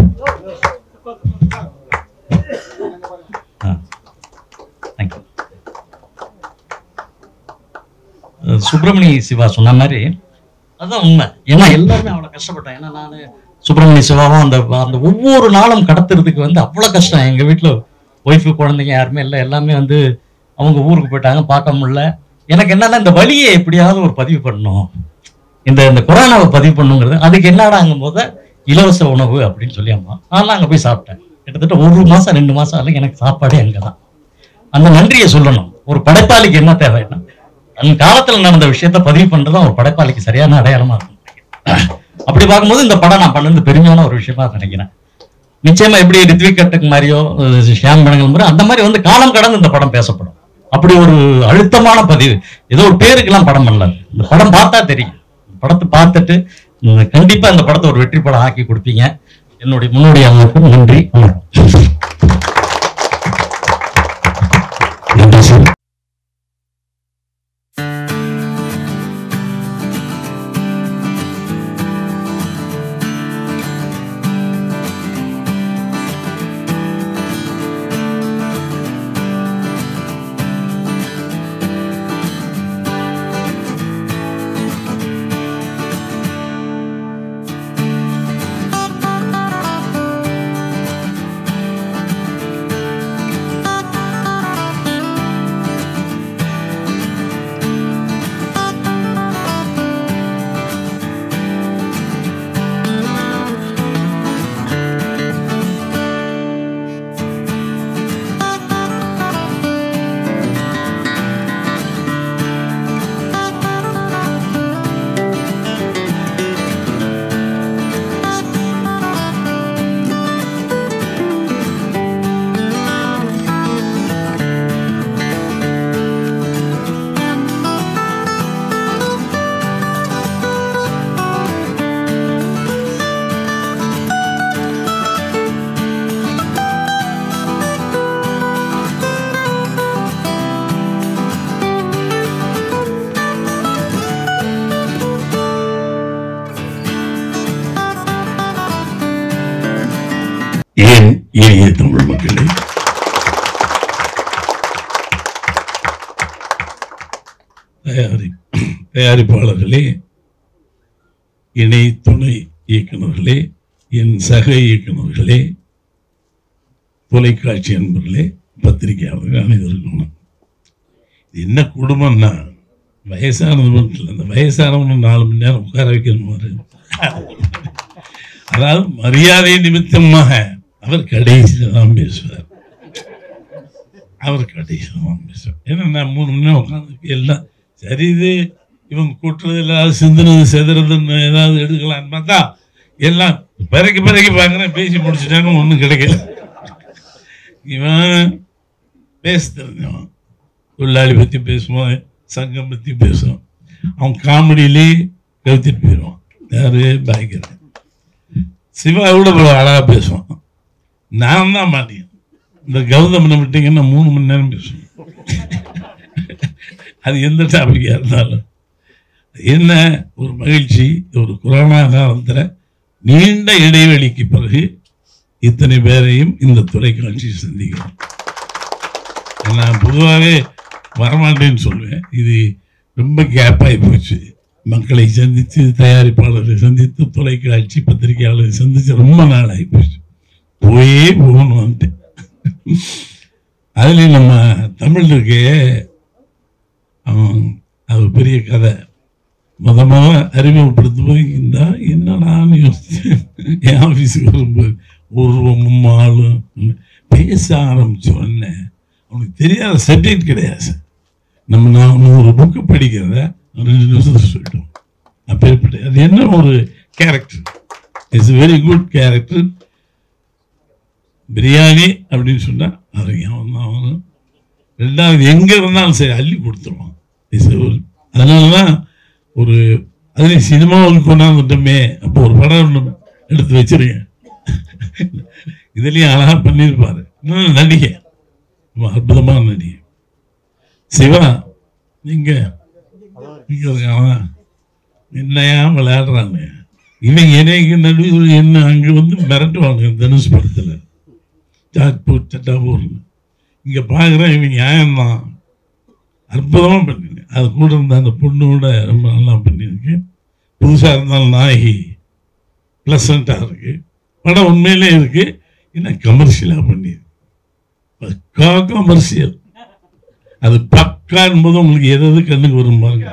தேங்க்யூ சுப்பிரமணிய சிவா சொன்ன மாதிரி அதுதான் உண்மை ஏன்னா எல்லாருமே அவ்வளோ கஷ்டப்பட்டேன் ஏன்னா நான் சுப்பிரமணிய சிவாவும் அந்த அந்த ஒவ்வொரு நாளும் கடத்துறதுக்கு வந்து அவ்வளோ கஷ்டம் எங்கள் வீட்டில் ஒய்ஃபு குழந்தைங்க யாருமே இல்லை எல்லாமே வந்து அவங்க ஊருக்கு போயிட்டாங்க பார்க்க முடியல எனக்கு என்னன்னா இந்த வழியை எப்படியாவது ஒரு பதிவு பண்ணணும் இந்த இந்த கொரோனாவை பதிவு பண்ணுங்கிறது அதுக்கு என்னடாங்கும் போது இலவச உணவு அப்படின்னு சொல்லி அம்மா நான்லாம் அங்கே போய் சாப்பிட்டேன் கிட்டத்தட்ட ஒரு மாதம் ரெண்டு மாதம் ஆகல எனக்கு சாப்பாடே அங்கே தான் அந்த நன்றியை சொல்லணும் ஒரு படைப்பாளிக்கு என்ன தேவைன்னா அந்த காலத்துல நடந்த விஷயத்த பதிவு பண்றதும் ஒரு படைப்பாளிக்கு சரியான அடையாளமா இருக்கும் அப்படி பார்க்கும்போது இந்த படம் நான் பண்ணது பெருமையான ஒரு விஷயமா நினைக்கிறேன் நிச்சயமா எப்படி ரித்விக் கட்டுக்கு மாதிரியோ அஹ் ஷியாம் படங்கள் மாதிரி அந்த மாதிரி வந்து காலம் கடந்து இந்த படம் பேசப்படும் அப்படி ஒரு அழுத்தமான பதிவு ஏதோ ஒரு பேருக்கெல்லாம் படம் பண்ணல இந்த படம் பார்த்தா தெரியும் இந்த படத்தை பார்த்துட்டு உம், கண்டிப்பா இந்த படத்தை ஒரு வெற்றி படம் ஆக்கி கொடுப்பீங்க என்னுடைய முன்னோடி அவங்களுக்கும் நன்றி வணக்கம் நன்றி சார் ஏன் இனிய தமிழ் மக்களே தயாரி தயாரிப்பாளர்களே இணை துணை இயக்குநர்களே என் சக இயக்குநர்களே தொலைக்காட்சி அன்பர்களே பத்திரிகையாளர்கள் அனைவருக்கும் இது என்ன குடும்பம்னா வயசானது மட்டும் இல்லை அந்த வயசானவங்க நாலு மணி நேரம் உட்கார வைக்கணும் பாரு. அதாவது மரியாதை நிமித்தமாக அவர் கடைசியில் தான் பேசுவார் அவர் கடைசியில் தான் பேசுவார் ஏன்னா நான் மூணு மணி நேரம் உட்காந்து எல்லாம் சரி இது இவங்க கூட்டுறது இல்லாத சிந்துனது செதுறதுன்னு ஏதாவது எடுக்கலான்னு பார்த்தா எல்லாம் பிறகு பிறகு பார்க்குறேன் பேசி முடிச்சுட்டாங்க ஒன்றும் கிடைக்கல இவன் பேச தெரிஞ்சவன் தொழிலாளி பற்றி பேசுவான் சங்கம் பற்றி பேசுவான் அவன் காமெடியிலே கவுத்திட்டு போயிடுவான் யாரு பாய்க்கிறேன் சிவா கூட இவ்வளோ அழகாக பேசுவான் நான் தான் மாட்டேன் இந்த கௌதமனை விட்டீங்கன்னா மூணு மணி நேரம் பேசுவேன் அது எந்த டாபிக்காக இருந்தாலும் என்ன ஒரு மகிழ்ச்சி ஒரு கொரோனா காலத்தில் நீண்ட இடைவெளிக்கு பிறகு இத்தனை பேரையும் இந்த தொலைக்காட்சி சந்திக்கிறோம் நான் பொதுவாகவே வரமாட்டேன்னு சொல்லுவேன் இது ரொம்ப கேப் ஆகி போச்சு மக்களை சந்தித்து தயாரிப்பாளரை சந்தித்து தொலைக்காட்சி பத்திரிகையாளரை சந்தித்து ரொம்ப நாள் ஆகி போச்சு போயே போகணும் வந்துட்டேன் அதுலேயும் நம்ம தமிழ் இருக்கே அவன் அது பெரிய கதை முத முத அறிமுகப்படுத்தும் போது இந்த என்னடான்னு யோசிச்சேன் என் ஆஃபீஸுக்கு வரும்போது உருவமும் ஆளும் பேச ஆரம்பிச்ச உடனே அவனுக்கு தெரியாத சப்ஜெக்ட் கிடையாது சார் நம்ம நான் நூறு புக்கு படிக்கிறத ரெண்டு நிமிஷத்தில் சொல்லிட்டோம் அப்பேற்பட்ட அது என்ன ஒரு character it's very good character biryani அப்படின்னு சொன்னால் அது அவன் தான் அவனும் ரெண்டாவது எங்கே இருந்தாலும் சரி அள்ளி கொடுத்துருவான் இட்ஸ் ஒரு அதனால தான் ஒரு அதுலேயும் சினிமாவுக்கு கொண்டாந்துட்டோமே அப்போ ஒரு படம் ஒன்று எடுத்து வச்சிருக்கேன் இதுலேயும் அழகாக பண்ணியிருப்பாரு நல்ல நடிகை ரொம்ப அற்புதமான நடிகை சிவா நீங்க இங்க இருக்கான் என்னையா விளையாடுறாங்க இவன் எனக்கு நடுவில் என்ன அங்கே வந்து மிரட்டுவாங்க தனுஷ் படத்தில் சாட்பூர் சட்டாபூர்னு இங்கே பார்க்குறேன் இவன் நியாயம்தான் அற்புதமாக பண்ணிருக்கேன் அது கூட இருந்த அந்த பொண்ணோட ரொம்ப நல்லா பண்ணியிருக்கேன் புதுசாக இருந்தாலும் நாயகி ப்ளசண்ட்டாக இருக்கு படம் உண்மையிலே இருக்கு என்ன கமர்ஷியலாக பண்ணியிருக்கு பக்கா கமர்ஷியல் அது பக்கா என்பது உங்களுக்கு எது எது கண்ணுக்கு வரும் பாருங்க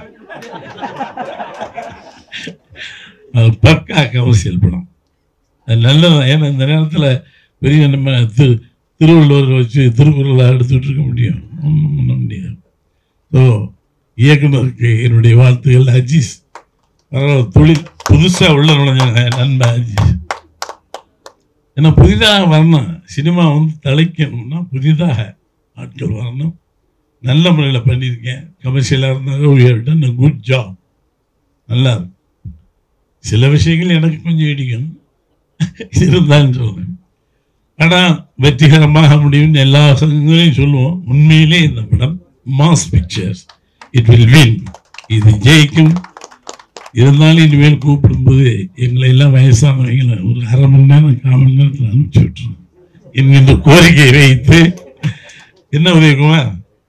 அது பக்கா கமர்ஷியல் படம் அது நல்லது ஏன்னா இந்த நேரத்தில் பெரிய நம்ம திரு திருவள்ளுவர் வச்சு திருக்குறளை எடுத்துக்கிட்டு இருக்க முடியும் ஒன்றும் பண்ண முடியாது ஸோ இயக்குனருக்கு என்னுடைய வாழ்த்துக்கள் அஜீஸ் பரவாயில்ல தொழில் புதுசாக உள்ள நுழைஞ்சாங்க நண்பன் அஜீஸ் ஏன்னா புதிதாக வரணும் சினிமா வந்து தலைக்கணும்னா புதிதாக ஆட்கள் வரணும் நல்ல முறையில் பண்ணியிருக்கேன் கமர்ஷியலாக இருந்தாலும் குட் ஜாப் நல்லா இருக்கு சில விஷயங்கள் எனக்கு கொஞ்சம் இடிக்கும் இருந்தாலும் சொல்றேன் படம் வெற்றிகரமாக முடியும்னு எல்லா சங்கங்களையும் சொல்லுவோம் உண்மையிலே இந்த படம் mass pictures it will win இது ஜெயிக்கும் இருந்தாலும் இனிமேல் கூப்பிடும்போது எங்களை எல்லாம் வயசானவங்களை ஒரு அரை மணி நேரம் கால் மணி நேரத்தில் அனுப்பிச்சி விட்டுரும் என்கின்ற கோரிக்கையை வைத்து என்ன உதயகுமார்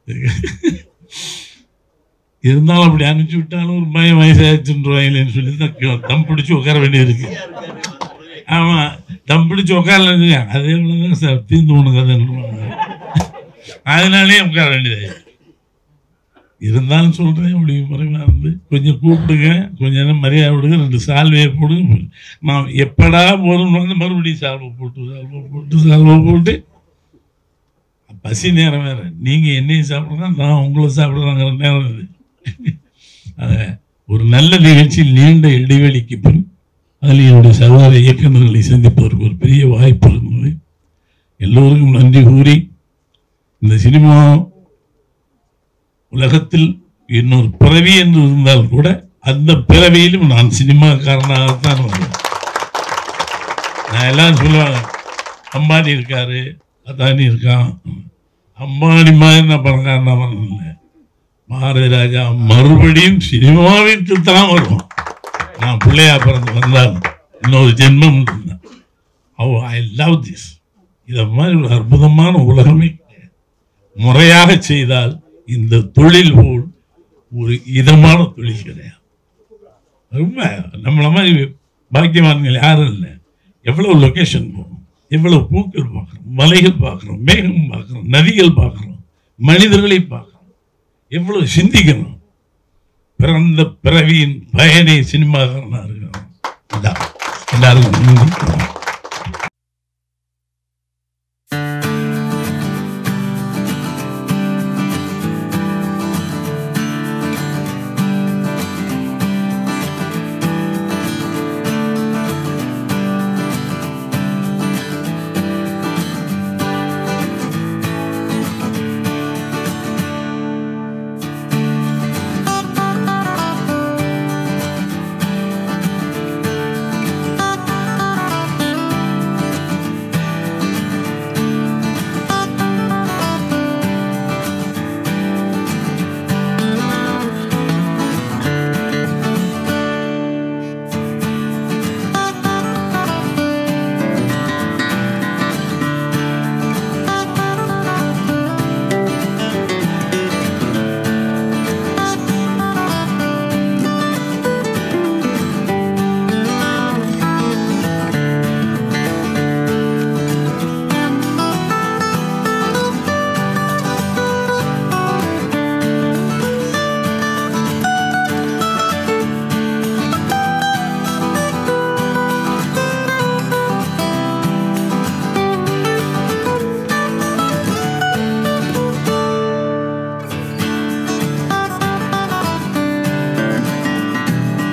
இருந்தாலும் அப்படி அனுப்பிச்சு விட்டாலும் ஒரு பயம் வயசாச்சுன்றவாங்களேன்னு சொல்லி தான் தம் பிடிச்சி உட்கார வேண்டியது ஆமா தம் பிடிச்சி உட்காரல அதே தான் சார் தீர்ந்து போன கதைன்னு அதனாலே உட்கார வேண்டியது இருந்தாலும் சொல்றேன் இப்படி முறைமா இருந்து கொஞ்சம் கூப்பிடுங்க கொஞ்சம் நேரம் மரியாதை விடுங்க ரெண்டு சால்வையை போடுங்க நான் எப்படா போகணும்னு வந்து மறுபடியும் சால்வை போட்டு சால்வை போட்டு சால்வை போட்டு பசி நேரம் வேற நீங்க என்னையும் சாப்பிடுறதா நான் உங்களை சாப்பிடுறாங்கிற நேரம் இது அத ஒரு நல்ல நிகழ்ச்சியில் நீண்ட இடைவெளிக்கு பின் அதில் என்னுடைய சகோதர இயக்குநர்களை சந்திப்பதற்கு ஒரு பெரிய வாய்ப்பு இருந்தது எல்லோருக்கும் நன்றி கூறி இந்த சினிமா உலகத்தில் இன்னொரு பிறவி என்று இருந்தால் கூட அந்த பிறவியிலும் நான் சினிமாக்காரனாகத்தான் வருவேன் நான் எல்லாரும் சொல்லுவாங்க அம்பானி இருக்காரு அதானி இருக்கான் அம்பானி மாதிரி நான் பணக்காரனா வரல பாரதி ராஜா மறுபடியும் சினிமாவிற்கு தான் வருவோம் நான் பிள்ளையா பிறந்து வந்தாலும் இன்னொரு ஜென்மம் இருந்தான் ஓ ஐ லவ் திஸ் இத மாதிரி ஒரு அற்புதமான உலகமே கிடையாது. முறையாக செய்தால் இந்த தொழில் போல் ஒரு இதமான தொழில் கிடையாது ரொம்ப நம்மள மாதிரி பாக்கியவான்கள் யாரும் இல்லை எவ்வளவு லொகேஷன் போகணும் எவ்வளவு பூக்கள் பார்க்குறோம் மலைகள் பார்க்குறோம் மேகம் பார்க்குறோம் நதிகள் பார்க்குறோம் மனிதர்களை பார்க்குறோம் எவ்வளவு சிந்திக்கணும் பிறந்த பிறவியின் பயனை சினிமாக்காரனா இருக்கணும் இதான் எல்லாருக்கும் நன்றி.